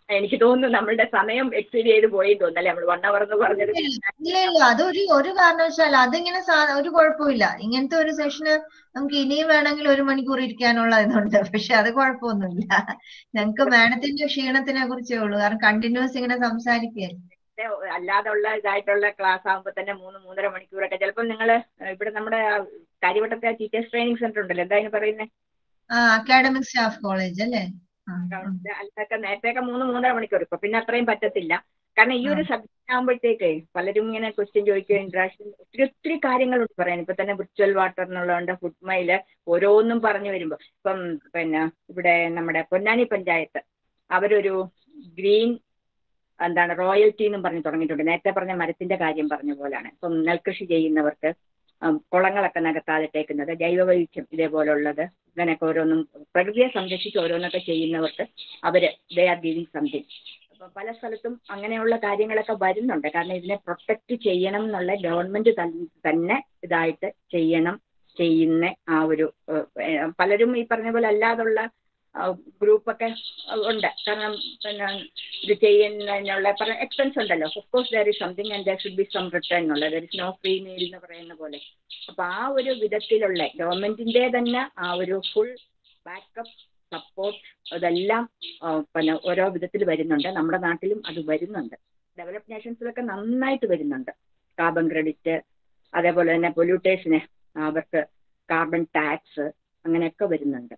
എനിക്ക് തോന്നുന്നു നമ്മളുടെ സമയം എക്സീഡ് ചെയ്ത് പോയി തോന്നല്ലേ നമ്മൾ വൺ അവർ എന്ന് പറഞ്ഞത് ഇല്ല ഇല്ല അതൊരു ഒരു കാരണവശാലും അതിങ്ങനെ സാ- ഒരു കുഴപ്പമില്ല ഇങ്ങനത്തെ ഒരു സെഷന് നമുക്ക് ഇനിയും വേണമെങ്കിൽ ഒരു മണിക്കൂർ ഇരിക്കാനുള്ള ഇതുണ്ട് പക്ഷെ അത് കുഴപ്പമൊന്നുമില്ല ഞങ്ങൾക്ക് മാഡത്തിന്റെ ക്ഷീണത്തിനെ കുറിച്ചേ ഉള്ളൂ കാരണം കണ്ടിന്യൂസ് ഇങ്ങനെ സംസാരിക്കുകയല്ലേ അല്ലാതുള്ള ഇതായിട്ടുള്ള ക്ലാസ് ആകുമ്പോൾ തന്നെ മൂന്ന് മൂന്നര മണിക്കൂറൊക്കെ ചിലപ്പോൾ നിങ്ങൾ ഇവിടെ നമ്മുടെ ആ കാര്യവട്ടത്തെ ടീച്ചേഴ്സ് ട്രെയിനിങ് സെന്റർ ഉണ്ടല്ലോ എന്താ അതിന് പറയുന്നത് ആ അക്കാഡമിക് സ്റ്റാഫ് കോളേജ് അല്ലേ ആ, ആ. അതൊക്കെ നേരത്തെയൊക്കെ മൂന്ന് മൂന്നര മണിക്കൂർ ഇപ്പൊ പിന്നെ അത്രയും പറ്റത്തില്ല കാരണം ഈ ഒരു സബ്ജക്റ്റ് ആകുമ്പോഴത്തേക്ക് പലരും ഇങ്ങനെ ക്വസ്റ്റ്യൻ ചോദിക്കുക ഇന്ററാക്ഷൻ ഒത്തിരി ഒത്തിരി കാര്യങ്ങളുണ്ട് പറയാൻ ഇപ്പൊ തന്നെ വിർച്വൽ വാട്ടർ എന്നുള്ളതുകൊണ്ട് ഫുഡ്മയില് ഓരോന്നും പറഞ്ഞു വരുമ്പോ ഇപ്പം പിന്നെ ഇവിടെ നമ്മുടെ പൊന്നാനി പഞ്ചായത്ത് അവരൊരു ഗ്രീൻ എന്താണ് റോയൽറ്റി എന്നും പറഞ്ഞു തുടങ്ങിയിട്ടുണ്ട് നേരത്തെ പറഞ്ഞ മരത്തിന്റെ കാര്യം പറഞ്ഞ പോലാണ് ഇപ്പം നെൽകൃഷി ചെയ്യുന്നവർക്ക് ഉം, കുളങ്ങളൊക്കെ നികത്താതിട്ടേക്കുന്നത് ജൈവവൈവിധ്യം ഇതേപോലുള്ളത് ഇങ്ങനെയൊക്കെ ഓരോന്നും പ്രകൃതിയെ സംരക്ഷിച്ച് ഓരോന്നൊക്കെ ചെയ്യുന്നവർക്ക് അവര് ദേ ആർ ഗിവിങ് സംതിങ് അപ്പൊ പല സ്ഥലത്തും അങ്ങനെയുള്ള കാര്യങ്ങളൊക്കെ വരുന്നുണ്ട് കാരണം ഇതിനെ പ്രൊട്ടക്ട് ചെയ്യണം എന്നുള്ള ഗവൺമെന്റ് തന്നെ ഇതായിട്ട് ചെയ്യണം ചെയ്യുന്ന ആ ഒരു ഏഹ്, ഏഹ്, പലരും ഈ പറഞ്ഞ പോലെ അല്ലാതുള്ള ഗ്രൂപ്പൊക്കെ ഉണ്ട് കാരണം പിന്നെ ഇത് ചെയ്യുന്നതിനുള്ള എക്സ്പെൻസ് ഉണ്ടല്ലോ of course there is something and there should be some return എന്നുള്ളത് there is no free meal എന്ന് പറയുന്ന പോലെ അപ്പൊ ആ ഒരു വിധത്തിലുള്ള ഗവൺമെന്റിന്റെ തന്നെ ആ ഒരു ഫുൾ ബാക്കപ്പ് സപ്പോർട്ട് അതെല്ലാം ആ, പിന്നെ ഓരോ വിധത്തിൽ വരുന്നുണ്ട് നമ്മുടെ നാട്ടിലും അത് വരുന്നുണ്ട് ഡെവലപ്പ് നേഷൻസിലൊക്കെ നന്നായിട്ട് വരുന്നുണ്ട് കാർബൺ ക്രെഡിറ്റ് അതേപോലെ തന്നെ പൊല്യൂട്ടേഴ്സിന് അവർക്ക് കാർബൺ ടാക്സ് അങ്ങനെയൊക്കെ വരുന്നുണ്ട്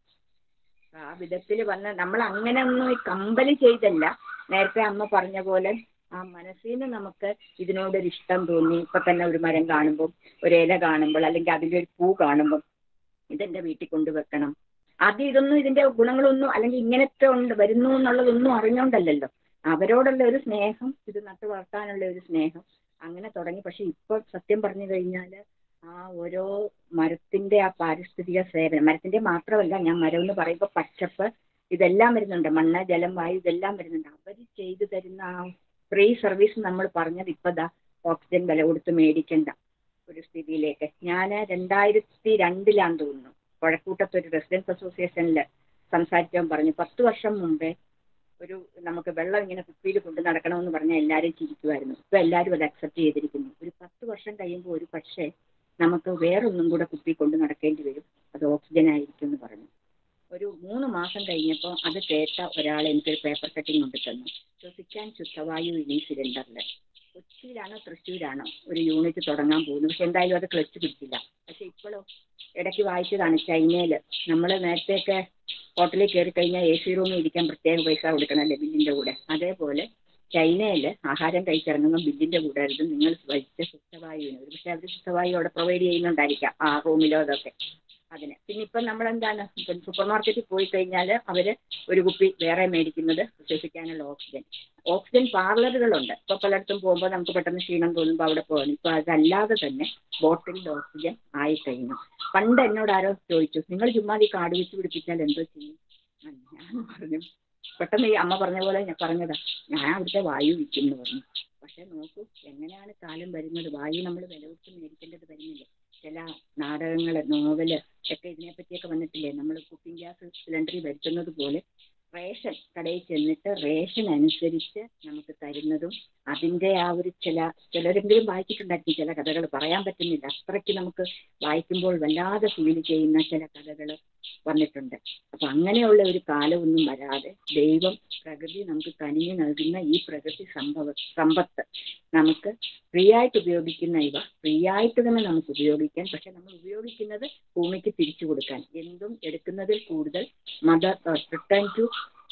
ആ വിധത്തിൽ വന്ന് നമ്മൾ അങ്ങനെ ഒന്നും ഈ കമ്പല് ചെയ്തല്ല നേരത്തെ അമ്മ പറഞ്ഞ പോലെ ആ മനസ്സിൽ നിന്ന് നമുക്ക് ഇതിനോടൊരു ഇഷ്ടം തോന്നി ഇപ്പൊ തന്നെ ഒരു മരം കാണുമ്പോൾ ഒരു ഇല കാണുമ്പോൾ അല്ലെങ്കിൽ അതിന്റെ ഒരു പൂ കാണുമ്പോൾ ഇതെന്റെ വീട്ടിൽ കൊണ്ടുവെക്കണം ആദ്യം ഇതൊന്നും ഇതിന്റെ ഗുണങ്ങളൊന്നും അല്ലെങ്കിൽ ഇങ്ങനത്തെ ഉണ്ട് വരുന്നു എന്നുള്ളതൊന്നും അറിഞ്ഞോണ്ടല്ലല്ലോ അവരോടുള്ള ഒരു സ്നേഹം ഇത് നട്ടു വളർത്താനുള്ള ഒരു സ്നേഹം അങ്ങനെ തുടങ്ങി പക്ഷെ ഇപ്പൊ സത്യം പറഞ്ഞു കഴിഞ്ഞാല് ആ ഓരോ മരത്തിന്റെ ആ പാരിസ്ഥിതിക സേവനം മരത്തിന്റെ മാത്രമല്ല ഞാൻ മരം എന്ന് പറയുമ്പോൾ പച്ചപ്പ് ഇതെല്ലാം വരുന്നുണ്ട് മണ്ണ് ജലം വായു ഇതെല്ലാം വരുന്നുണ്ട് അവർ ചെയ്തു തരുന്ന ആ ഫ്രീ സർവീസ് നമ്മൾ പറഞ്ഞത് ഇപ്പൊ ദാ ഓക്സിജൻ വില കൊടുത്ത് മേടിക്കണ്ട ഒരു സ്ഥിതിയിലേക്ക് ഞാൻ രണ്ടായിരത്തി രണ്ടിലാന്ന് തോന്നുന്നു പുഴക്കൂട്ടത്ത് ഒരു റെസിഡൻസ് അസോസിയേഷനിൽ സംസാരിക്കാൻ പറഞ്ഞു പത്ത് വർഷം മുമ്പേ ഒരു നമുക്ക് വെള്ളം ഇങ്ങനെ കുപ്പിയിൽ കൊണ്ട് നടക്കണമെന്ന് പറഞ്ഞാൽ എല്ലാവരും ചിരിക്കുമായിരുന്നു ഇപ്പൊ എല്ലാവരും അത് അക്സെപ്റ്റ് ചെയ്തിരിക്കുന്നു ഒരു പത്ത് വർഷം കഴിയുമ്പോൾ ഒരു പക്ഷേ നമുക്ക് വേറൊന്നും കൂടെ കുപ്പി കൊണ്ട് നടക്കേണ്ടി വരും അത് ഓക്സിജൻ ആയിരിക്കും എന്ന് പറഞ്ഞു ഒരു മൂന്ന് മാസം കഴിഞ്ഞപ്പോൾ അത് കേട്ട ഒരാൾ എനിക്കൊരു പേപ്പർ കട്ടിങ് കൊണ്ട് തന്നു ശ്വസിക്കാൻ ശുദ്ധവായു ഇനി സിലിണ്ടറിൽ കൊച്ചിയിലാണോ തൃശ്ശൂരാണോ ഒരു യൂണിറ്റ് തുടങ്ങാൻ പോകുന്നു പക്ഷെ എന്തായാലും അത് ക്ലച്ച് പിടിച്ചില്ല പക്ഷെ ഇപ്പോഴോ ഇടയ്ക്ക് വായിച്ചതാണ് ചൈനയിൽ നമ്മൾ നേരത്തെയൊക്കെ ഹോട്ടലിൽ കയറി കഴിഞ്ഞാൽ എ സി റൂമിൽ ഇരിക്കാൻ പ്രത്യേക പൈസ കൊടുക്കണമല്ലേ ബില്ലിന്റെ കൂടെ അതേപോലെ ചൈനയിൽ ആഹാരം കഴിച്ചിറങ്ങുമ്പോൾ ബില്ലിന്റെ കൂടെ ആയിരുന്നു നിങ്ങൾ വലിച്ച ശുദ്ധവായുവിന് ഒരു പക്ഷെ അവർ ശുദ്ധവായു അവിടെ പ്രൊവൈഡ് ചെയ്യുന്നുണ്ടായിരിക്കാം ആ റൂമിലോ അതൊക്കെ അതിന് പിന്നെ ഇപ്പം നമ്മളെന്താണ് ഇപ്പം സൂപ്പർ മാർക്കറ്റിൽ പോയി കഴിഞ്ഞാൽ അവർ ഒരു കുപ്പി വേറെ മേടിക്കുന്നത് ശ്വസിക്കാനുള്ള ഓക്സിജൻ ഓക്സിജൻ പാർലറുകളുണ്ട് ഇപ്പോൾ പലയിടത്തും പോകുമ്പോൾ നമുക്ക് പെട്ടെന്ന് ക്ഷീണം തോന്നുമ്പോൾ അവിടെ പോകണം ഇപ്പോൾ അതല്ലാതെ തന്നെ ബോട്ടിലിൽ ഓക്സിജൻ ആയി കഴിഞ്ഞു പണ്ട് എന്നോട് ആരോ ചോദിച്ചു നിങ്ങൾ ചുമ്മാ ഈ കാട് വെച്ച് പിടിപ്പിച്ചാൽ എന്തോ ചെയ്യും ആ, ഞാൻ പറഞ്ഞു പെട്ടെന്ന് ഈ അമ്മ പറഞ്ഞ പോലെ ഞാൻ പറഞ്ഞതാ ഞാൻ അവിടുത്തെ വായു വിൽക്കും എന്ന് പറഞ്ഞു പക്ഷെ നോക്കൂ എങ്ങനെയാണ് കാലം വരുന്നത് വായു നമ്മൾ വില കൊടുത്ത് മേടിക്കേണ്ടത് വരുന്നില്ലേ ചില നാടകങ്ങള് നോവല് ഒക്കെ ഇതിനെപ്പറ്റിയൊക്കെ വന്നിട്ടില്ലേ നമ്മൾ കുക്കിംഗ് ഗ്യാസ് സിലിണ്ടറിൽ വരുത്തുന്നത് പോലെ റേഷൻ കടയിൽ ചെന്നിട്ട് റേഷൻ അനുസരിച്ച് നമുക്ക് തരുന്നതും അതിന്റെ ആ ഒരു ചില ചിലരെങ്കിലും വായിച്ചിട്ടുണ്ടായിരിക്കും ചില കഥകൾ പറയാൻ പറ്റുന്നില്ല അത്രയ്ക്ക് നമുക്ക് വായിക്കുമ്പോൾ വല്ലാതെ ഫീൽ ചെയ്യുന്ന ചില കഥകൾ വന്നിട്ടുണ്ട് അപ്പൊ അങ്ങനെയുള്ള ഒരു കാലമൊന്നും വരാതെ ദൈവം പ്രകൃതി നമുക്ക് കനിഞ്ഞു നൽകുന്ന ഈ പ്രകൃതി സംഭവ സമ്പത്ത് നമുക്ക് ഫ്രീ ആയിട്ട് ഉപയോഗിക്കുന്ന ഇവ ഫ്രീ ആയിട്ട് തന്നെ നമുക്ക് ഉപയോഗിക്കാൻ പക്ഷെ നമ്മൾ ഉപയോഗിക്കുന്നത് ഭൂമിക്ക് തിരിച്ചു കൊടുക്കാൻ എന്തും എടുക്കുന്നതിൽ കൂടുതൽ mother return to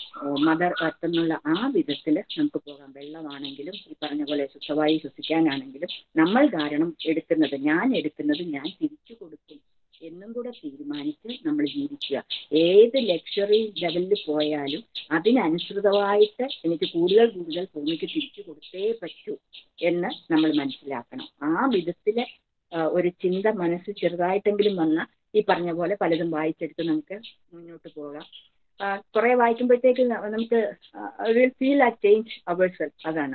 mother earth എന്നുള്ള ആ വിധത്തിൽ നമുക്ക് പോകാം വെള്ളമാണെങ്കിലും ഈ പറഞ്ഞ പോലെ ശുദ്ധവായു ശ്വസിക്കാനാണെങ്കിലും നമ്മൾ കാരണം എടുക്കുന്നത് ഞാൻ എടുക്കുന്നത് ഞാൻ തിരിച്ചു കൊടുക്കും എന്നും കൂടെ തീരുമാനിച്ച് നമ്മൾ ജീവിക്കുക ഏത് ലക്ഷറി ലെവലിൽ പോയാലും അതിനനുസൃതമായിട്ട് എനിക്ക് കൂടുതൽ കൂടുതൽ ഭൂമിക്ക് തിരിച്ചു കൊടുത്തേ പറ്റൂ എന്ന് നമ്മൾ മനസ്സിലാക്കണം ആ വിധത്തില് ആ, ഒരു ചിന്ത മനസ്സിൽ ചെറുതായിട്ടെങ്കിലും വന്ന ഈ പറഞ്ഞ പോലെ പലതും വായിച്ചെടുത്ത് നമുക്ക് മുന്നോട്ട് പോകാം ആ, കുറെ വായിക്കുമ്പോഴത്തേക്ക് ന- നമുക്ക് ഫീൽ ആ ചേഞ്ച് അവർ സെൽഫ് അതാണ്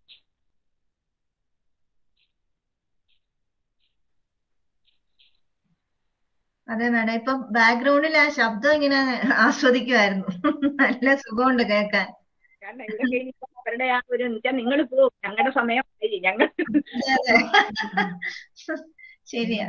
അതെ മാഡം ഇപ്പൊ ബാക്ക്ഗ്രൗണ്ടിൽ ആ ശബ്ദം ഇങ്ങനെ ആസ്വദിക്കുമായിരുന്നു നല്ല സുഖമുണ്ട് കേൾക്കാൻ കാരണം ഇവരൊക്കെ ഇനിയിപ്പോ അവരുടെ ആ ഒരു വെച്ചാൽ നിങ്ങൾ പോകും ഞങ്ങളുടെ സമയം കഴിഞ്ഞു. ഞങ്ങൾ ശരിയാ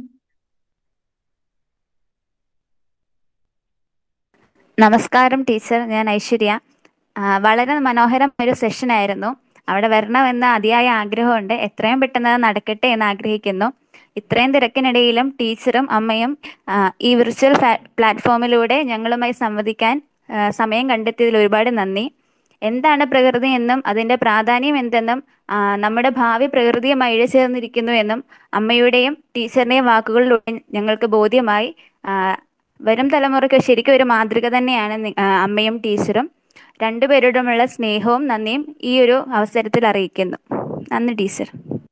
നമസ്കാരം ടീച്ചർ ഞാൻ ഐശ്വര്യ ആ, വളരെ മനോഹരമായ ഒരു സെഷൻ ആയിരുന്നു അവിടെ വരണമെന്ന അതിയായ ആഗ്രഹമുണ്ട് എത്രയും പെട്ടെന്ന് അത് നടക്കട്ടെ എന്ന് ആഗ്രഹിക്കുന്നു ഇത്രയും തിരക്കിനിടയിലും ടീച്ചറും അമ്മയും ആ, ഈ വിർച്വൽ പ്ലാറ്റ്ഫോമിലൂടെ ഞങ്ങളുമായി സംവദിക്കാൻ ആ, സമയം കണ്ടെത്തിയതിൽ ഒരുപാട് നന്ദി എന്താണ് പ്രകൃതി എന്നും അതിൻ്റെ പ്രാധാന്യം എന്തെന്നും ആ, നമ്മുടെ ഭാവി പ്രകൃതിയുമായി ഇഴചേർന്നിരിക്കുന്നു എന്നും അമ്മയുടെയും ടീച്ചറിൻ്റെയും വാക്കുകളിലൂടെ ഞങ്ങൾക്ക് ബോധ്യമായി ആ, വരും തലമുറയ്ക്ക് ശരിക്കും ഒരു മാതൃക തന്നെയാണ് നി- ആ, അമ്മയും ടീച്ചറും രണ്ടുപേരോടുമുള്ള സ്നേഹവും നന്ദിയും ഈ ഒരു അവസരത്തിൽ അറിയിക്കുന്നു നന്ദി ടീച്ചർ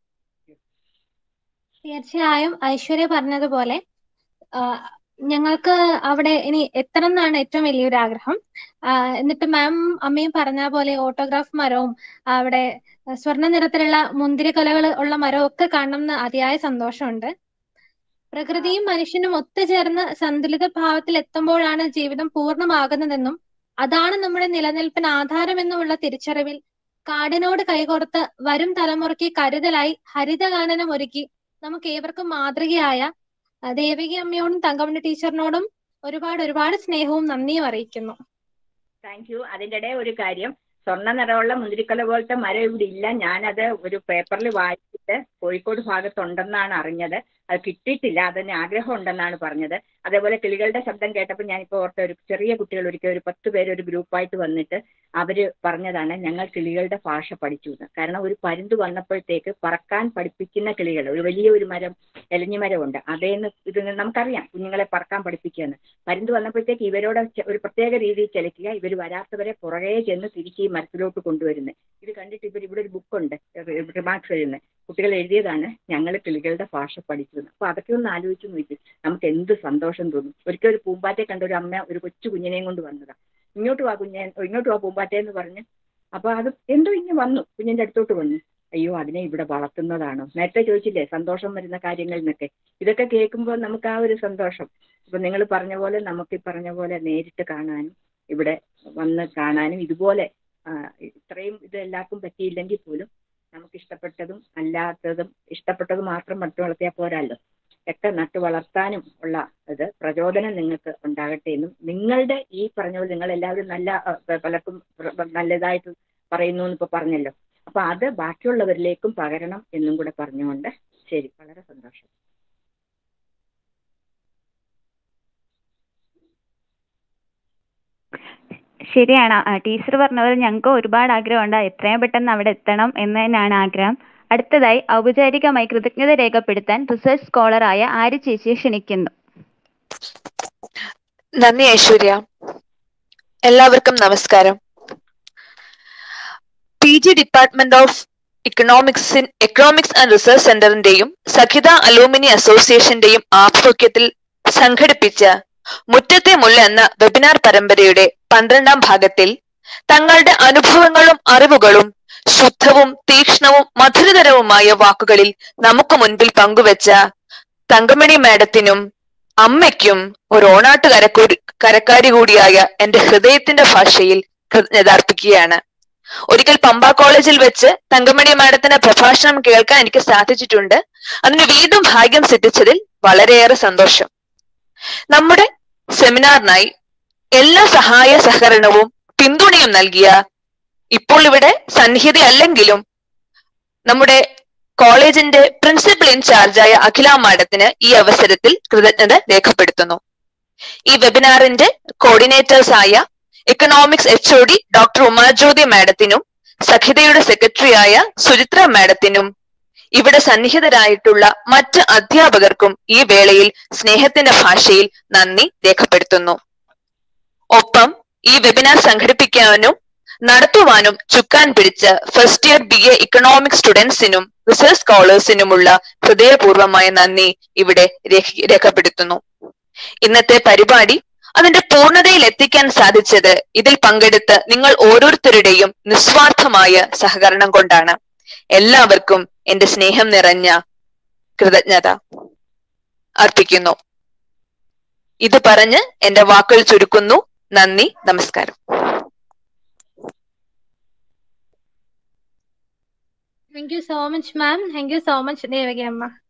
തീർച്ചയായും ഐശ്വര്യ പറഞ്ഞതുപോലെ ആ, ഞങ്ങൾക്ക് അവിടെ ഇനി എത്തണം എന്നാണ് ഏറ്റവും വലിയൊരു ആഗ്രഹം ആ, എന്നിട്ട് മാം അമ്മയും പറഞ്ഞ പോലെ ഓട്ടോഗ്രാഫ് മരവും അവിടെ സ്വർണ്ണ നിറത്തിലുള്ള മുന്തിരിക്കൊലകൾ ഉള്ള മരവും ഒക്കെ കാണണം എന്ന് അതിയായ സന്തോഷമുണ്ട് പ്രകൃതിയും മനുഷ്യനും ഒത്തുചേർന്ന് സന്തുലിത ഭാവത്തിൽ എത്തുമ്പോഴാണ് ജീവിതം പൂർണ്ണമാകുന്നതെന്നും അതാണ് നമ്മുടെ നിലനിൽപ്പിന് ആധാരമെന്നുമുള്ള തിരിച്ചറിവിൽ കാടിനോട് കൈകോർത്ത് വരും തലമുറയ്ക്ക് കരുതലായി ഹരിതകാനനം ഒരുക്കി നമുക്ക് ഏവർക്കും മാതൃകയായ ആ, ദേവകി അമ്മയോടും തങ്കമണി ടീച്ചറിനോടും ഒരുപാട് ഒരുപാട് സ്നേഹവും നന്ദിയും അറിയിക്കുന്നു താങ്ക് യു അതിൻ്റെ ഇടയിൽ ഒരു കാര്യം സ്വർണ്ണ നിറമുള്ള മുന്തിരിക്കൊല പോലത്തെ മരം ഇവിടെ ഇല്ല ഞാനത് ഒരു പേപ്പറിൽ വായിച്ചിട്ട് കോഴിക്കോട് ഭാഗത്തുണ്ടെന്നാണ് അറിഞ്ഞത് അത് കിട്ടിയിട്ടില്ല അതിന് ആഗ്രഹം ഉണ്ടെന്നാണ് പറഞ്ഞത് അതേപോലെ കിളികളുടെ ശബ്ദം കേട്ടപ്പോൾ ഞാനിപ്പോൾ ഓർത്ത ഒരു ചെറിയ കുട്ടികൾ ഒരിക്കൽ ഒരു പത്ത് പേര് ഒരു ഗ്രൂപ്പായിട്ട് വന്നിട്ട് അവര് പറഞ്ഞതാണ് ഞങ്ങൾ കിളികളുടെ ഭാഷ പഠിച്ചു എന്ന് കാരണം ഒരു പരുന്ത് വന്നപ്പോഴത്തേക്ക് പറക്കാൻ പഠിപ്പിക്കുന്ന കിളികൾ ഒരു വലിയ ഒരു മരം എലഞ്ഞി മരമുണ്ട് അതേന്ന് ഇത് നമുക്കറിയാം കുഞ്ഞുങ്ങളെ പറക്കാൻ പഠിപ്പിക്കുകയെന്ന് പരുന്ത് വന്നപ്പോഴത്തേക്ക് ഇവരോട് ചെ- ഒരു പ്രത്യേക രീതിയിൽ ചലിക്കുക ഇവർ വരാത്തവരെ പുറകെ ചെന്ന് തിരിച്ച് ഈ മരത്തിലോട്ട് കൊണ്ടുവരുന്നത് ഇത് കണ്ടിട്ട് ഇവർ ഇവിടെ ഒരു ബുക്കുണ്ട് റിമാർക്സ് എഴുതുന്നത് കുട്ടികൾ എഴുതിയതാണ് ഞങ്ങൾ കിളികളുടെ ഭാഷ പഠിച്ചു എന്ന് അപ്പൊ അതൊക്കെ ഒന്ന് ആലോചിച്ച് നോക്കി നമുക്ക് എന്ത് സന്തോഷം തോന്നും ഒരിക്കൽ ഒരു പൂമ്പാറ്റെ കണ്ട ഒരു അമ്മ ഒരു കൊച്ചു കുഞ്ഞിനെയും കൊണ്ട് വന്നതാ ഇങ്ങോട്ട് വാ കുഞ്ഞെ ഇങ്ങോട്ട് വാ പൂമ്പാറ്റെ എന്ന് പറഞ്ഞ് അപ്പൊ അത് എന്തോ ഇങ്ങനെ വന്നു കുഞ്ഞിന്റെ അടുത്തോട്ട് വന്നു അയ്യോ അതിനെ ഇവിടെ വളർത്തുന്നതാണോ നേരത്തെ ചോദിച്ചില്ലേ സന്തോഷം വരുന്ന കാര്യങ്ങൾ എന്നൊക്കെ ഇതൊക്കെ കേൾക്കുമ്പോൾ നമുക്ക് ആ ഒരു സന്തോഷം ഇപ്പൊ നിങ്ങൾ പറഞ്ഞ പോലെ നമുക്ക് ഈ പറഞ്ഞ പോലെ നേരിട്ട് കാണാനും ഇവിടെ വന്ന് കാണാനും ഇതുപോലെ ആ, ഇത്രയും ഇത് എല്ലാവർക്കും പറ്റിയില്ലെങ്കിൽ പോലും നമുക്ക് ഇഷ്ടപ്പെട്ടതും അല്ലാത്തതും ഇഷ്ടപ്പെട്ടത് മാത്രം നട്ടു വളർത്തിയാൽ പോരല്ലോ ഒക്കെ നട്ടു വളർത്താനും ഉള്ള ഇത് പ്രചോദനം നിങ്ങൾക്ക് ഉണ്ടാകട്ടെ എന്നും നിങ്ങളുടെ ഈ പറഞ്ഞ പോലെ നിങ്ങൾ എല്ലാവരും നല്ല ആ, പ- പലർക്കും പ്ര- നല്ലതായിട്ട് പറയുന്നു എന്ന് ഇപ്പൊ പറഞ്ഞല്ലോ അപ്പൊ അത് ബാക്കിയുള്ളവരിലേക്കും പകരണം എന്നും കൂടെ പറഞ്ഞുകൊണ്ട് ശരി വളരെ സന്തോഷം ശരിയാണ് ആ, ടീച്ചർ പറഞ്ഞ പോലെ ഞങ്ങൾക്ക് ഒരുപാട് ആഗ്രഹമുണ്ട് എത്രയും പെട്ടെന്ന് അവിടെ എത്തണം എന്ന് തന്നെയാണ് ആഗ്രഹം അടുത്തതായി ഔപചാരികമായി കൃതജ്ഞത രേഖപ്പെടുത്താൻ റിസർച്ച് സ്കോളറായ ആര്യ ചേച്ചിയെ ക്ഷണിക്കുന്നു നന്ദി ഐശ്വര്യ എല്ലാവർക്കും നമസ്കാരം P G department of economics economics and research സെന്ററിന്റെയും സഖിത അലൂമിനി അസോസിയേഷന്റെയും ആഭിമുഖ്യത്തിൽ സംഘടിപ്പിച്ച മുറ്റത്തെ മുല്ല എന്ന വെബിനാർ പരമ്പരയുടെ പന്ത്രണ്ടാം ഭാഗത്തിൽ തങ്ങളുടെ അനുഭവങ്ങളും അറിവുകളും ശുദ്ധവും തീക്ഷ്ണവും മധുരതരവുമായ വാക്കുകളിൽ നമുക്ക് മുൻപിൽ പങ്കുവച്ച തങ്കമണി മാഡത്തിനും അമ്മയ്ക്കും ഒരു ഓണാട്ട് കരക്കൂടി കരക്കാരി കൂടിയായ എന്റെ ഹൃദയത്തിന്റെ ഭാഷയിൽ കൃതജ്ഞത അർപ്പിക്കുകയാണ് ഒരിക്കൽ പമ്പ കോളേജിൽ വെച്ച് തങ്കമണി മാഡത്തിന്റെ പ്രഭാഷണം കേൾക്കാൻ എനിക്ക് സാധിച്ചിട്ടുണ്ട് അതിന് വീണ്ടും ഭാഗ്യം സിദ്ധിച്ചതിൽ വളരെയേറെ സന്തോഷം നമ്മുടെ സെമിനാറിനായി എല്ലാ സഹായ സഹകരണവും പിന്തുണയും നൽകിയ ഇപ്പോൾ ഇവിടെ സന്നിഹിത അല്ലെങ്കിലും നമ്മുടെ കോളേജിന്റെ പ്രിൻസിപ്പൽ ഇൻചാർജായ അഖില മാഡത്തിന് ഈ അവസരത്തിൽ കൃതജ്ഞത രേഖപ്പെടുത്തുന്നു ഈ വെബിനാറിന്റെ കോർഡിനേറ്റേഴ്സ് ആയ economics H O D doctor Umajyothi മാഡത്തിനും സഖിതയുടെ സെക്രട്ടറിയായ സുചിത്ര മാഡത്തിനും ഇവിടെ സന്നിഹിതരായിട്ടുള്ള മറ്റ് അധ്യാപകർക്കും ഈ വേളയിൽ സ്നേഹത്തിന്റെ ഭാഷയിൽ നന്ദി രേഖപ്പെടുത്തുന്നു ഒപ്പം ഈ വെബിനാർ സംഘടിപ്പിക്കാനും നടത്തുവാനും ചുക്കാൻ പിടിച്ച first year B A economics സ്റ്റുഡൻസിനും റിസർച്ച് സ്കോളേഴ്സിനുമുള്ള ഹൃദയപൂർവമായ നന്ദി ഇവിടെ രേഖ- രേഖപ്പെടുത്തുന്നു ഇന്നത്തെ പരിപാടി അതിന്റെ പൂർണ്ണതയിൽ എത്തിക്കാൻ സാധിച്ചത് ഇതിൽ പങ്കെടുത്ത് നിങ്ങൾ ഓരോരുത്തരുടെയും നിസ്വാർത്ഥമായ സഹകരണം കൊണ്ടാണ് എല്ലാവർക്കും എന്റെ സ്നേഹം നിറഞ്ഞ കൃതജ്ഞത അർപ്പിക്കുന്നു ഇത് പറഞ്ഞ് എന്റെ വാക്കുകൾ ചുരുക്കുന്നു നന്ദി നമസ്കാരം thank you so much ma'am thank you so much Devaki അമ്മ